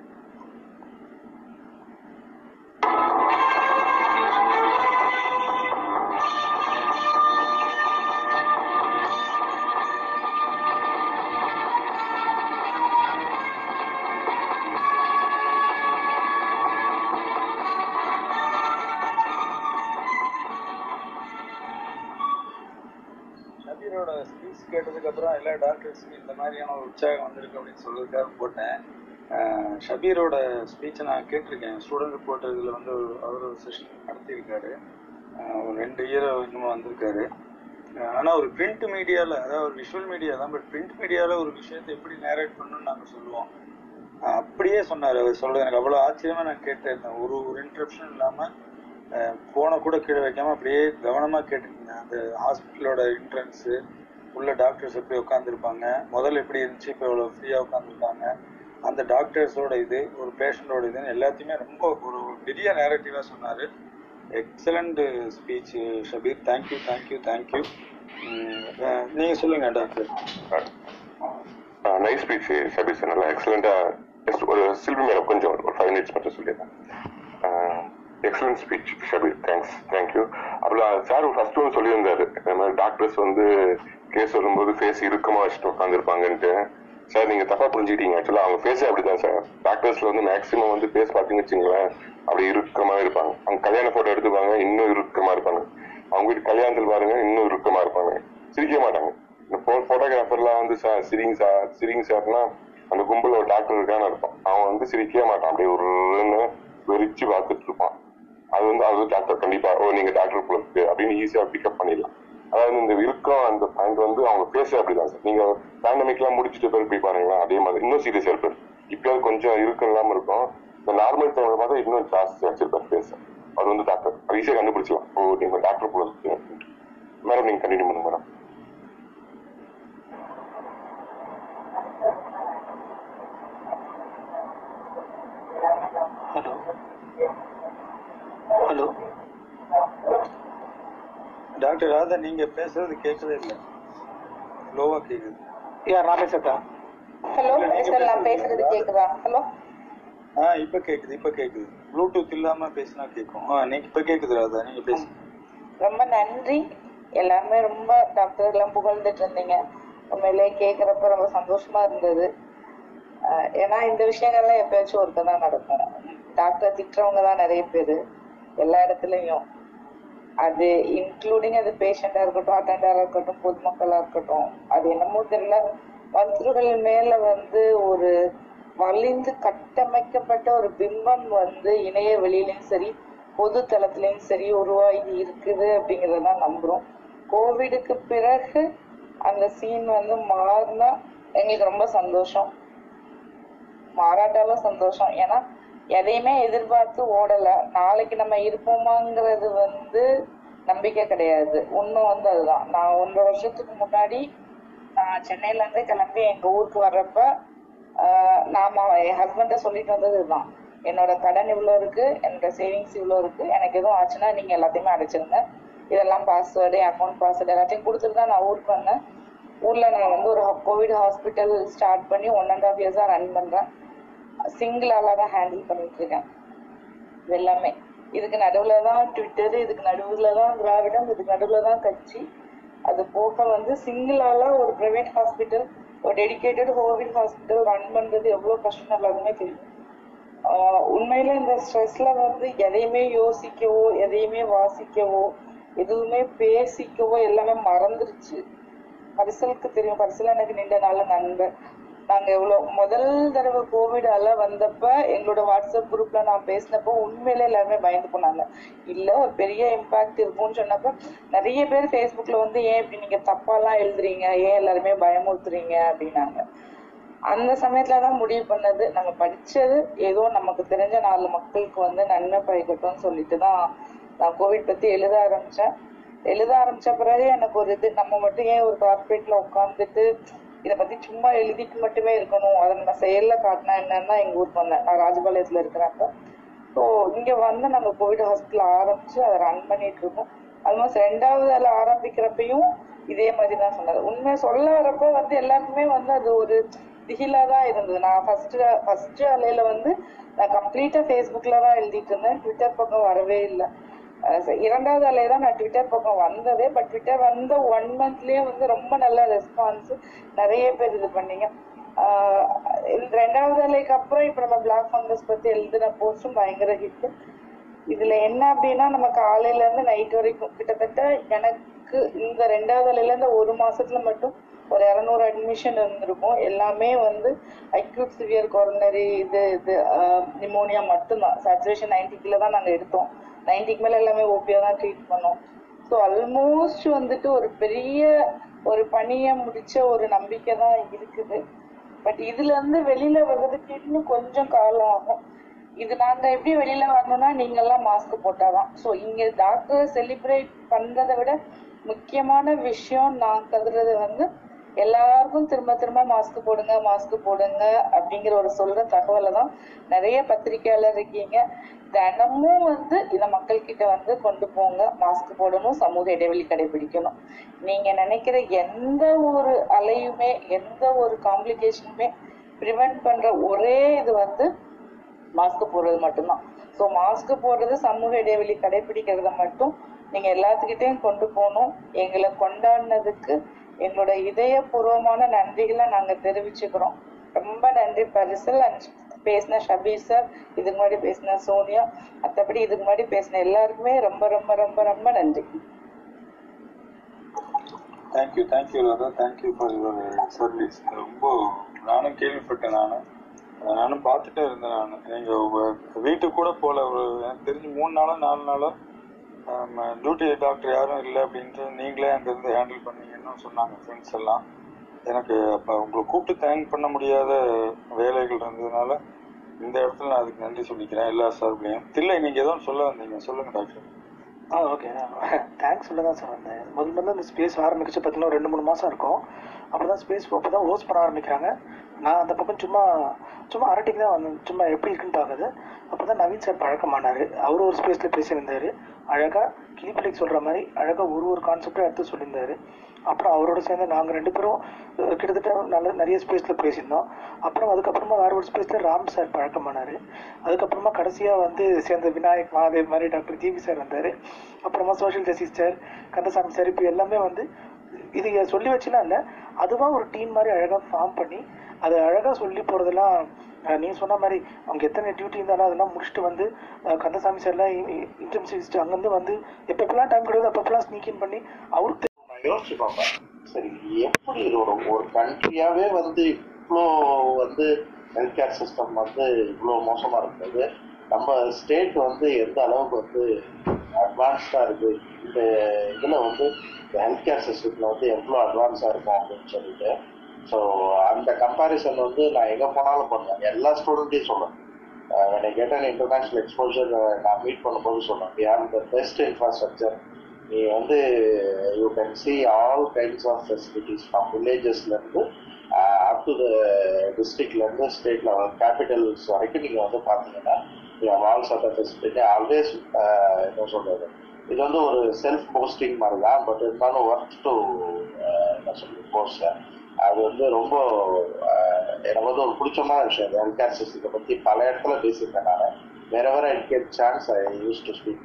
S3: ஷபீரோட ஸ்பீச் கேட்டதுக்கு அப்புறம் எல்லா டாக்டர்ஸுக்கும் இந்த மாதிரியான ஒரு உற்சாகம் வந்திருக்கு அப்படின்னு சொல்றதுக்காக போட்டேன் அஹ் ஷபீரோட ஸ்பீச்சை நான் கேட்டிருக்கேன் ஸ்டூடெண்ட் ரிப்போர்ட் இதில் வந்து அவர் ஒரு செஷன் நடத்தியிருக்காரு அஹ் ஒரு ரெண்டு இயர் இன்னும் வந்திருக்காரு அஹ் ஆனா ஒரு பிரிண்ட் மீடியால அதாவது ஒரு விஷுவல் மீடியா தான் பட் பிரிண்ட் மீடியால ஒரு விஷயத்தை எப்படி நேரேட் பண்ணணும்னு நாங்க சொல்லுவோம் அஹ் அப்படியே சொன்னாரு அவர் சொல்றது எனக்கு அவ்வளவு ஆச்சரியமா நான் கேட்டேன் ஒரு ஒரு இன்டரப்ஷன் இல்லாம போனை கூட கீழே வைக்காம அப்படியே கவனமா கேட்டுருந்தேன் அந்த ஹாஸ்பிட்டலோட என்ட்ரன்ஸ் உள்ள டாக்டர்ஸ் எப்படி உட்காந்துருப்பாங்க முதல்ல எப்படி இருந்துச்சு இப்போ இவ்வளோ ஃப்ரீயாக உட்காந்துருக்காங்க அந்த டாக்டர்ஸோட இது ஒரு பேஷண்டோட இதுன்னு எல்லாத்தையுமே ரொம்ப ஒரு பெரிய நேரட்டிவாக சொன்னார் excellent speech Shabeer thank you thank you thank you நீங்கள் சொல்லுங்க doctor
S6: nice speech Shabeer sir நல்லா எக்ஸலண்டா ஒரு சில்வி மேடம் கொஞ்சம் ஒரு ஃபைவ் மினிட்ஸ் மட்டும் சொல்லிடுறேன் excellent speech Shabeer thanks thank you அப்புறம் சார் ஃபர்ஸ்ட் ஒன்று சொல்லியிருந்தாரு இந்த மாதிரி டாக்டர்ஸ் வந்து கேஸ் வரும்போது ஃபேஸ் இறுக்கமா வச்சுட்டு உட்காந்துருப்பாங்கன்ட்டு சார் நீங்க தப்பா புரிஞ்சுக்கிட்டீங்க ஆக்சுவலா அவங்க ஃபேஸே அப்படிதான் சார் டாக்டர்ஸ்ல வந்து மேக்ஸிமம் வந்து ஃபேஸ் பார்த்தீங்கன்னு வச்சுங்களேன் அப்படி இறுக்கமாவே இருப்பாங்க அவங்க கல்யாண போட்டோ எடுத்துப்பாங்க இன்னும் இறுக்கமா இருப்பாங்க அவங்க வீட்டு கல்யாணத்தில் பாருங்க இன்னும் இறுக்கமா இருப்பாங்க சிரிக்க மாட்டாங்க இந்த போட்டோகிராஃபர்லாம் வந்து சார் சிரிங்க சார் சிரிங்க சார்னா அந்த கும்பல ஒரு டாக்டர் இருக்கான்னு இருப்பான் அவன் வந்து சிரிக்கவே மாட்டான் அப்படியே ஒரு வெறிச்சு பார்த்துட்டு இருப்பான் அது வந்து அது டாக்டர் கண்டிப்பா ஓ நீங்க டாக்டர் போல இருக்கு அப்படின்னு ஈஸியா பிக்கப் பண்ணிடலாம் அதாவது இந்த இறுக்கம் அந்த பாயிண்ட் வந்து அவங்க பேச அப்படிதான் சார் நீங்க பேண்டமிக் எல்லாம் முடிச்சுட்டு பேர் போய் பாருங்களா அதே மாதிரி இன்னும் சீரியஸா இருப்பாரு இப்பயாவது கொஞ்சம் இறுக்கம் இல்லாம இருக்கும் இந்த நார்மல் டைம்ல பார்த்தா இன்னும் ஜாஸ்தி வச்சிருப்பாரு பேச அது வந்து டாக்டர் அது ஈஸியா கண்டுபிடிச்சலாம் ஓ நீங்க டாக்டர் போல இருக்கு மேடம் நீங்க கண்டினியூ பண்ணுங்க மேடம்
S3: டாக்டர் ராதா நீங்க பேசுறது கேட்கவே இல்லை லோவா கேக்குது
S9: யா நான் பேசட்டா
S8: ஹலோ
S3: இல்ல, நீங்க
S8: சார் நான்
S3: பேசுறது
S8: பேசுறது கேக்குதா ஹலோ
S3: ஆ இப்ப கேக்குது இப்ப கேக்குது ப்ளூடூத் இல்லாம பேசினா கேட்கும் ஆ நீங்க இப்ப கேக்குது ராதா நீங்க பேசுங்க
S8: ரொம்ப நன்றி எல்லாருமே ரொம்ப டாக்டர் எல்லாம் புகழ்ந்துட்டு இருந்தீங்க உண்மையிலேயே கேக்குறப்ப ரொம்ப சந்தோஷமா இருந்தது ஆஹ் ஏன்னா இந்த விஷயங்கள்லாம் எப்பயாச்சும் ஒருக்க தான் நடக்கும் டாக்டர் திட்டுறவங்க தான் நிறைய பேரு எல்லா இடத்துலயும் அது இன்க்ளூடிங் அது பேஷண்டா இருக்கட்டும் அட்டண்டரா இருக்கட்டும் பொதுமக்களா இருக்கட்டும் அது என்னமோ தெரியல மருத்துவர்கள் மேல வந்து ஒரு வலிந்து கட்டமைக்கப்பட்ட ஒரு பிம்பம் வந்து இணைய வெளியிலயும் சரி பொது தளத்திலயும் சரி உருவாகி இருக்குது அப்படிங்கறத நம்புறோம் கோவிடுக்கு பிறகு அந்த சீன் வந்து மாறினா எங்களுக்கு ரொம்ப சந்தோஷம் மாறாட்டாலும் சந்தோஷம் ஏன்னா எதையுமே எதிர்பார்த்து ஓடல நாளைக்கு நம்ம இருப்போமாங்கிறது வந்து நம்பிக்கை கிடையாது உண்மை வந்து அதுதான் நான் ஒன்றரை வருஷத்துக்கு முன்னாடி நான் சென்னையில இருந்து கிளம்பி எங்க ஊருக்கு வர்றப்ப ஆஹ் நாம என் ஹஸ்பண்ட சொல்லிட்டு வந்தது இதுதான் என்னோட கடன் இவ்வளோ இருக்கு என்னோட சேவிங்ஸ் இவ்வளோ இருக்கு எனக்கு எதுவும் ஆச்சுன்னா நீங்க எல்லாத்தையுமே அடைச்சிருங்க இதெல்லாம் பாஸ்வேர்டு அக்கௌண்ட் பாஸ்வேர்டு எல்லாத்தையும் கொடுத்துட்டு தான் நான் ஊருக்கு வந்தேன் ஊர்ல நான் வந்து ஒரு கோவிட் ஹாஸ்பிட்டல் ஸ்டார்ட் பண்ணி ஒன் அண்ட் ஆஃப் இயர்ஸா ரன் பண்றேன் சிங்கிள் ஆளா தான் ஹேண்டில் பண்ணிட்டு இருக்கேன் இது எல்லாமே இதுக்கு நடுவுல தான் ட்விட்டர் இதுக்கு நடுவுல தான் திராவிடம் இதுக்கு நடுவுல தான் கட்சி அது போக வந்து சிங்கிள் ஆளா ஒரு பிரைவேட் ஹாஸ்பிட்டல் ஒரு டெடிகேட்டட் கோவிட் ஹாஸ்பிட்டல் ரன் பண்றது எவ்வளவு கஷ்டம் எல்லாருமே தெரியும் ஆஹ் உண்மையில இந்த ஸ்ட்ரெஸ்ல வந்து எதையுமே யோசிக்கவோ எதையுமே வாசிக்கவோ எதுவுமே பேசிக்கவோ எல்லாமே மறந்துருச்சு பரிசலுக்கு தெரியும் பரிசல் எனக்கு நீண்ட நாள் நண்பர் நாங்க எவ்வளவு முதல் தடவை கோவிட் அல வந்தப்ப எங்களோட வாட்ஸ்அப் குரூப்ல நான் பேசினப்போ உண்மையில எல்லாருமே பயந்து போனாங்க இல்ல ஒரு பெரிய இம்பாக்ட் இருக்கும்னு சொன்னப்ப நிறைய பேர் ஃபேஸ்புக்ல வந்து ஏன் இப்படி நீங்க தப்பாலாம் எழுதுறீங்க ஏன் எல்லாருமே பயமுறுத்துறீங்க அப்படின்னாங்க அந்த சமயத்துல தான் முடிவு பண்ணது நம்ம படிச்சது ஏதோ நமக்கு தெரிஞ்ச நாலு மக்களுக்கு வந்து நன்மை பயக்கட்டும்னு சொல்லிட்டு தான் நான் கோவிட் பத்தி எழுத ஆரம்பிச்சேன் எழுத ஆரம்பிச்ச பிறகு எனக்கு ஒரு இது நம்ம மட்டும் ஏன் ஒரு கார்பரேட்ல உட்காந்துட்டு இத பத்தி சும்மா எழுதிட்டு மட்டுமே இருக்கணும் அதை நம்ம செயல்ல காட்டினா என்னன்னா எங்க ஊருக்கு வந்தேன் நான் ராஜபாளையத்துல இருக்கிறப்ப ஸோ இங்க வந்து நம்ம கோவிட் ஹாஸ்பிட்டல் ஆரம்பிச்சு அதை ரன் பண்ணிட்டு இருக்கோம் ஆல்மோஸ்ட் ரெண்டாவது அதில் ஆரம்பிக்கிறப்பையும் இதே மாதிரி தான் சொன்னது உண்மை சொல்ல வரப்போ வந்து எல்லாருக்குமே வந்து அது ஒரு திகிலா தான் இருந்தது நான் ஃபர்ஸ்ட் ஃபர்ஸ்ட் அலையில வந்து நான் கம்ப்ளீட்டா ஃபேஸ்புக்ல தான் எழுதிட்டு இருந்தேன் ட்விட்டர் பக்கம் வரவே இல்லை இரண்டாவது அலையை தான் நான் ட்விட்டர் பக்கம் வந்ததே பட் ட்விட்டர் வந்த ஒன் மந்த்லயே வந்து ரொம்ப நல்ல ரெஸ்பான்ஸ் நிறைய பேர் இது பண்ணீங்க ஆஹ் இந்த ரெண்டாவது அலைக்கு அப்புறம் இப்ப நம்ம பிளாக் ஃபங்கஸ் பத்தி எழுதின போஸ்டும் பயங்கர ஹிட் இதுல என்ன அப்படின்னா நம்ம காலையில இருந்து நைட் வரைக்கும் கிட்டத்தட்ட எனக்கு இந்த ரெண்டாவது அலையில இருந்து ஒரு மாசத்துல மட்டும் ஒரு இரநூறு அட்மிஷன் இருந்திருக்கும் எல்லாமே வந்து அக்யூட் சிவியர் கொரோனரி இது இது நிமோனியா மட்டும்தான் சேச்சுரேஷன் நைன்டி கீழே தான் நாங்க எடுத்தோம் நைன்டிக்கு மேல எல்லாமே ஓபியா தான் ட்ரீட் பண்ணோம் ஸோ ஆல்மோஸ்ட் வந்துட்டு ஒரு பெரிய ஒரு பணியை முடிச்ச ஒரு நம்பிக்கை தான் இருக்குது பட் இதுல இருந்து வெளியில வர்றதுக்கு இன்னும் கொஞ்சம் காலம் ஆகும் இது நாங்க எப்படி வெளியில வரணும்னா நீங்க எல்லாம் மாஸ்க் போட்டாதான் ஸோ இங்க டாக்டர் செலிப்ரேட் பண்றதை விட முக்கியமான விஷயம் நான் கருதுறது வந்து எல்லாருக்கும் திரும்ப திரும்ப மாஸ்க் போடுங்க மாஸ்க் போடுங்க அப்படிங்கிற ஒரு சொல்ற தகவலை தான் நிறைய பத்திரிகையாளர் இருக்கீங்க தினமும் வந்து இதை மக்கள் கிட்ட வந்து கொண்டு போங்க மாஸ்க் போடணும் சமூக இடைவெளி கடைபிடிக்கணும் நீங்க நினைக்கிற எந்த ஒரு அலையுமே எந்த ஒரு காம்ப்ளிகேஷனுமே ப்ரிவென்ட் பண்ற ஒரே இது வந்து மாஸ்க் போடுறது மட்டும்தான் ஸோ மாஸ்க் போடுறது சமூக இடைவெளி கடைபிடிக்கிறத மட்டும் நீங்க எல்லாத்துக்கிட்டையும் கொண்டு போகணும் எங்களை கொண்டாடினதுக்கு எங்களோட இதயபூர்வமான நன்றிகளை நாங்க தெரிவிச்சுக்கிறோம் ரொம்ப நன்றி பரிசல் அண்ட் பேசின ஷபீர் சார் இதுக்கு முன்னாடி பேசின சோனியா மற்றபடி இதுக்கு முன்னாடி பேசின எல்லாருக்குமே ரொம்ப ரொம்ப ரொம்ப ரொம்ப நன்றி
S3: thank you thank you Radha thank you for your service ரொம்ப நானும் கேள்விப்பட்டேன் நானும் நானும் பார்த்துட்டே இருந்தேன் நான் எங்க உங்க வீட்டுக்கு கூட போல ஒரு எனக்கு தெரிஞ்சு மூணு நாளோ நாலு நாளோ டியூட்டி டாக்டர் யாரும் இல்லை அப்படின்ட்டு நீங்களே அங்கேருந்து ஹேண்டில் பண்ணீங்கன்னு சொன்னாங்க ஃப்ரெண்ட்ஸ் எல்லாம் எனக்கு அப்போ உங்களை கூப்பிட்டு தேங்க் பண்ண முடியாத வேலைகள் இருந்ததுனால இந்த இடத்துல நான் அதுக்கு நன்றி சொல்லிக்கிறேன் எல்லா சார்பிலையும் தில்லை நீங்க ஏதோ ஒண்ணு சொல்ல வந்தீங்க சொல்லுங்க டாக்டர்
S9: ஆ ஓகே தேங்க்ஸ் சொல்ல தான் சார் வந்தேன் முதல் முதல்ல இந்த ஸ்பேஸ் ஆரம்பிச்சு பார்த்தீங்கன்னா ஒரு ரெண்டு மூணு மாதம் இருக்கும் அப்போ தான் ஸ்பேஸ் அப்போ தான் ஹோஸ்ட் பண்ண ஆரம்பிக்கிறாங்க நான் அந்த பக்கம் சும்மா சும்மா அரட்டிக்கு தான் வந்தேன் சும்மா எப்படி இருக்குன்னு பார்க்குது அப்போ தான் நவீன் சார் பழக்கமானார் அவர் ஒரு ஸ்பேஸில் பேசியிருந்தார் அழகா கிளிப்பிள்ளைக்கு சொல்ற மாதிரி அழகா ஒரு ஒரு கான்செப்டை எடுத்து சொல்லியிருந்தாரு அப்புறம் அவரோட சேர்ந்து நாங்க ரெண்டு பேரும் அஹ், கிட்டத்தட்ட நல்ல நிறைய ஸ்பேஸ்ல பேசியிருந்தோம் அப்புறம் அதுக்கப்புறமா வேற ஒரு ஸ்பேஸ்ல ராம் சார் பழக்கமானாரு அதுக்கப்புறமா கடைசியா வந்து சேர்ந்த விநாயக் மகாதேவ் மாதிரி டாக்டர் ஜிவி சார் வந்தாரு அப்புறமா social justice sir Kandasamy sir இப்போ எல்லாமே வந்து இது சொல்லி வச்சுலாம் இல்லை அதுவா ஒரு டீம் மாதிரி அழகா ஃபார்ம் பண்ணி அதை அழகா சொல்லி போறதெல்லாம் அஹ், நீங்க சொன்ன மாதிரி அவங்க எத்தனை டியூட்டி இருந்தாலும் அதெல்லாம் முடிச்சுட்டு வந்து அஹ், கந்தசாமி சார்லாம் இன்டர்ன்ஷிப் அங்கேருந்து வந்து எப்பப்பெல்லாம் டைம் கிடையாது அப்பப்பெல்லாம் ஸ்னீக் இன் பண்ணி அவருக்கு
S11: நான் யோசிச்சு பார்ப்பேன் சரி எப்படி இது ஒரு ஒரு கண்ட்ரியாவே வந்து இவ்வளோ வந்து ஹெல்த் கேர் சிஸ்டம் வந்து இவ்வளோ மோசமா இருக்குது நம்ம ஸ்டேட் வந்து எந்த அளவுக்கு வந்து அட்வான்ஸ்டா இருக்கு இந்த இதுல வந்து ஹெல்த் கேர் சிஸ்டத்துல வந்து எவ்வளோ அட்வான்ஸா இருக்கும் அப்படின்னு சொல்லிட்டு ஸோ அந்த கம்பாரிசன் வந்து நான் எங்க போனாலும் பண்ணுவேன் எல்லா ஸ்டூடெண்ட்டையும் சொல்லுவேன் when I get an international exposure uh, நான் மீட் பண்ணும்போது சொன்னேன் we have the best infrastructure நீ வந்து you can see all kinds of facilities from வில்லேஜஸ்ல இருந்து அப் டு த டிஸ்ட்ரிக்ட்ல இருந்து ஸ்டேட் லெவல் கேபிட்டல்ஸ் வரைக்கும் நீங்க வந்து பாத்தீங்கன்னா all sort of facility always என்ன சொல்றது இது வந்து ஒரு செல்ஃப் போஸ்டிங் மாதிரி தான் பட் இருந்தாலும் ஒர்க் டு என்ன சொல்றது போஸ்ட் அது வந்து ரொம்ப அஹ், எனக்கு வந்து ஒரு பிடிச்சமான விஷயம் இந்த ஹெல்த் கேர் சிஸ்டத்தை பத்தி பல இடத்துல பேசியிருக்கேன் நான் வேற வேற I get chance I use to speak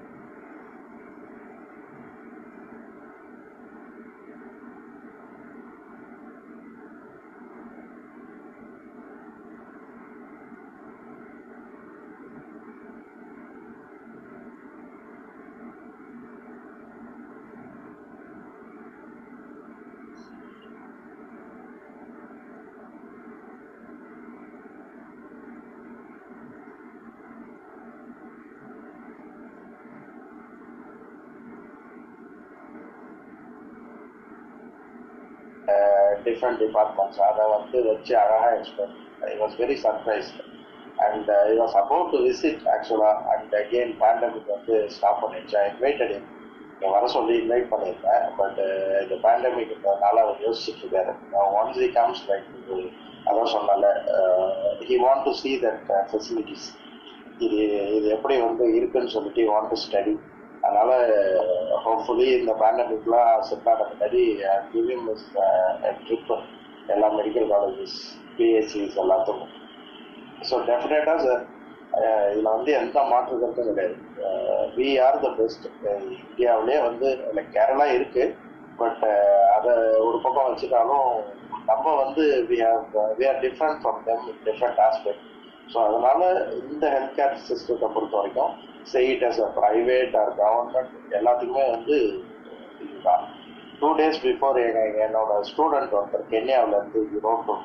S11: different departments அதை வந்து வச்சு அழகா explain I was very surprised and I was about to visit actually and again pandemic வந்து ஸ்டாப் பண்ணிடுச்சு ஐ இன்வைட்டட் இங்கே வர சொல்லி இன்வைட் பண்ணியிருந்தேன் பட் இந்த பேண்டமிக்னால அவர் யோசிச்சுட்டு இருக்காரு ஒன்ஸ் ஹி கம்ஸ் லைக் இது அதான் சொன்னால he want to see that facilities இது இது எப்படி வந்து இருக்குன்னு சொல்லிட்டு வாண்ட் டு ஸ்டடி அதனால ஹோப்ஃபுல்லி இந்த பேண்டமிக்லாம் செட் ஆன பின்னாடி கிவிங் ட்ரிப் எல்லா மெடிக்கல் காலேஜஸ் பிஎஸ்சிஸ் எல்லாத்துக்கும் ஸோ டெஃபினட்டா சார் இதில் வந்து எந்த மாற்று கருத்தும் கிடையாது வி ஆர் த பெஸ்ட் இந்தியாவிலே வந்து லைக் கேரளா இருக்கு பட் அதை ஒரு பக்கம் வச்சுட்டாலும் நம்ம வந்து we have we are different from them different aspect so அதனால இந்த ஹெல்த் கேர் சிஸ்டத்தை பொறுத்த வரைக்கும் செய்யிட் as a private or government எல்லாத்துக்குமே வந்து இதுதான் டூ டேஸ் பிஃபோர் என்னோட ஸ்டூடெண்ட் ஒருத்தர் கென்யாவில இருந்து யூரோப்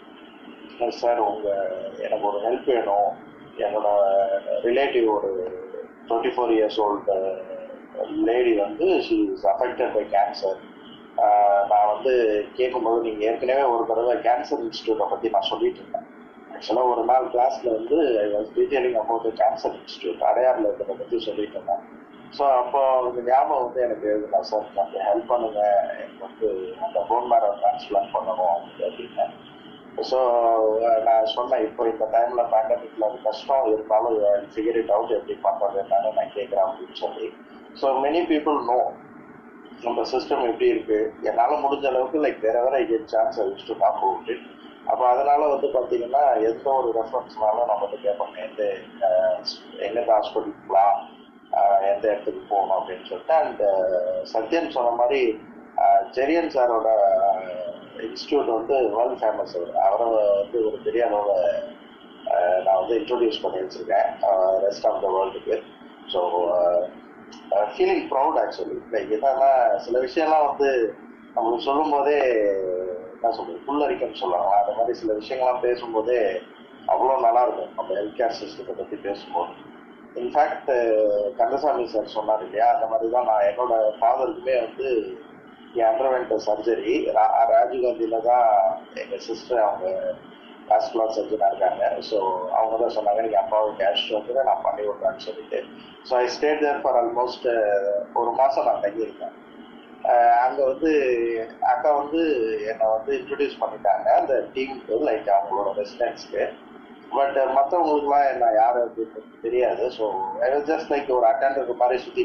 S11: சார் உங்க எனக்கு ஒரு ஹெல்ப் வேணும் என்னோட ரிலேட்டிவ் ஒரு twenty four years old lady வந்து she is affected by cancer நான் வந்து கேட்கும்போது நீங்க ஏற்கனவே ஒரு தடவை கேன்சர் இன்ஸ்டியூட்டை பத்தி நான் சொல்லிட்டு இருந்தேன் ஆக்சுவலாக ஒரு நாள் கிளாஸ்ல வந்து I was teaching about cancer institute அடையாறுல இருக்கிறத பத்தி சொல்லிட்டு இருந்தேன் ஸோ அப்போ அந்த ஞாபகம் வந்து எனக்கு எழுதுனா சார் கொஞ்சம் ஹெல்ப் பண்ணுங்க எனக்கு வந்து அந்த போன் மேரோ டிரான்ஸ்பிளான் பண்ணணும் அப்படின்னு ஸோ நான் சொன்னேன் இப்போ இந்த டைம்ல பேண்டமிக்ல அது கஷ்டம் இருந்தாலும் ஃபிகர் இட் அவுட் எப்படி பண்றது என்னன்னு நான் கேட்குறேன் அப்படின்னு சொல்லி ஸோ மெனி பீப்புள் நோ நம்ம சிஸ்டம் எப்படி இருக்கு என்னால் முடிஞ்ச அளவுக்கு லைக் வேற வேற get chance I use to talk out it அப்போ அதனால வந்து பார்த்தீங்கன்னா எந்த ஒரு ரெஃபரன்ஸ்னாலும் நம்ம வந்து கேட்பாங்க எந்த எந்த ஹாஸ்பிட்டல் போகலாம் எந்த இடத்துக்கு போகணும் அப்படின்னு சொல்லிட்டு அண்ட் சத்யன் சொன்ன மாதிரி ஜெரியன் சாரோட இன்ஸ்டியூட் வந்து வேர்ல்ட் ஃபேமஸ் அவர் அவரை வந்து ஒரு பெரிய அளவில் நான் வந்து இன்ட்ரோடியூஸ் பண்ணி வச்சிருக்கேன் ரெஸ்ட் ஆஃப் த வேர்ல்டுக்கு so feeling proud actually like என்னன்னா சில விஷயம்லாம் வந்து நம்மளுக்கு சொல்லும் போதே என்ன சொல்றது புல்லரிக்கன்னு சொல்லுவாங்க அந்த மாதிரி சில விஷயங்கள்லாம் பேசும்போதே அவ்வளோ நல்லா இருக்கும் நம்ம ஹெல்த் கேர் சிஸ்டத்தை பற்றி பேசும்போது இன்ஃபேக்ட் கந்தசாமி சார் சொன்னார் இல்லையா அந்த மாதிரி தான் நான் என்னோட ஃபாதருக்குமே வந்து அண்டர்வென்ட் சர்ஜரி ராஜீவ்காந்தியில தான் எங்கள் சிஸ்டர் அவங்க வாஸ்குலர் சர்ஜனாக இருக்காங்க ஸோ அவங்க தான் சொன்னாங்க நீங்கள் அப்பாவுக்கு கேஷ் வந்து நான் பண்ணி விட்றேன்னு சொல்லிட்டு so I stayed there for almost ஒரு மாதம் நான் தங்கியிருக்கேன் அங்கே வந்து அக்கா வந்து என்னை வந்து இன்ட்ரடியூஸ் பண்ணிட்டாங்க அந்த டீமுக்கு லைக் அவங்களோட ரெசிடென்ட்ஸ்க்கு பட் மற்றவங்களுக்குலாம் என்ன யார் அப்படின்னு தெரியாது so I was just like ஒரு அட்டண்டர் மாதிரி சுற்றிட்டு இருந்தேன்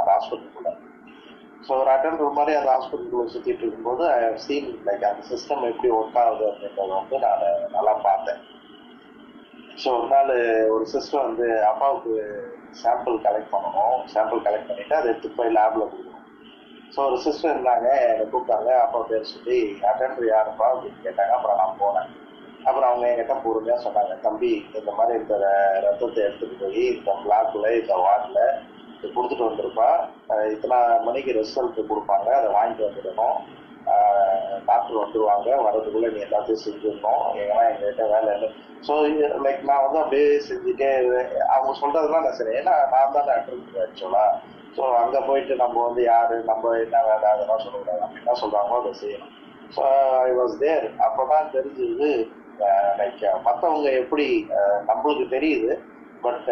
S11: அந்த ஹாஸ்பிட்டலுக்குள்ள ஸோ ஒரு அட்டெண்டர் மாதிரி அந்த ஹாஸ்பிட்டலுக்குள்ள சுற்றிட்டு இருக்கும்போது ஐ ஹவ் சீன் லைக் அந்த சிஸ்டம் எப்படி ஒர்க் ஆகுது அப்படின்றத வந்து நான் நல்லா பார்த்தேன் ஸோ ஒரு நாள் ஒரு சிஸ்டம் வந்து அப்பாவுக்கு சாம்பிள் கலெக்ட் பண்ணணும் சாம்பிள் கலெக்ட் பண்ணிட்டு அதை எடுத்து போய் லேப்ல கொடுக்கணும் ஸோ ஒரு சிஸ்டர் இருந்தாங்க என்னை கூப்பிட்டாங்க அப்பா பேர் சொல்லி அட்டெண்டர் யாருப்பா அப்படின்னு கேட்டாங்க அப்புறம் நான் போனேன் அப்புறம் அவங்க என்கிட்ட பொறுமையா சொன்னாங்க தம்பி இந்த மாதிரி இந்த ர- ரத்தத்தை எடுத்துட்டு போய் இந்த பிளாக்ல இந்த வார்டில் இது கொடுத்துட்டு வந்திருப்பா அஹ் இத்தனை மணிக்கு ரிசல்ட் கொடுப்பாங்க அதை வாங்கிட்டு வந்துடணும் டாக்டர் வந்துருவாங்க வரதுக்குள்ள நீ எல்லாத்தையும் செஞ்சிடணும் எங்கன்னா எங்ககிட்ட வேலை இல்லை ஸோ லைக் நான் வந்து அப்படியே செஞ்சுட்டே அவங்க சொல்றதுலாம் நான் சரி ஏன்னா நான் தானே அட்ரஸ் ஆக்சுவலா ஸோ அங்க போயிட்டு நம்ம வந்து யாரு நம்ம என்ன வேலை அதெல்லாம் சொல்லக்கூடாது நம்ம என்ன சொல்றாங்களோ அதை செய்யணும் ஸோ ஐ வாஸ் தேர் அப்போதான் தெரிஞ்சது லைக் மற்றவங்க எப்படி அஹ், நம்மளுக்கு தெரியுது பட்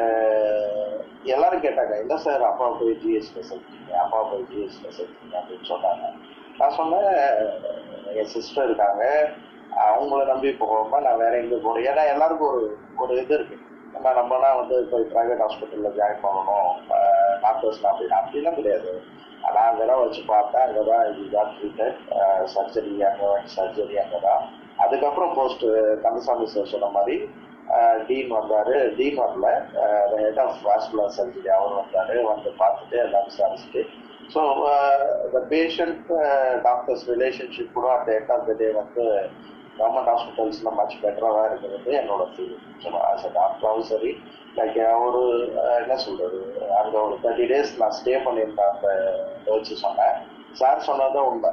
S11: எல்லாரும் கேட்டாங்க இல்லை சார் அப்பா போய் ஜிஎஸ்ல சேர்த்தீங்க அப்பா போய் ஜிஎஸ்ல சேர்த்தீங்க அப்படின்னு சொன்னாங்க நான் சொன்னேன் என் சிஸ்டர் இருக்காங்க அவங்கள நம்பி போகாம நான் வேற எங்க போறேன் ஏன்னா எல்லாருக்கும் ஒரு ஒரு இது இருக்கு நம்ம நம்மனா வந்து போய் பிரைவேட் ஹாஸ்பிட்டல்ல ஜாயின் பண்ணணும் டாக்டர்ஸ் அப்படின்னா அப்படிலாம் கிடையாது நான் அங்கதான் வச்சு பார்த்தேன் அங்கதான் இதுதான் ட்ரீட்டட் சர்ஜரி அங்கே சர்ஜரி அங்கதான் அதுக்கப்புறம் போஸ்ட் கந்தசாமி சார் சொன்ன மாதிரி டீன் வந்தாரு டீன் வரல ஹெட் ஆஃப் வாஸ்குலர் சர்ஜரி அவர் வந்தாரு வந்து பார்த்துட்டு எல்லாம் விசாரிச்சுட்டு so the patient doctors relationship கூட at end of the day வந்து கவர்மெண்ட் ஹாஸ்பிட்டல்ஸ்ல மச் பெட்டராக இருக்கிறது என்னோட ஃபீலிங் ஆஸ் அ டாக்டராகவும் சரி லைக் ஒரு அஹ், என்ன சொல்றது அங்கே ஒரு தேர்ட்டி டேஸ் நான் ஸ்டே பண்ணியிருந்தேன் அந்த வச்சு சொன்னேன் சார் சொன்னதும் உண்மை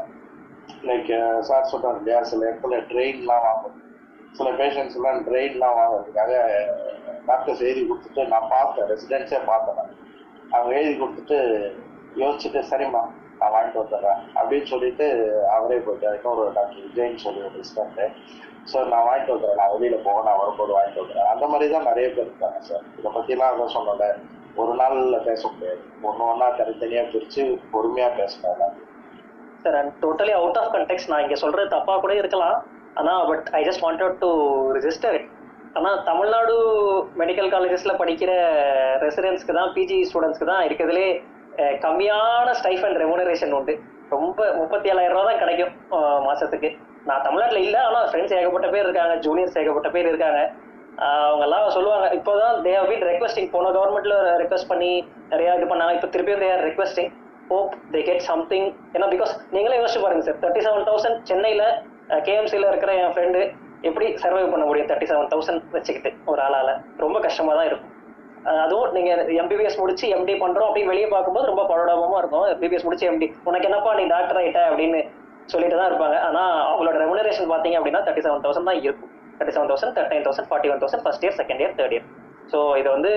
S11: லைக் சார் சொல்றாரு இல்லையா சில இடத்துல ட்ரெயின்லாம் வாங்கும் சில பேஷண்ட்ஸ் எல்லாம் ட்ரெயின்லாம் வாங்குறதுக்காக டாக்டர்ஸ் எழுதி கொடுத்துட்டு நான் பார்த்தேன் ரெசிடென்ஸே பார்த்தேன் நான். அவங்க எழுதி கொடுத்துட்டு யோசிச்சுட்டு சரிம்மா நான் வாங்கிட்டு வந்துடுறேன் அப்படின்னு சொல்லிட்டு அவரே போயிட்டார் இன்னொரு டாக்டர் விஜய்னு சொல்லி ஒரு ரெசிடென்ட் சார் நான் வாங்கிட்டு வந்துடுறேன் நான் வெளியில போக நான் வரும்போது வாங்கிட்டு வந்துடுறேன் அந்த மாதிரி தான் நிறைய பேர் இருக்காங்க சார் இதை பத்திலாம் அதான் சொன்னல ஒரு நாள்ல பேச முடியாது ஒன்று ஒன்றா தனித்தனியா பிரிச்சு பொறுமையா பேசணும் எல்லாத்தையும்
S12: sir and totally out of context நான் இங்க சொல்றது தப்பா கூட இருக்கலாம் ஆனா but I just wanted to register it ஆனா தமிழ்நாடு மெடிக்கல் காலேஜஸ்ல படிக்கிற ரெசிடென்ட்ஸ்க்கு தான் பிஜி ஸ்டூடெண்ட்ஸ்க்கு தான் இருக்கிறதுலே அஹ், கம்மியான ஸ்டைஃபண்ட் ரெமுனரேஷன் உண்டு ரொம்ப முப்பத்தி ஏழாயிரம் ரூபா தான் கிடைக்கும் அஹ், மாசத்துக்கு நான் தமிழ்நாட்டுல இல்ல ஆனா ஃப்ரெண்ட்ஸ் ஏகப்பட்ட பேர் இருக்காங்க ஜூனியர்ஸ் ஏகப்பட்ட பேர் இருக்காங்க ஆஹ் அவங்க எல்லாம் சொல்லுவாங்க இப்போதான் தே ஹவ் பீன் ரெக்வஸ்டிங் போன கவர்மெண்ட்ல ரெக்வஸ்ட் பண்ணி நிறைய இது பண்ணாங்க இப்போ திருப்பியும் they're requesting hope they get something ஏன்னா பிகாஸ் நீங்களே யோசிச்சு பாருங்க சார் தேர்ட்டி செவன் தௌசண்ட் சென்னையில கேஎம்சியில் இருக்கிற என் ஃப்ரெண்டு எப்படி சர்வை பண்ண முடியும் தேர்ட்டி செவன் தௌசண்ட் வச்சுக்கிட்டு ஒரு ஆளால ரொம்ப கஷ்டமா தான் இருக்கும் அஹ் அதுவும் நீங்க எம்பிபிஎஸ் முடிச்சு எம்டி பண்றோம் அப்படின்னு வெளியே பார்க்கும்போது ரொம்ப படோடமா இருக்கும் எம்பிபிஎஸ் முடிச்சு எம்டி உனக்கு என்னப்பா நீ டாக்டர் ஆயிட்ட அப்படின்னு சொல்லிட்டு தான் இருப்பாங்க ஆனா அவங்களோட ரெமுனரேஷன் பாத்தீங்க அப்படின்னா தேர்ட்டி செவன் தௌசண்ட் தான் இருக்கும் thirty seven thousand thirty nine thousand forty one thousand first year second year third year so இது வந்து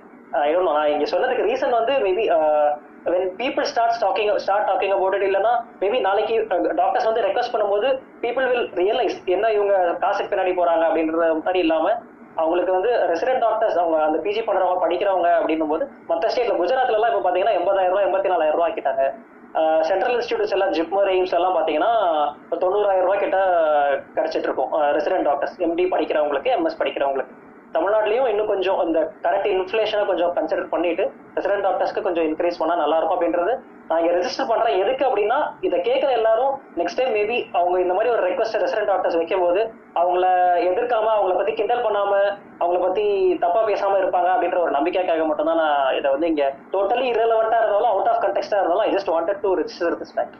S12: ஐ டோன்ட் நான் இங்க சொன்னதுக்கு ரீசன் வந்து maybe when people starts talking start talking about it இல்லைன்னா maybe நாளைக்கு டாக்டர்ஸ் வந்து ரெக்வஸ்ட் பண்ணும்போது people will realize என்ன இவங்க காசுக்கு பின்னாடி போறாங்க அப்படின்றது மாதிரி இல்லாம அவங்களுக்கு வந்து ரெசிடென்ட் டாக்டர்ஸ் அவங்க அந்த பிஜி பண்றவங்க படிக்கிறவங்க அப்படின்னும் போது மற்ற ஸ்டேட்ல குஜராத்ல எல்லாம் இப்போ பாத்தீங்கன்னா எண்பதாயிரம் ரூபாய் எண்பத்தி நாலாயிரம் ரூபாய் ஆக்கிட்டாங்க சென்ட்ரல் இன்ஸ்டியூட்ஸ் எல்லாம் ஜிப்மர் எய்ம்ஸ் எல்லாம் பாத்தீங்கன்னா இப்ப தொண்ணூறாயிரம் ரூபாய் கிட்ட கிடைச்சிட்டு இருக்கும் ரெசிடென்ட் டாக்டர்ஸ் எம்டி படிக்கிறவங்களுக்கு எம்எஸ் படிக்கிறவங்களுக்கு தமிழ்நாட்டிலையும் இன்னும் கொஞ்சம் இந்த கரண்ட் இன்ஃபிளேஷனை கொஞ்சம் கன்சிடர் பண்ணிட்டு ரெசிடென்ட் டாக்டர்ஸ்க்கு கொஞ்சம் இன்க்ரீஸ் பண்ணா நல்லா இருக்கும் அப்படின்றது நான் இங்க ரெஜிஸ்டர் பண்றேன் எதுக்கு அப்படின்னா இதை கேட்கிற எல்லாரும் நெக்ஸ்ட் டைம் மேபி அவங்க இந்த மாதிரி ஒரு ரெக்வஸ்ட் ரெசிடென்ட் டாக்டர்ஸ் வைக்கும் போது அவங்கள எதிர்க்காம அவங்கள பத்தி கிண்டல் பண்ணாம அவங்கள பத்தி தப்பா பேசாம இருப்பாங்க அப்படின்ற ஒரு நம்பிக்கைக்காக மட்டும்தான் நான் இதை வந்து இங்க டோட்டலி இரலவெண்டா இருந்தாலும் அவுட் ஆஃப் கண்டெக்ஸ்டா இருந்தாலும் I just wanted to register this fact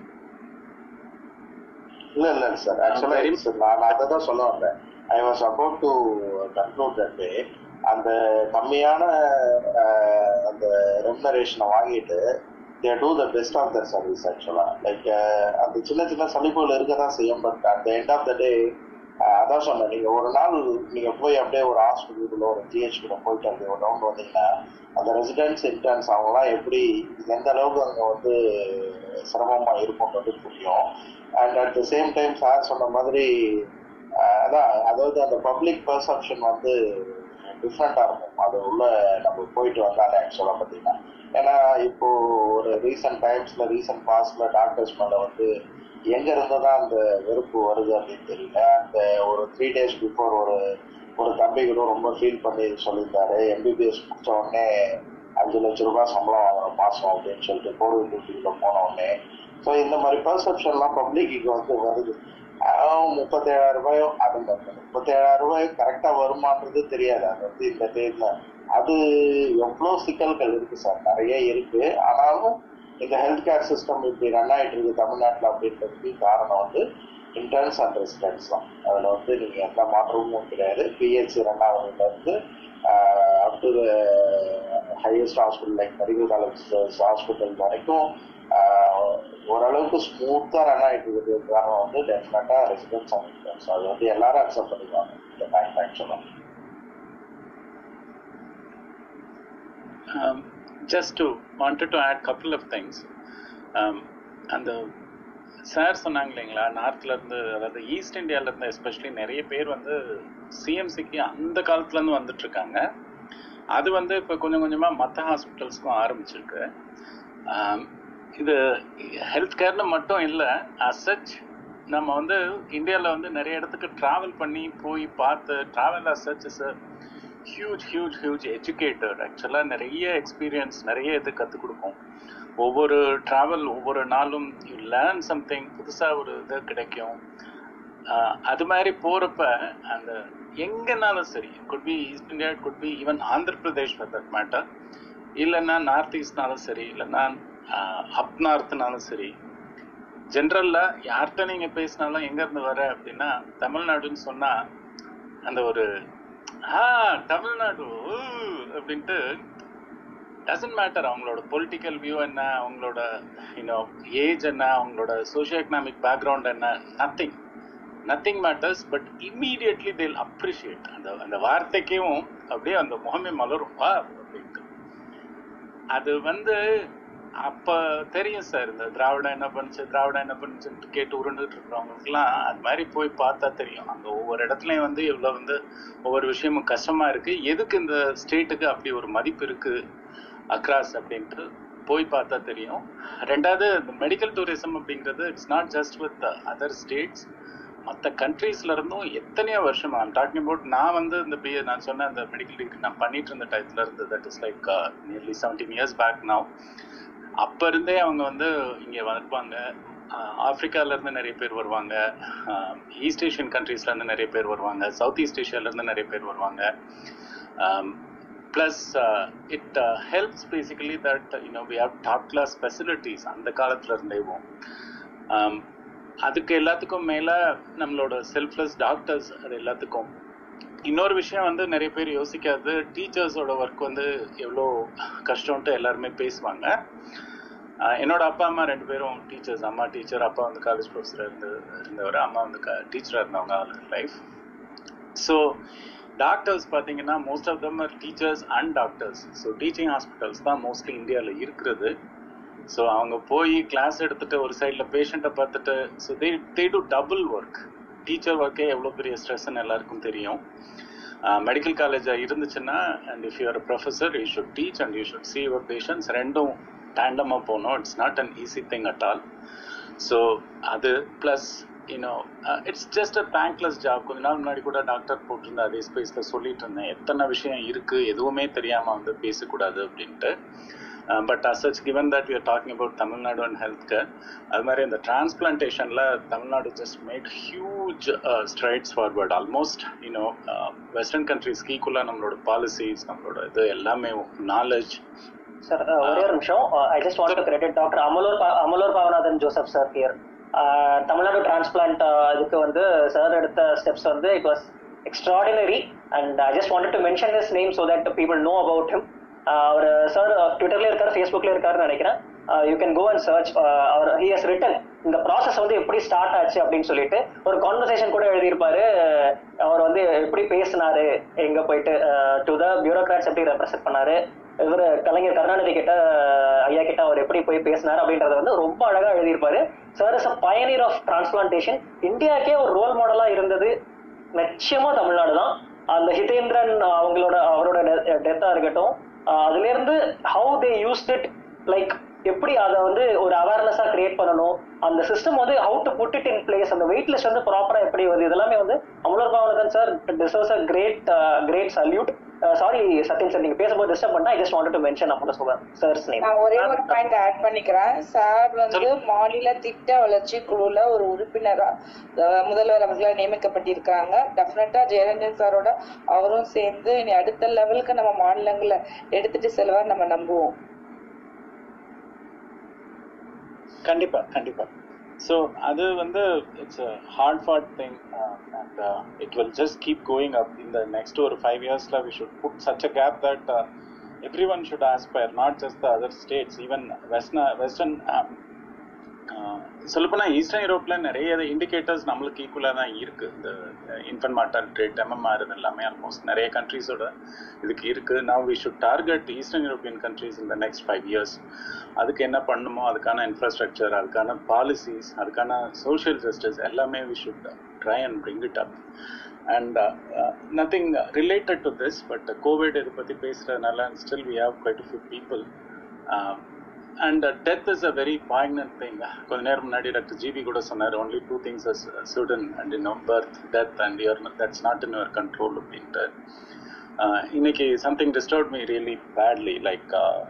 S11: இல்ல இல்ல சார் ஆக்சுவலா நான் அதை தான் சொல்ல வந்தேன் I was about to conclude that way அந்த கம்மியான அஹ், அந்த ரெமுனரேஷனை வாங்கிட்டு they do the best of their service actually like அந்த சின்ன சின்ன சலிப்புகள் இருக்க தான் செய்யும் but at the end of the day அதான் சொன்னேன் நீங்க ஒரு நாள் நீங்க போய் அப்படியே ஒரு ஹாஸ்பிட்டலுக்குள்ள ஒரு ஜிஹெச் கூட போயிட்டு அப்படியே ஒரு ரவுண்ட் வந்தீங்கன்னா அந்த ரெசிடென்ட்ஸ் இன்டர்ன்ஸ் அவங்கலாம் எப்படி எந்த அளவுக்கு அங்க வந்து சிரமமா இருக்கும்ன்றது புரியும் and at the same time sir சொன்ன மாதிரி அஹ், அதான் அதாவது அந்த பப்ளிக் பெர்செப்ஷன் வந்து டிஃப்ரெண்டா இருக்கும் அது உள்ள நம்ம போயிட்டு வந்தாலே ஆக்சுவலா பாத்தீங்கன்னா ஏன்னா இப்போ ஒரு ரீசன்ட் டைம்ஸ்ல ரீசன்ட் பாஸ்ட்ல டாக்டர்ஸ் மேல வந்து எங்க இருந்து தான் அந்த வெறுப்பு வருது அப்படின்னு தெரியல அந்த ஒரு த்ரீ டேஸ் பிஃபோர் ஒரு ஒரு தம்பி கூட ரொம்ப ஃபீல் பண்ணி சொல்லியிருந்தாரு எம்பிபிஎஸ் முடிச்ச உடனே அஞ்சு லட்ச ரூபாய் சம்பளம் வாங்குற மாசம் அப்படின்னு சொல்லிட்டு கோவிட் டியூட்டிக்குள்ள போன உடனே ஸோ இந்த மாதிரி பெர்செப்ஷன்லாம் பப்ளிக்கு வந்து வருது முப்பத்தேழாயிரம் ரூபாயோ அது முப்பத்தேழாயிரம் ரூபாய் கரெக்டா வருமானது தெரியாது அது வந்து இந்த டேட்ல அது எவ்வளோ சிக்கல்கள் இருக்கு சார் நிறைய இருக்கு ஆனாலும் இந்த ஹெல்த் கேர் சிஸ்டம் இப்படி ரன் ஆயிட்டு இருக்கு தமிழ்நாட்டில் அப்படின்றதுக்கு காரணம் வந்து இன்டர்ன்ஸ் அண்ட் ரெசிடென்ட்ஸ் தான் அதில் வந்து நீங்கள் எந்த மாற்றமும் கிடையாது பிஹெச்சி ரன் ஆகுறதுலேருந்து up to highest hospital like medical college hospital வரைக்கும் ஆஹ், ஓரளவுக்கு ஸ்மூத்தாக ரன் ஆகிட்டு இருக்கிறது காரணம் வந்து டெஃபினட்டாக ரெசிடென்ட்ஸ் அண்ட் இன்டர்ன்ஸ் அது வந்து எல்லாரும் அக்செப்ட் பண்ணிக்குவாங்க இந்த ஃபேக்ட் ஆக்சுவலாக
S13: Um, just to wanted to add couple of things. Um, அந்த சார் சொன்னாங்க இல்லைங்களா நார்த்ல இருந்து அதாவது ஈஸ்ட் இந்தியால இருந்து எஸ்பெஷலி நிறைய பேர் வந்து சிஎம்சிக்கு அந்த காலத்துல இருந்து வந்துட்டு இருக்காங்க அது வந்து இப்போ கொஞ்சம் கொஞ்சமா மற்ற ஹாஸ்பிட்டல்ஸ்க்கும் ஆரம்பிச்சிருக்கு ஆம், இது ஹெல்த் கேர்னு மட்டும் இல்லை அசச் நம்ம வந்து இந்தியாவில் வந்து நிறைய இடத்துக்கு ட்ராவல் பண்ணி போய் பார்த்து travel as such is huge huge huge educated ஆக்சுவலாக நிறைய எக்ஸ்பீரியன்ஸ் நிறைய இது கற்றுக் கொடுக்கும் ஒவ்வொரு ட்ராவல் ஒவ்வொரு நாளும் யூ லேர்ன் சம்திங் புதுசாக ஒரு இது கிடைக்கும் ஆஹ் அது மாதிரி போகிறப்ப அந்த எங்கேனாலும் சரி could be East India could be even Andhra Pradesh for that matter இல்லைன்னா நார்த் ஈஸ்ட்னாலும் சரி இல்லைன்னா அப் நார்த்னாலும் சரி ஜென்ரல்ல யார்கிட்ட நீங்க பேசினாலும் எங்க இருந்து வர அப்படின்னா தமிழ்நாடுன்னு சொன்னா அந்த ஒரு ஆ தமிழ்நாடு ஊ, அப்படின்ட்டு டசன்ட் மேட்டர் அவங்களோட பொலிட்டிக்கல் வியூ என்ன அவங்களோட யூனோ ஏஜ் என்ன அவங்களோட சோஷியோ எக்கனாமிக் பேக்ரவுண்ட் என்ன nothing nothing matters but immediately they'll appreciate அந்த அந்த வார்த்தைக்கும் அப்படியே அந்த முகமே மலரும் வா அப்படின்ட்டு அது வந்து அப்ப தெரியும் சார் இந்த திராவிடம் என்ன பண்ணுச்சு திராவிடம் என்ன பண்ணுச்சுன்னு கேட்டு உருண்டுட்டு இருக்கிறவங்களுக்குலாம் அது மாதிரி போய் பார்த்தா தெரியும் அங்க ஒவ்வொரு இடத்துலயும் வந்து இவ்வளவு வந்து ஒவ்வொரு விஷயமும் கஷ்டமா இருக்கு எதுக்கு இந்த ஸ்டேட்டுக்கு அப்படி ஒரு மதிப்பு இருக்கு அக்ராஸ் அப்படின்ட்டு போய் பார்த்தா தெரியும் ரெண்டாவது இந்த மெடிக்கல் டூரிசம் அப்படிங்கிறது it's not just with other states மற்ற கண்ட்ரீஸ்ல இருந்தும் எத்தனையோ வருஷம் ஐம் டாக்கிங் அபவுட் நான் வந்து இந்த பிஏ நான் சொன்ன அந்த மெடிக்கல் டிகிரி நான் பண்ணிட்டு இருந்த டயத்துல இருந்து that is like nearly seventeen years back now அப்ப இருந்தே அவங்க வந்து இங்க வருவாங்க ஆஹ் ஆப்பிரிக்கால இருந்து நிறைய பேர் வருவாங்க ஈஸ்ட் ஏஷியன் கண்ட்ரீஸ்ல இருந்து நிறைய பேர் வருவாங்க சவுத் ஈஸ்ட் ஏஷியால இருந்து நிறைய பேர் வருவாங்க plus it helps basically that you know we have top class facilities அந்த காலத்துல இருந்தேவும் Um, அதுக்கு எல்லாத்துக்கும் மேல நம்மளோட செல்ஃப்லெஸ் டாக்டர்ஸ் அது எல்லாத்துக்கும் இன்னொரு விஷயம் வந்து நிறைய பேர் யோசிக்காது டீச்சர்ஸோட ஒர்க் வந்து எவ்வளோ கஷ்டம்ட்டு எல்லாருமே பேசுவாங்க ஆஹ் என்னோட அப்பா அம்மா ரெண்டு பேரும் டீச்சர்ஸ் அம்மா டீச்சர் அப்பா வந்து காலேஜ் ப்ரொஃபஸர் இருந்து இருந்தவர் அம்மா வந்து டீச்சராக இருந்தவங்க ஆல் லைஃப் ஸோ டாக்டர்ஸ் பார்த்தீங்கன்னா most of them are teachers and doctors so teaching hospitals தான் மோஸ்ட்லி இந்தியாவில் இருக்கிறது ஸோ அவங்க போய் கிளாஸ் எடுத்துட்டு ஒரு சைடில் பேஷண்ட்டை பார்த்துட்டு so they they do double work teacher ஒர்க்கே எவ்வளோ பெரிய ஸ்ட்ரெஸ்ன்னு எல்லாருக்கும் தெரியும் மெடிக்கல் காலேஜாக இருந்துச்சுன்னா and if you're professor you should teach and you should see your patients ரெண்டும் டேண்டமாக போகணும் it's not an easy thing at all so அது plus you know it's just a thankless job கொஞ்ச நாள் முன்னாடி கூட டாக்டர் போட்டிருந்த அதே ஸ்பேஸில் சொல்லிட்டு இருந்தேன் எத்தனை விஷயம் இருக்குது எதுவுமே தெரியாமல் வந்து பேசக்கூடாது அப்படின்ட்டு but as such given that we are talking about Tamil Nadu and health care அது மாதிரி இந்த டிரான்ஸ்பிளான்டேஷனில் Tamil Nadu just made huge strides forward almost you know western கண்ட்ரிஸ்க்கு ஈக்குவலாக நம்மளோட பாலிசிஸ் நம்மளோட இது எல்லாமே நாலேஜ்
S12: சார் ஒரே ஒரு நிமிஷம் I just want to credit doctor Amalore பா- Amalore Pavanathan Joseph sir here Tamil Nadu transplant இதுக்கு வந்து சார் எடுத்த ஸ்டெப்ஸ் வந்து it was extraordinary and I just wanted to mention this name so that people know about him அவர் சார் ட்விட்டர்ல இருக்காரு ஃபேஸ்புக்ல இருக்காருன்னு நினைக்கிறேன் you can go and search அவர் ஹி ஹஸ் ரிட்டன் இந்த ப்ராசஸ் வந்து எப்படி ஸ்டார்ட் ஆச்சு அப்படின்னு சொல்லிட்டு ஒரு கான்வர்சேஷன் கூட எழுதியிருப்பாரு அவர் வந்து எப்படி பேசினாரு எங்க போயிட்டு டு த பியூரோக்ராட்ஸ் எப்படி ரெப்ரசென்ட் பண்ணாரு இவர் கலைஞர் கருணாநிதி கிட்ட அஹ், ஐயா கிட்ட அவர் எப்படி போய் பேசினாரு அப்படின்றத வந்து ரொம்ப அழகா எழுதியிருப்பாரு sir is a pioneer of transplantation இந்தியாக்கே ஒரு ரோல் மாடலா இருந்தது நிச்சயமா தமிழ்நாடு தான் அந்த ஹிதேந்திரன் அவங்களோட அவரோட டெத்தா இருக்கட்டும் அஹ், அதுல இருந்து how they used it like எப்படி அதை வந்து ஒரு அவேர்னஸா கிரியேட் பண்ணணும் அந்த சிஸ்டம் வந்து how to put it in place அந்த வெயிட் லிஸ்ட் வந்து ப்ராப்பரா எப்படி வருது இதெல்லாமே வந்து Amalor Pavanathan sir deserves a great great salute sorry Sathyam sir நீங்க பேசும்போது டிஸ்டர்ப் பண்ணா I just wanted to mention நான் மட்டும் சொல்றேன் சார்ஸ் நேம்
S8: நான் ஒரே ஒரு பாயிண்ட் ஆட் பண்ணிக்கிறேன் சார் வந்து மாநில திட்ட வளர்ச்சி குழுல ஒரு உறுப்பினரா அஹ், முதல்வர் அவர்களால் நியமிக்கப்பட்டிருக்காங்க டெஃபினட்டா ஜெயரஞ்சன் சாரோட அவரும் சேர்ந்து இனி அடுத்த லெவலுக்கு நம்ம மாநிலங்களை எடுத்துட்டு செல்வார் நம்ம நம்புவோம்
S13: கண்டிப்பா கண்டிப்பா ஸோ அது வந்து it's a hard fought thing and it will just keep going up இந்த நெக்ஸ்ட் ஒரு ஃபைவ் இயர்ஸ்ல we should put such a gap that everyone should aspire not just the other states even western western சொல்லப்போனா eastern யூரோப்ல நிறைய indicators நம்மளுக்கு ஈக்குவலாக தான் இருக்கு இந்த இன்ஃபன்ட் மார்டாலிட்டி ரேட் எம்எம்ஆர் இது எல்லாமே ஆல்மோஸ்ட் நிறைய கண்ட்ரீஸோட இதுக்கு இருக்கு now we should target eastern European countries இந்த நெக்ஸ்ட் ஃபைவ் இயர்ஸ் அதுக்கு என்ன பண்ணணுமோ அதுக்கான இன்ஃப்ராஸ்ட்ரக்சர் அதுக்கான பாலிசிஸ் அதுக்கான சோஷியல் ஜஸ்டிஸ் எல்லாமே we should try and bring it up and nothing related to this but COVID இதை பற்றி பேசுகிறதுனால still we have quite few people and death is a very poignant thing கொஞ்ச நேரம் முன்னாடி doctor GB கூட சொன்னார் only two things as sudden and in birth death and your that's not in your control அப்படின்ட்டு இன்னைக்கு something disturb me really badly like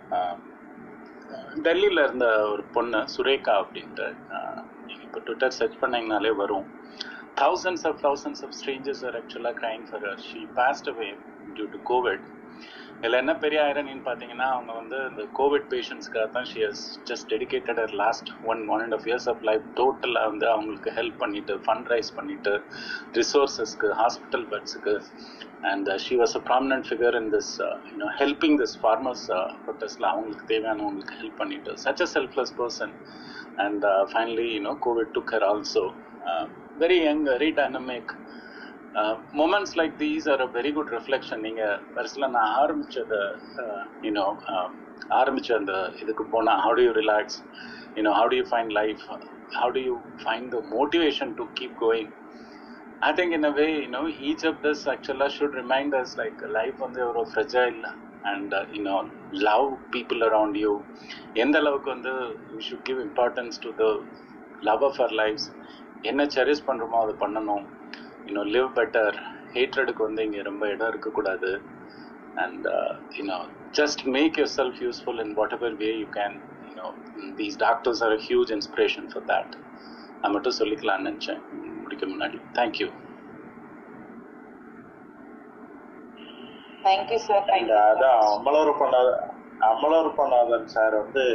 S13: டெல்லியில் இருந்த ஒரு பொண்ணு சுரேகா அப்படின்ட்டு நீங்கள் இப்போ ட்விட்டர் சர்ச் பண்ணீங்கனாலே வரும் thousands of thousands of strangers are actually crying for her. She passed away due to COVID. இதில் என்ன பெரிய ஐரனின்னு பார்த்தீங்கன்னா அவங்க வந்து இந்த கோவிட் பேஷண்ட்ஸ்க்காக தான் she has just dedicated her last one one and half years of life டோட்டலாக வந்து அவங்களுக்கு ஹெல்ப் பண்ணிட்டு ஃபண்ட் ரைஸ் பண்ணிட்டு ரிசோர்ஸஸ்க்கு ஹாஸ்பிட்டல் பெட்ஸுக்கு and she was a prominent figure in this you know helping this farmers ப்ரொட்டஸ்டில் அவங்களுக்கு தேவையானவங்களுக்கு ஹெல்ப் பண்ணிட்டு such a selfless person and finally you know COVID took her also very young very dynamic moments like these are a very good reflection நீங்கள் வருஷத்தில் நான் ஆரம்பித்தது you know ஆரம்பித்த அந்த இதுக்கு போனால் how do you relax you know how do you find life how do you find the motivation to keep going I think in a way you know each of this ஆக்சுவலாக should remind us like life வந்து ஒரு fragile and you know love people around you எந்த அளவுக்கு வந்து you should give importance to the love of our lives என்ன cherish பண்ணுறோமோ அதை பண்ணணும் யூனோ லிவ் பெட்டர் ஹேட்ரடுக்கு வந்து இங்கே ரொம்ப இடம் இருக்கக்கூடாது and you know just make yourself useful in whatever way you can you know these doctors are huge inspiration for that நான் மட்டும் சொல்லிக்கலாம்னு நினச்சேன் முடிக்க முன்னாடி தேங்க்யூ
S8: தேங்க்யூ சார்
S11: இந்த அதான் அமலோற்பநாத அமலோற்பநாதன் சார் வந்து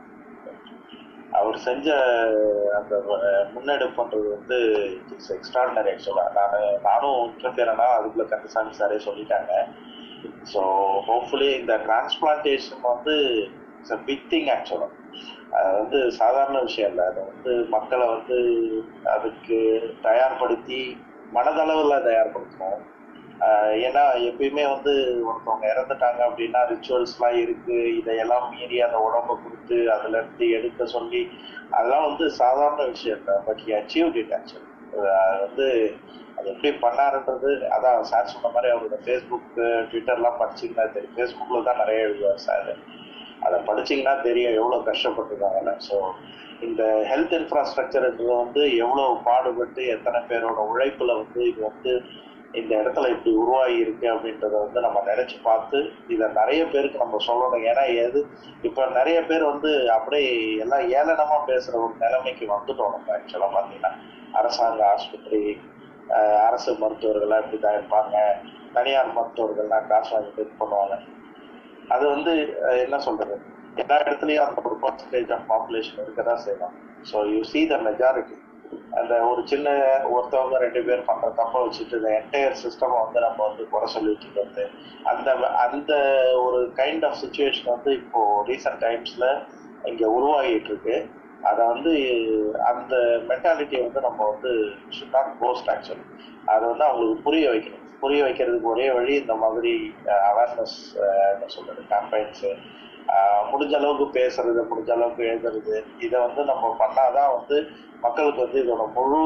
S11: அவர் செஞ்ச அந்த முன்னெடுப்புன்றது வந்து இட்ஸ் எக்ஸ்ட்ராடினரி ஆக்சுவலாக நான் நானும் இன்டர்ஃபியரனா அதுக்குள்ள கந்தசாமி சாரே சொல்லிட்டாங்க ஸோ ஹோப்ஃபுல்லி இந்த டிரான்ஸ்பிளான்டேஷன் வந்து இட்ஸ் அ பிக் திங் ஆக்சுவலாக அது வந்து சாதாரண விஷயம் இல்லை அதை வந்து மக்களை வந்து அதுக்கு தயார்படுத்தி மனதளவில் தயார்படுத்தணும் ஏன்னா எப்பயுமே வந்து ஒருத்தவங்க இறந்துட்டாங்க அப்படின்னா ரிச்சுவல்ஸ்லாம் இருக்கு இதையெல்லாம் மீறி அந்த உடம்ப கொடுத்து அதுல இருந்து எடுக்க சொல்லி அதெல்லாம் வந்து சாதாரண விஷயம் இல்லை but he achieve it actually அது வந்து அது எப்படி பண்ணாருன்றது அதான் சார் சொன்ன மாதிரி அவரோட ஃபேஸ்புக் ட்விட்டர்லாம் படிச்சிங்கன்னா தெரியும் ஃபேஸ்புக்கில் தான் நிறைய எழுதுவார் சார் அதை படிச்சிங்கன்னா தெரியும் எவ்வளோ கஷ்டப்பட்டுருக்காங்கல்ல ஸோ இந்த ஹெல்த் இன்ஃப்ராஸ்ட்ரக்சர்ன்றது வந்து எவ்வளோ பாடுபட்டு எத்தனை பேரோட உழைப்புல வந்து இது வந்து இந்த இடத்துல இப்படி உருவாகி இருக்கு அப்படின்றத வந்து நம்ம நினைச்சு பார்த்து இதை நிறைய பேருக்கு நம்ம சொல்லணும் ஏன்னா எது இப்ப நிறைய பேர் வந்து அப்படியே எல்லாம் ஏளனமா பேசுற ஒரு நிலைமைக்கு வந்துட்டோம் நம்ம ஆக்சுவலா பாத்தீங்கன்னா அரசாங்க ஆஸ்பத்திரி அரசு மருத்துவர்கள்லாம் இப்படி தான் இருப்பாங்க தனியார் மருத்துவர்கள்லாம் காசு வாங்கிட்டு இது பண்ணுவாங்க அது வந்து என்ன சொல்றது எல்லா இடத்துலயும் அந்த ஒரு பர்சன்டேஜ் ஆஃப் பாப்புலேஷன் இருக்கதான் செய்யலாம் so you see the majority அந்த ஒரு சின்ன ஒருத்தவங்க ரெண்டு பேர் பண்ற தப்ப வச்சுட்டு இந்த என்டையர் சிஸ்டம் வந்து நம்ம வந்து குறை சொல்லிட்டு இருக்கிறது அந்த அந்த ஒரு கைண்ட் ஆஃப் சுச்சுவேஷன் வந்து இப்போ ரீசெண்ட் டைம்ஸ்ல இங்க உருவாகிட்டு இருக்கு அதை வந்து அந்த மென்டாலிட்டியை வந்து நம்ம வந்து ஷுட் நாட் போஸ்ட் ஆக்சுவலி அதை வந்து அவங்களுக்கு புரிய வைக்கணும் புரிய வைக்கிறதுக்கு ஒரே வழி இந்த மாதிரி அவேர்னஸ் என்ன சொல்றது கேம்பெயின்ஸு முடிஞ்ச அளவுக்கு பேசுறது முடிஞ்ச அளவுக்கு எழுதுறது இதை வந்து நம்ம பண்ணாதான் வந்து மக்களுக்கு வந்து இதோட முழு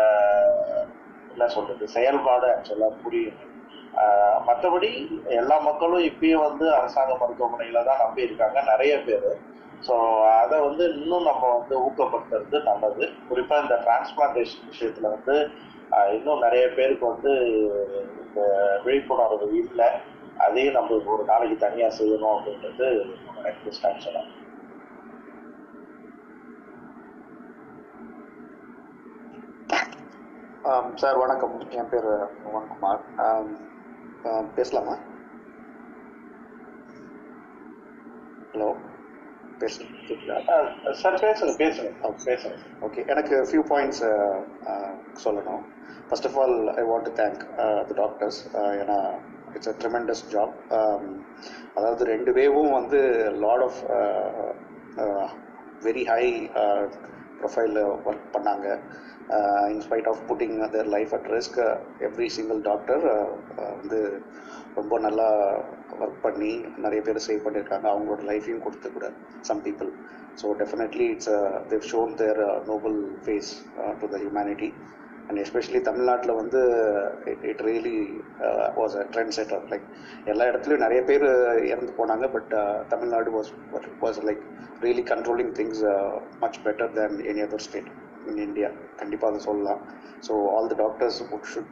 S11: என்ன சொல்றது செயல்பாடு ஆக்சுவலா புரியும் மற்றபடி எல்லா மக்களும் இப்பயும் வந்து அரசாங்க மருத்துவமனையில தான் நம்பி இருக்காங்க நிறைய பேர் ஸோ அதை வந்து இன்னும் நம்ம வந்து ஊக்கப்படுத்துறது நல்லது குறிப்பா இந்த டிரான்ஸ்பிளான்டேஷன் விஷயத்துல வந்து இன்னும் நிறைய பேருக்கு வந்து இந்த விழிப்புணர்வு இல்லை அதையும் நம்ம ஒரு நாளைக்கு தனியா செய்யணும் அப்படின்றது நெக்ஸ்ட் ஆக்சுவலா
S14: சார் வணக்கம் என் பேர் மோகன்குமார் ஆம், ஆம், பேசலாமா ஹலோ பேசுங்க
S11: சார் பேசுங்க பேசுங்க பேசுங்க
S14: ஓகே எனக்கு ஃபியூ பாயிண்ட்ஸ் சொல்லணும் first of all I want to thank the doctors ஏன்னா இட்ஸ் அ ட்ரிமெண்டஸ் ஜாப் அதாவது ரெண்டு வேவும் வந்து லாட் ஆஃப் வெரி ஹை ப்ரொஃபைலில் ஒர்க் பண்ணாங்க in spite of putting their life at risk every single doctor வந்து ரொம்ப நல்லா ஒர்க் பண்ணி நிறைய பேர் சேவ் பண்ணியிருக்காங்க அவங்களோட லைஃபையும் கொடுத்து கூட some people so definitely it's they've shown their noble face to the humanity and especially தமிழ்நாட்டில் வந்து it really was a trendsetter like எல்லா இடத்துலையும் நிறைய பேர் இறந்து போனாங்க but Tamil Nadu was was like really controlling things much better than any other state in India கண்டிப்பாக அதை சொல்லலாம் so all the doctors should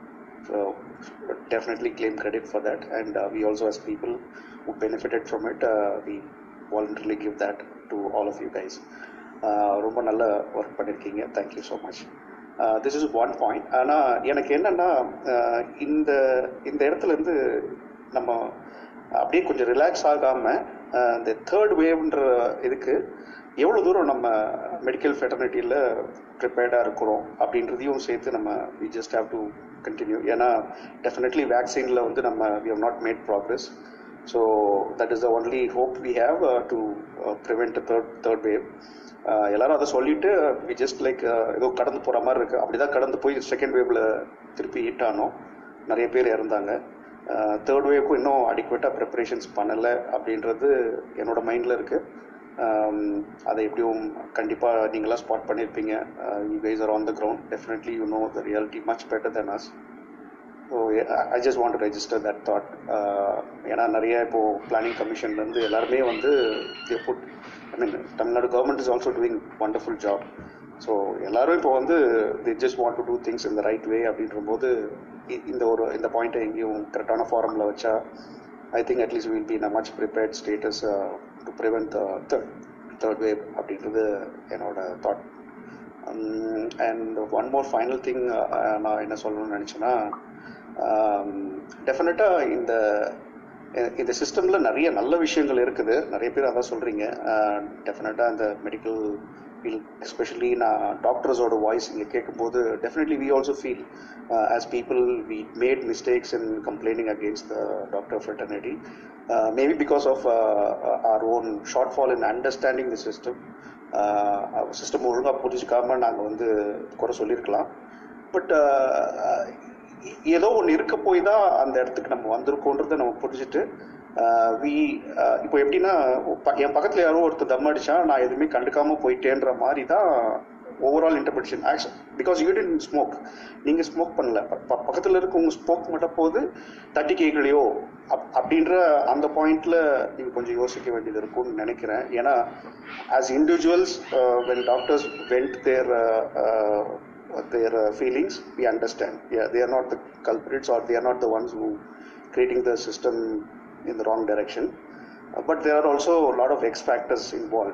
S14: definitely claim credit for that and uh, we also as people who benefited from it uh, we voluntarily give that to all of you guys uh, ரொம்ப நல்ல work பண்ணியிருக்கீங்க thank you so much this is one point ஆனால் எனக்கு என்னன்னா uh, இந்த இந்த இடத்துல இருந்து நம்ம அப்படியே கொஞ்சம் ரிலாக்ஸ் ஆகாமல் இந்த தேர்ட் வேவ்ன்ற இதுக்கு எவ்வளோ தூரம் நம்ம மெடிக்கல் ஃபெட்டர்னிட்டியில் ப்ரிப்பேர்டாக இருக்கிறோம் அப்படின்றதையும் சேர்த்து நம்ம we just have to continue ஏன்னா டெஃபினெட்லி வேக்சினில் வந்து நம்ம we have not made progress so that is the only hope we have to prevent third third wave எல்லாரும் அதை சொல்லிட்டு வி ஜஸ்ட் லைக் ஏதோ கடந்து போகிற மாதிரி இருக்குது அப்படி தான் கடந்து போய் செகண்ட் வேவ்ல திருப்பி ஹிட் ஆனோம் நிறைய பேர் இறந்தாங்க தேர்ட் வேவ்க்கும் இன்னும் அடிக்குவேட்டாக ப்ரிப்பரேஷன்ஸ் பண்ணலை அப்படின்றது என்னோட மைண்டில் இருக்குது அதை எப்படியும் கண்டிப்பாக நீங்களாம் ஸ்பாட் பண்ணியிருப்பீங்க you guys are on the ground definitely you know the reality much better than us so I just want to register that thought ஏன்னா நிறைய இப்போது பிளானிங் கமிஷன்லேருந்து எல்லாருமே வந்து but I mean Tamil Nadu government is also doing wonderful job so எல்லாரும் இப்போ வந்து they just want to do things இந்த ரைட் வே அப்படின்ற போது இந்த ஒரு இந்த பாயிண்ட்டை எங்கேயும் கரெக்டான ஃபாரமில் வச்சா I think at least will be in a much prepared status to prevent third third wave அப்படின்றது என்னோட thought and one more final thing நான் என்ன சொல்லணும்னு நினச்சேன்னா டெஃபினட்டாக இந்த இந்த சிஸ்டமில் நிறைய நல்ல விஷயங்கள் இருக்குது நிறைய பேர் அதான் சொல்கிறீங்க டெஃபினட்டாக இந்த மெடிக்கல் ஃபீல் எஸ்பெஷலி நான் டாக்டர்ஸோட வாய்ஸ் இங்கே கேட்கும்போது definitely we also feel as people we made mistakes in complaining against the doctor fraternity maybe because of our own shortfall in understanding the system system ஒழுங்காக புரிஞ்சுக்காம நாங்கள் வந்து குறை சொல்லியிருக்கலாம் but ஏதோ ஒன்று இருக்க போய் தான் அந்த இடத்துக்கு நம்ம வந்திருக்கோன்றதை நம்ம புரிஞ்சுட்டு வி இப்போ எப்படின்னா என் பக்கத்தில் யாரோ ஒருத்தர் தம் அடிச்சா நான் எதுவுமே கண்டுக்காம போயிட்டேன்ற மாதிரி தான் overall interpretation actual because you tend smoke நீங்கள் ஸ்மோக் பண்ணல பக்கத்தில் இருக்கவங்க ஸ்மோக் மட்டும் போது தட்டி கேட்கலையோ அப் அப்படின்ற அந்த பாயிண்ட்ல நீங்கள் கொஞ்சம் யோசிக்க வேண்டியது இருக்கும்னு நினைக்கிறேன் ஏன்னா as individuals when doctors went there their uh, feelings, we understand. Yeah, they are not the culprits or they are not the ones who creating the system in the wrong direction. Uh, but there are also a lot of X factors involved.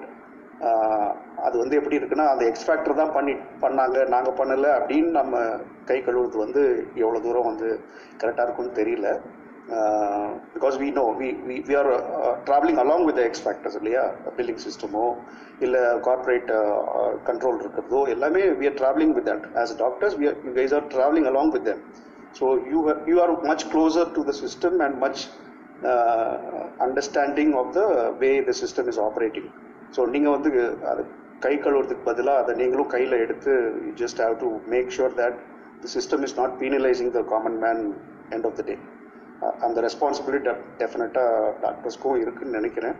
S14: அது வந்து எப்படி இருக்குன்னா அந்த X factor தான் பண்ணி பண்ணாங்க நாங்கள் பண்ணலை அப்படின்னு நம்ம கை கழுவுறது வந்து எவ்வளோ தூரம் வந்து கரெக்டாக இருக்கும்னு தெரியல because we know we we are travelling along with X factors இல்லையா பில்லிங் சிஸ்டமோ இல்லை கார்பரேட் கண்ட்ரோல் இருக்கிறதோ எல்லாமே we are travelling with that as doctors we you guys are travelling along with them so you you are much closer to the system and much understanding of the way the system is operating so நீங்கள் வந்து அது கை கழுவுறதுக்கு பதிலாக அதை நீங்களும் கையில் எடுத்து you just have to make sure that the system is not penalising the common man end of the day அந்த ரெஸ்பான்சிபிலிட்டி டெஃபினட்டாக டாக்டர்ஸ்க்கும் இருக்குன்னு நினைக்கிறேன்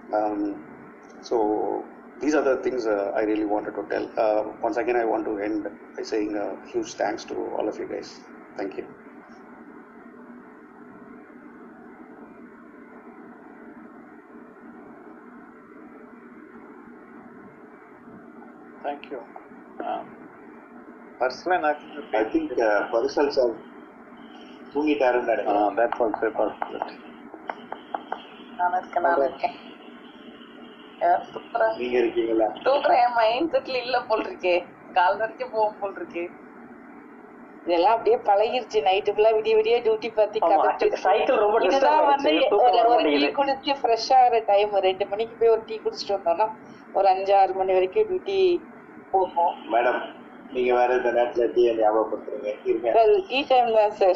S14: so these are the things uh, I really wanted to tell. Uh, once again, I want to end by saying a huge thanks to all of you guys. Thank you.
S13: Thank you. Um, Arslan, I
S11: I think uh, Parisal sir தூங்கிட்டாருன்னு நினைக்கிறேன்
S13: uh, that's also a possibility.
S8: நான் இருக்கேன் நான் இருக்கேன் யார் தூக்குறா
S11: நீங்க இருக்கீங்களா
S8: தூக்குறேன் என் mind செட்ல இல்ல போல் இருக்கே கால் வரைக்கும் போகும் போல் இருக்கு
S15: இதெல்லாம் அப்படியே பழகிருச்சு நைட்டு ஃபுல்லா விடிய விடிய டியூட்டி பார்த்து
S12: ஆமா,
S15: கதை
S12: cycle ரொம்ப disturb
S15: இதுதான் வந்து
S12: ஆயிடுச்சு. தூக்கம்
S15: ஒரு
S12: வர
S15: ஒரு டீ
S12: மாட்டேங்குது.
S15: குடிச்சு ஃப்ரெஷ் ஆகிற டைம் ரெண்டு மணிக்கு போய் ஒரு டீ குடிச்சிட்டு வந்தோம்னா ஒரு அஞ்சு ஆறு மணி வரைக்கும் டியூட்டி போகும்
S11: மேடம் நீங்க வேற இந்த நேரத்துல டீ ஞாபகப்படுத்துறீங்க இருங்க
S15: டீ டைம் தான் சார்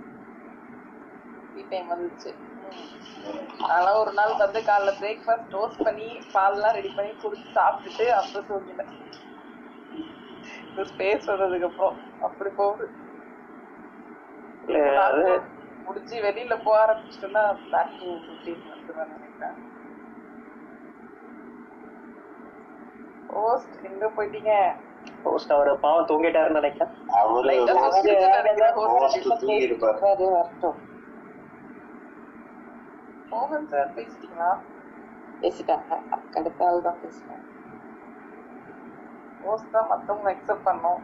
S8: டீ டைம் வந்துச்சு அதெல்லாம் ஒரு நாள் வந்து காலைல பிரேக்ஃபாஸ்ட் டோஸ்ட் பண்ணி பால்லாம் ரெடி பண்ணி குடிச்சு சாப்பிட்டுட்டு அப்புறம் தூங்கினேன் இந்த ஸ்பேஸ் வந்ததுக்கு அப்புறம் அப்படி போகுது
S12: இல்ல, அது-
S8: முடிச்சு வெளியில போக ஆரம்பிச்சிட்டோம்னா பேக் டு ருட்டீன் வந்துருவேன் நினைக்கிறேன் போஸ்ட் எங்க போயிட்டீங்க
S12: ஹோஸ்ட் அவர் பாவம் தூங்கிட்டாருன்னு நினைக்கிறேன்
S11: அவரு
S8: Light ஆ தூங்கிட்டு நினைக்கிறேன் host.
S11: host தூங்கி இருப்பாரு
S15: வரட்டும்
S8: மோகன் சார் பேசிட்டீங்களா
S15: பேசிட்டாங்க அடுத்த ஆள் தான் பேசுறேன்
S8: போஸ்ட் தான் மத்தவங்க அக்செப்ட் பண்ணோம்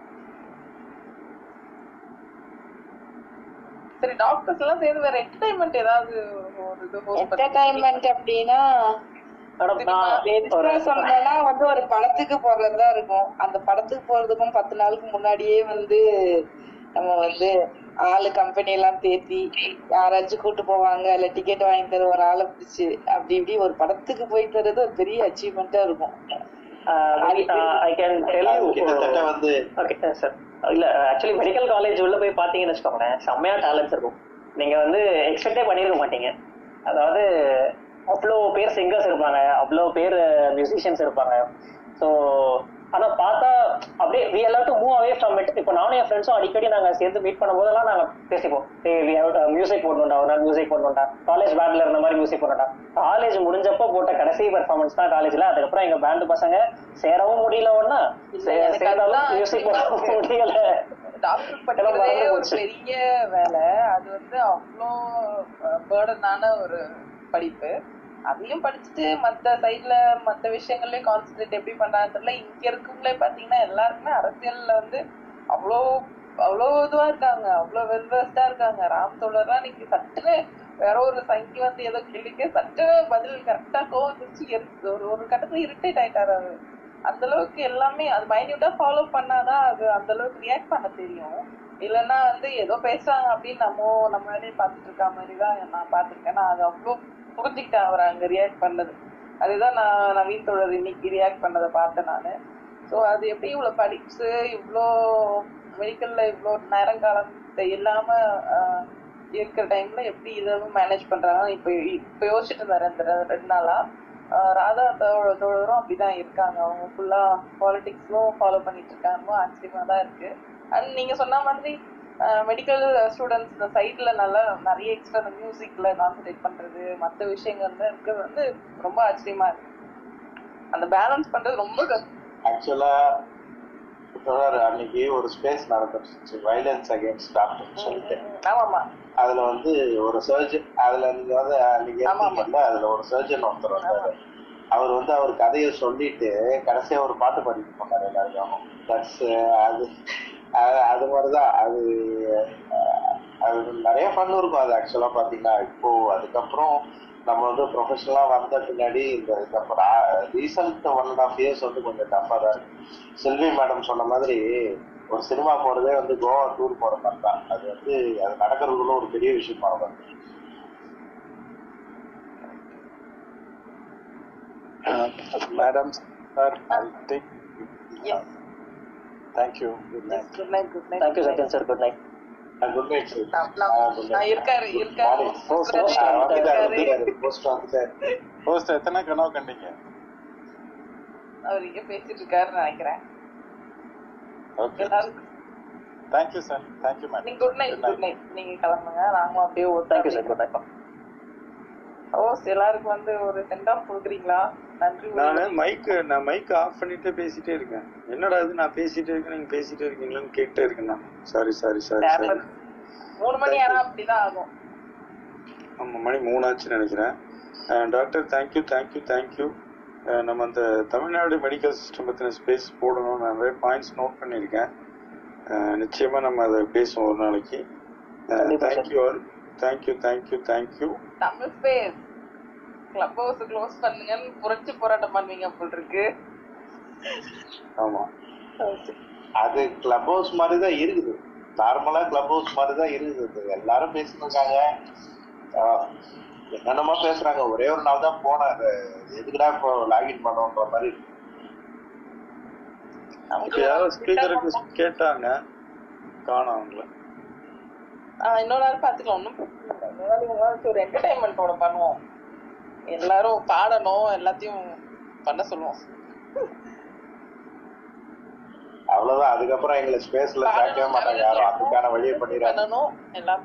S8: சரி டாக்டர்ஸ் எல்லாம் சேர்ந்து வேற என்டர்டைன்மெண்ட் ஏதாவது ஒரு இது host பண்ணி-
S15: என்டர்டைன்மெண்ட் அப்படின்னா
S12: மேடம் நான்
S15: எதுக்காக சொல்லணும்னா வந்து ஒரு படத்துக்கு போறதுதா இருக்கும் அந்த படத்துக்கு போறதுக்கும் பத்து நாளுக்கு முன்னாடியே வந்து நம்ம வந்து ஆளு கம்பெனி எல்லாம் தேத்தி யாராச்சும் கூட்டு போவாங்க இல்ல டிக்கெட் வாங்கி தர ஒரு ஆளை பிடிச்சு அப்படி இப்படி ஒரு படத்துக்கு போயிட்டு வர்றது ஒரு பெரிய அச்சீவ்மெண்டா இருக்கும்
S12: ஐ கேன் டெல் யூ
S11: கிட்டத்தட்ட வந்து
S12: ஓகே சார் இல்ல ஆக்சுவலி மெடிக்கல் காலேஜ் உள்ள போய் பாத்தீங்கன்னு வச்சுக்கோங்களேன் செம்மையா டேலண்ட்ஸ் இருக்கும் நீங்க வந்து எக்ஸ்பெக்டே பண்ணிருக்க மாட்டீங்க அதாவது அவ்வளோ பேர் சிங்கர்ஸ் இருப்பாங்க அவ்வளோ பேர் மியூசிஷியன்ஸ் இருப்பாங்க ஸோ ஆனா பார்த்தா அப்படியே வி எல்லா to move away from it இப்போ நானும் என் ஃப்ரெண்ட்ஸும் அடிக்கடி நாங்க சேர்ந்து மீட் பண்ணும்போதெல்லாம் நாங்க பேசிப்போம் மியூசிக் போடணும்டா ஒரு நாள் மியூசிக் போடணும்டா காலேஜ் பேண்ட்ல இருந்த மாதிரி மியூசிக் போடணும்டா காலேஜ் முடிஞ்சப்போ போட்ட கடைசி பெர்ஃபார்மன்ஸ் தான் காலேஜ்ல அதுக்கப்புறம் எங்க பேண்ட் பசங்க சேரவும் முடியல ஒன்னா
S8: எனக்கு
S12: சேர்ந்தாலும்
S8: அதுதான்
S12: மியூசிக் போட முடியல
S8: டாக்டர் படிக்கிறதே ஒரு பெரிய வேலை அது வந்து அவ்வளோ பேர்டனான ஒரு படிப்பு அதையும் படிச்சுட்டு மத்த சைட்ல மத்த விஷயங்கள்லயும் கான்சென்ட்ரேட் எப்படி பண்றாங்க தெரியல இங்க இருக்கவங்களே பாத்தீங்கன்னா எல்லாருக்குமே அரசியல்ல வந்து அவ்வளோ அவ்வளோ இதுவா இருக்காங்க அவ்வளோ வெல்வெஸ்டா இருக்காங்க ராம் தோழர்லாம் நீங்க சட்டுன்னு வேற ஒரு சங்கி வந்து ஏதோ கேள்விக்கு சட்டு பதில் கரெக்டா கோவம் வந்துருச்சு எரி- ஒரு ஒரு கட்டத்துல இரிட்டேட் ஆயிட்டாரு அவரு அந்த அளவுக்கு எல்லாமே அது மைன்யூட்டா ஃபாலோ பண்ணாதான் அது அந்த அளவுக்கு ரியாக்ட் பண்ண தெரியும் இல்லைன்னா வந்து ஏதோ பேசுறாங்க அப்படின்னு நம்ம நம்ம வேலையை பார்த்துட்டு இருக்க மாதிரி தான் நான் பார்த்திருக்கேன் நான் அது அவ்வளோ புரிஞ்சுக்கிட்டேன் அவர் அங்க ரியாக்ட் பண்ணது அதுதான் நான் நவீன் தோழர் இன்னைக்கு ரியாக்ட் பண்ணதை பார்த்தேன் நான் ஸோ அது எப்படி இவ்வளோ படிப்ஸ் இவ்வளோ மெடிக்கல்ல இவ்வளோ நேரங்காலம் இல்லாம ஆஹ், இருக்கிற டைம்ல எப்படி இதெல்லாம் மேனேஜ் பண்றாங்க இப்போ இப்போ யோசிச்சுட்டு இருந்தாரு இந்த ரெ- ரெண்டு நாளா ஆஹ், ராதா தோழ- தோழரும் அப்படிதான் இருக்காங்க அவங்க ஃபுல்லா பாலிடிக்ஸ்லும் ஃபாலோ பண்ணிட்டு இருக்காங்க ஆச்சரியமா தான் இருக்கு அண்ட் நீங்க சொன்ன மாதிரி மெடிக்கல் ஸ்டூடெண்ட்ஸ் இந்த சைட்ல நல்லா நிறைய எக்ஸ்ட்ரா மியூசிக்ல கான்சென்ட்ரேட் பண்றது மற்ற விஷயங்கள்ல இருக்கிறது வந்து ரொம்ப ஆச்சரியமா இருக்கு அந்த பேலன்ஸ் பண்றது ரொம்ப கஷ்டம்
S11: ஆக்சுவலா தொடர் அன்னைக்கு ஒரு ஸ்பேஸ் நடந்துருச்சு வைலன்ஸ் அகேன்ஸ்ட் டாக்டர் சொல்லிட்டு
S8: ஆமாமா
S11: அதுல வந்து ஒரு சர்ஜன் அதுல நீங்க வந்து அன்னைக்கு இருந்தீங்கல்ல அதுல ஒரு சர்ஜன் ஒருத்தர் வந்தாரு அவர் வந்து அவர் கதையை சொல்லிட்டு கடைசியா ஒரு பாட்டு பாடிட்டு போனாரு எல்லாருக்கும் தட்ஸ் அது அது- அது மாதிரிதான் அது அஹ், அது நிறைய ஃபன் இருக்கும் அது ஆக்சுவலா பாத்தீங்கன்னா இப்போ அதுக்கப்புறம் நம்ம வந்து ப்ரொஃபஷனலா வந்த பின்னாடி இந்த இதுக்கப்புறம் recent one and half years வந்து கொஞ்சம் டஃபா தான் இருக்கு செல்வி மேடம் சொன்ன மாதிரி ஒரு சினிமா போறதே வந்து கோவா டூர் போற மாதிரி தான் அது வந்து அது நடக்கிறதுக்குள்ள ஒரு பெரிய விஷயமா வருது
S3: madam sir I think thank you good night
S8: good night good night
S12: thank you Satyan sir good night
S11: good night
S8: நான் இருக்காரு இருக்காரு
S11: போஸ்ட் வந்துட்டாரு
S3: போஸ்ட் எத்தனை கனவு கண்டீங்க
S8: அவர் இங்க பேசிட்டு இருக்காருன்னு நினைக்கிறேன்
S3: ஓகே
S8: எல்லாரும்
S3: தேங்க்யூ சார் தேங்க்யூ மேடம்
S8: நீங்க குட் நைட் குட் நைட் நீங்க கிளம்புங்க நாங்களும் அப்படியே
S12: தேங்க்யூ சார் குட் நைட்
S8: ஓ எல்லாருக்கும் வந்து ஒரு சென்ட் ஆஃப் கொடுக்குறீங்களா நன்றி
S3: நானு மைக் நான் மைக் ஆஃப் பண்ணிட்டே பேசிட்டே இருக்கேன் என்னடா இது நான் பேசிட்டே இருக்கேன் நீங்க பேசிட்டே இருக்கீங்களான்னு கேட்டே இருக்கேன் நான் சாரி சாரி சாரி சாரி
S8: மூணு மணி ஆனா அப்படிதான் ஆகும்
S3: ஆமா மணி மூணாச்சுன்னு நினைக்கிறேன் டாக்டர் தேங்க்யூ தேங்க்யூ தேங்க்யூ நம்ம அந்த தமிழ்நாடு மெடிக்கல் சிஸ்டம் பற்றின ஸ்பேஸ் போடணும் நான் நிறைய பாயிண்ட்ஸ் நோட் பண்ணியிருக்கேன் அஹ், நிச்சயமா நம்ம அதை பேசுவோம் ஒரு நாளைக்கு thank you all thank you thank you thank you
S8: Tamil space Clubhouse close பண்ணுங்கன்னு புரட்சி போராட்டம் பண்ணுவீங்க போல் இருக்கு
S3: ஆமா
S11: அது கிளப் ஹவுஸ் மாதிரி தான் இருக்குது நார்மலா கிளப் ஹவுஸ் மாதிரி தான் இருக்குது எல்லாரும் பேசிட்டு இருக்காங்க ஆஹ் என்னென்னமோ பேசுறாங்க ஒரே ஒரு நாள் தான் போனேன் அது எதுக்குடா இப்போ லாகின் பண்ணோன்ற மாதிரி இருக்கு.
S3: இப்ப யாரோ ஸ்பீக்கருக்கு கேட்டாங்க காணோம் அவங்கள
S8: ஆஹ் இன்னொரு நாள் பாத்துக்கலாம் ஒன்றும் பிரச்சனை இல்லை இன்னொரு நாள் இவங்க வச்சு ஒரு என்டர்டைன்மெண்ட்டோட பண்ணுவோம் எல்லாரும் பாடணும் எல்லாத்தையும் பண்ண சொல்லுவோம்
S11: அவ்வளவுதான் அதுக்கப்புறம் எங்களை ஸ்பேஸ்ல சேர்க்கவே மாட்டாங்க யாரும் அதுக்கான வழியை பண்ணிடுறாங்க
S8: பண்ணணும் எல்லாம்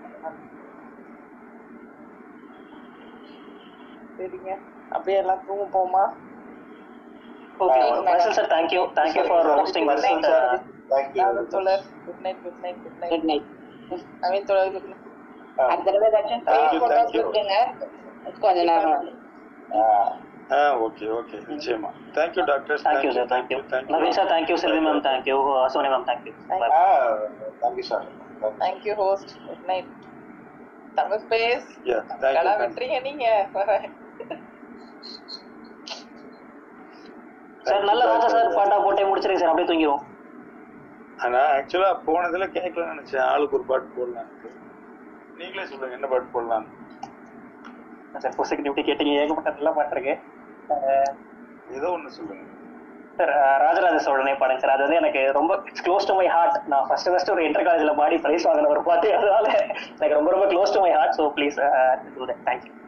S8: சரிங்க அப்படியே எல்லாம் தூங்க போமா
S12: okay Vaisal sir thank you thank you for hosting Vaisal sir
S8: தோழர் good night good night good night
S15: good night
S8: Naveen தோழர் குட் நைட்
S15: அடுத்த தடவை ஏதாச்சும்
S3: Thank
S15: பேர்
S3: you,
S15: கொண்டு
S3: thank you.
S15: வந்துருங்க கொஞ்ச நேரம்
S3: ஆ ஓகே ஓகே நிச்சயமா thank you doctor
S12: thank you sir thank you Naveen sir thank you Selvi ma'am thank you Soni ma'am thank you
S11: thank you sir
S8: thank you host good night Tamil space
S3: Yeah, thank you,
S8: கடா
S3: thank you.
S8: வெட்டுறீங்க நீங்க
S12: சார் நல்ல ராஜா சார் பாட்டா போட்டே முடிச்சிருங்க சார் அப்படியே தூங்கிடுவோம்
S3: ஆனா ஆக்சுவலா போனதுல கேட்கலாம்னு நினைச்சேன் ஆளுக்கு ஒரு பாட்டு போடலாம் நீங்களே சொல்லுங்க என்ன பாட்டு போடலாம்
S12: சார் புஸ்தக டியூட்டி கேட்டீங்க ஏகப்பட்ட நல்ல பாட்டு இருக்கு அஹ்,
S3: ஏதோ ஒண்ணு சொல்லுங்க
S12: சார் அஹ், ராஜராஜ சோழனே பாடுங்க சார் அது வந்து எனக்கு ரொம்ப it's close to my heart நான் ஃபர்ஸ்ட் ஃபர்ஸ்ட் ஒரு இன்டர் காலேஜ்ல பாடி பிரைஸ் வாங்கின ஒரு பாட்டு அதனால எனக்கு ரொம்ப ரொம்ப close to my heart so please do that thank you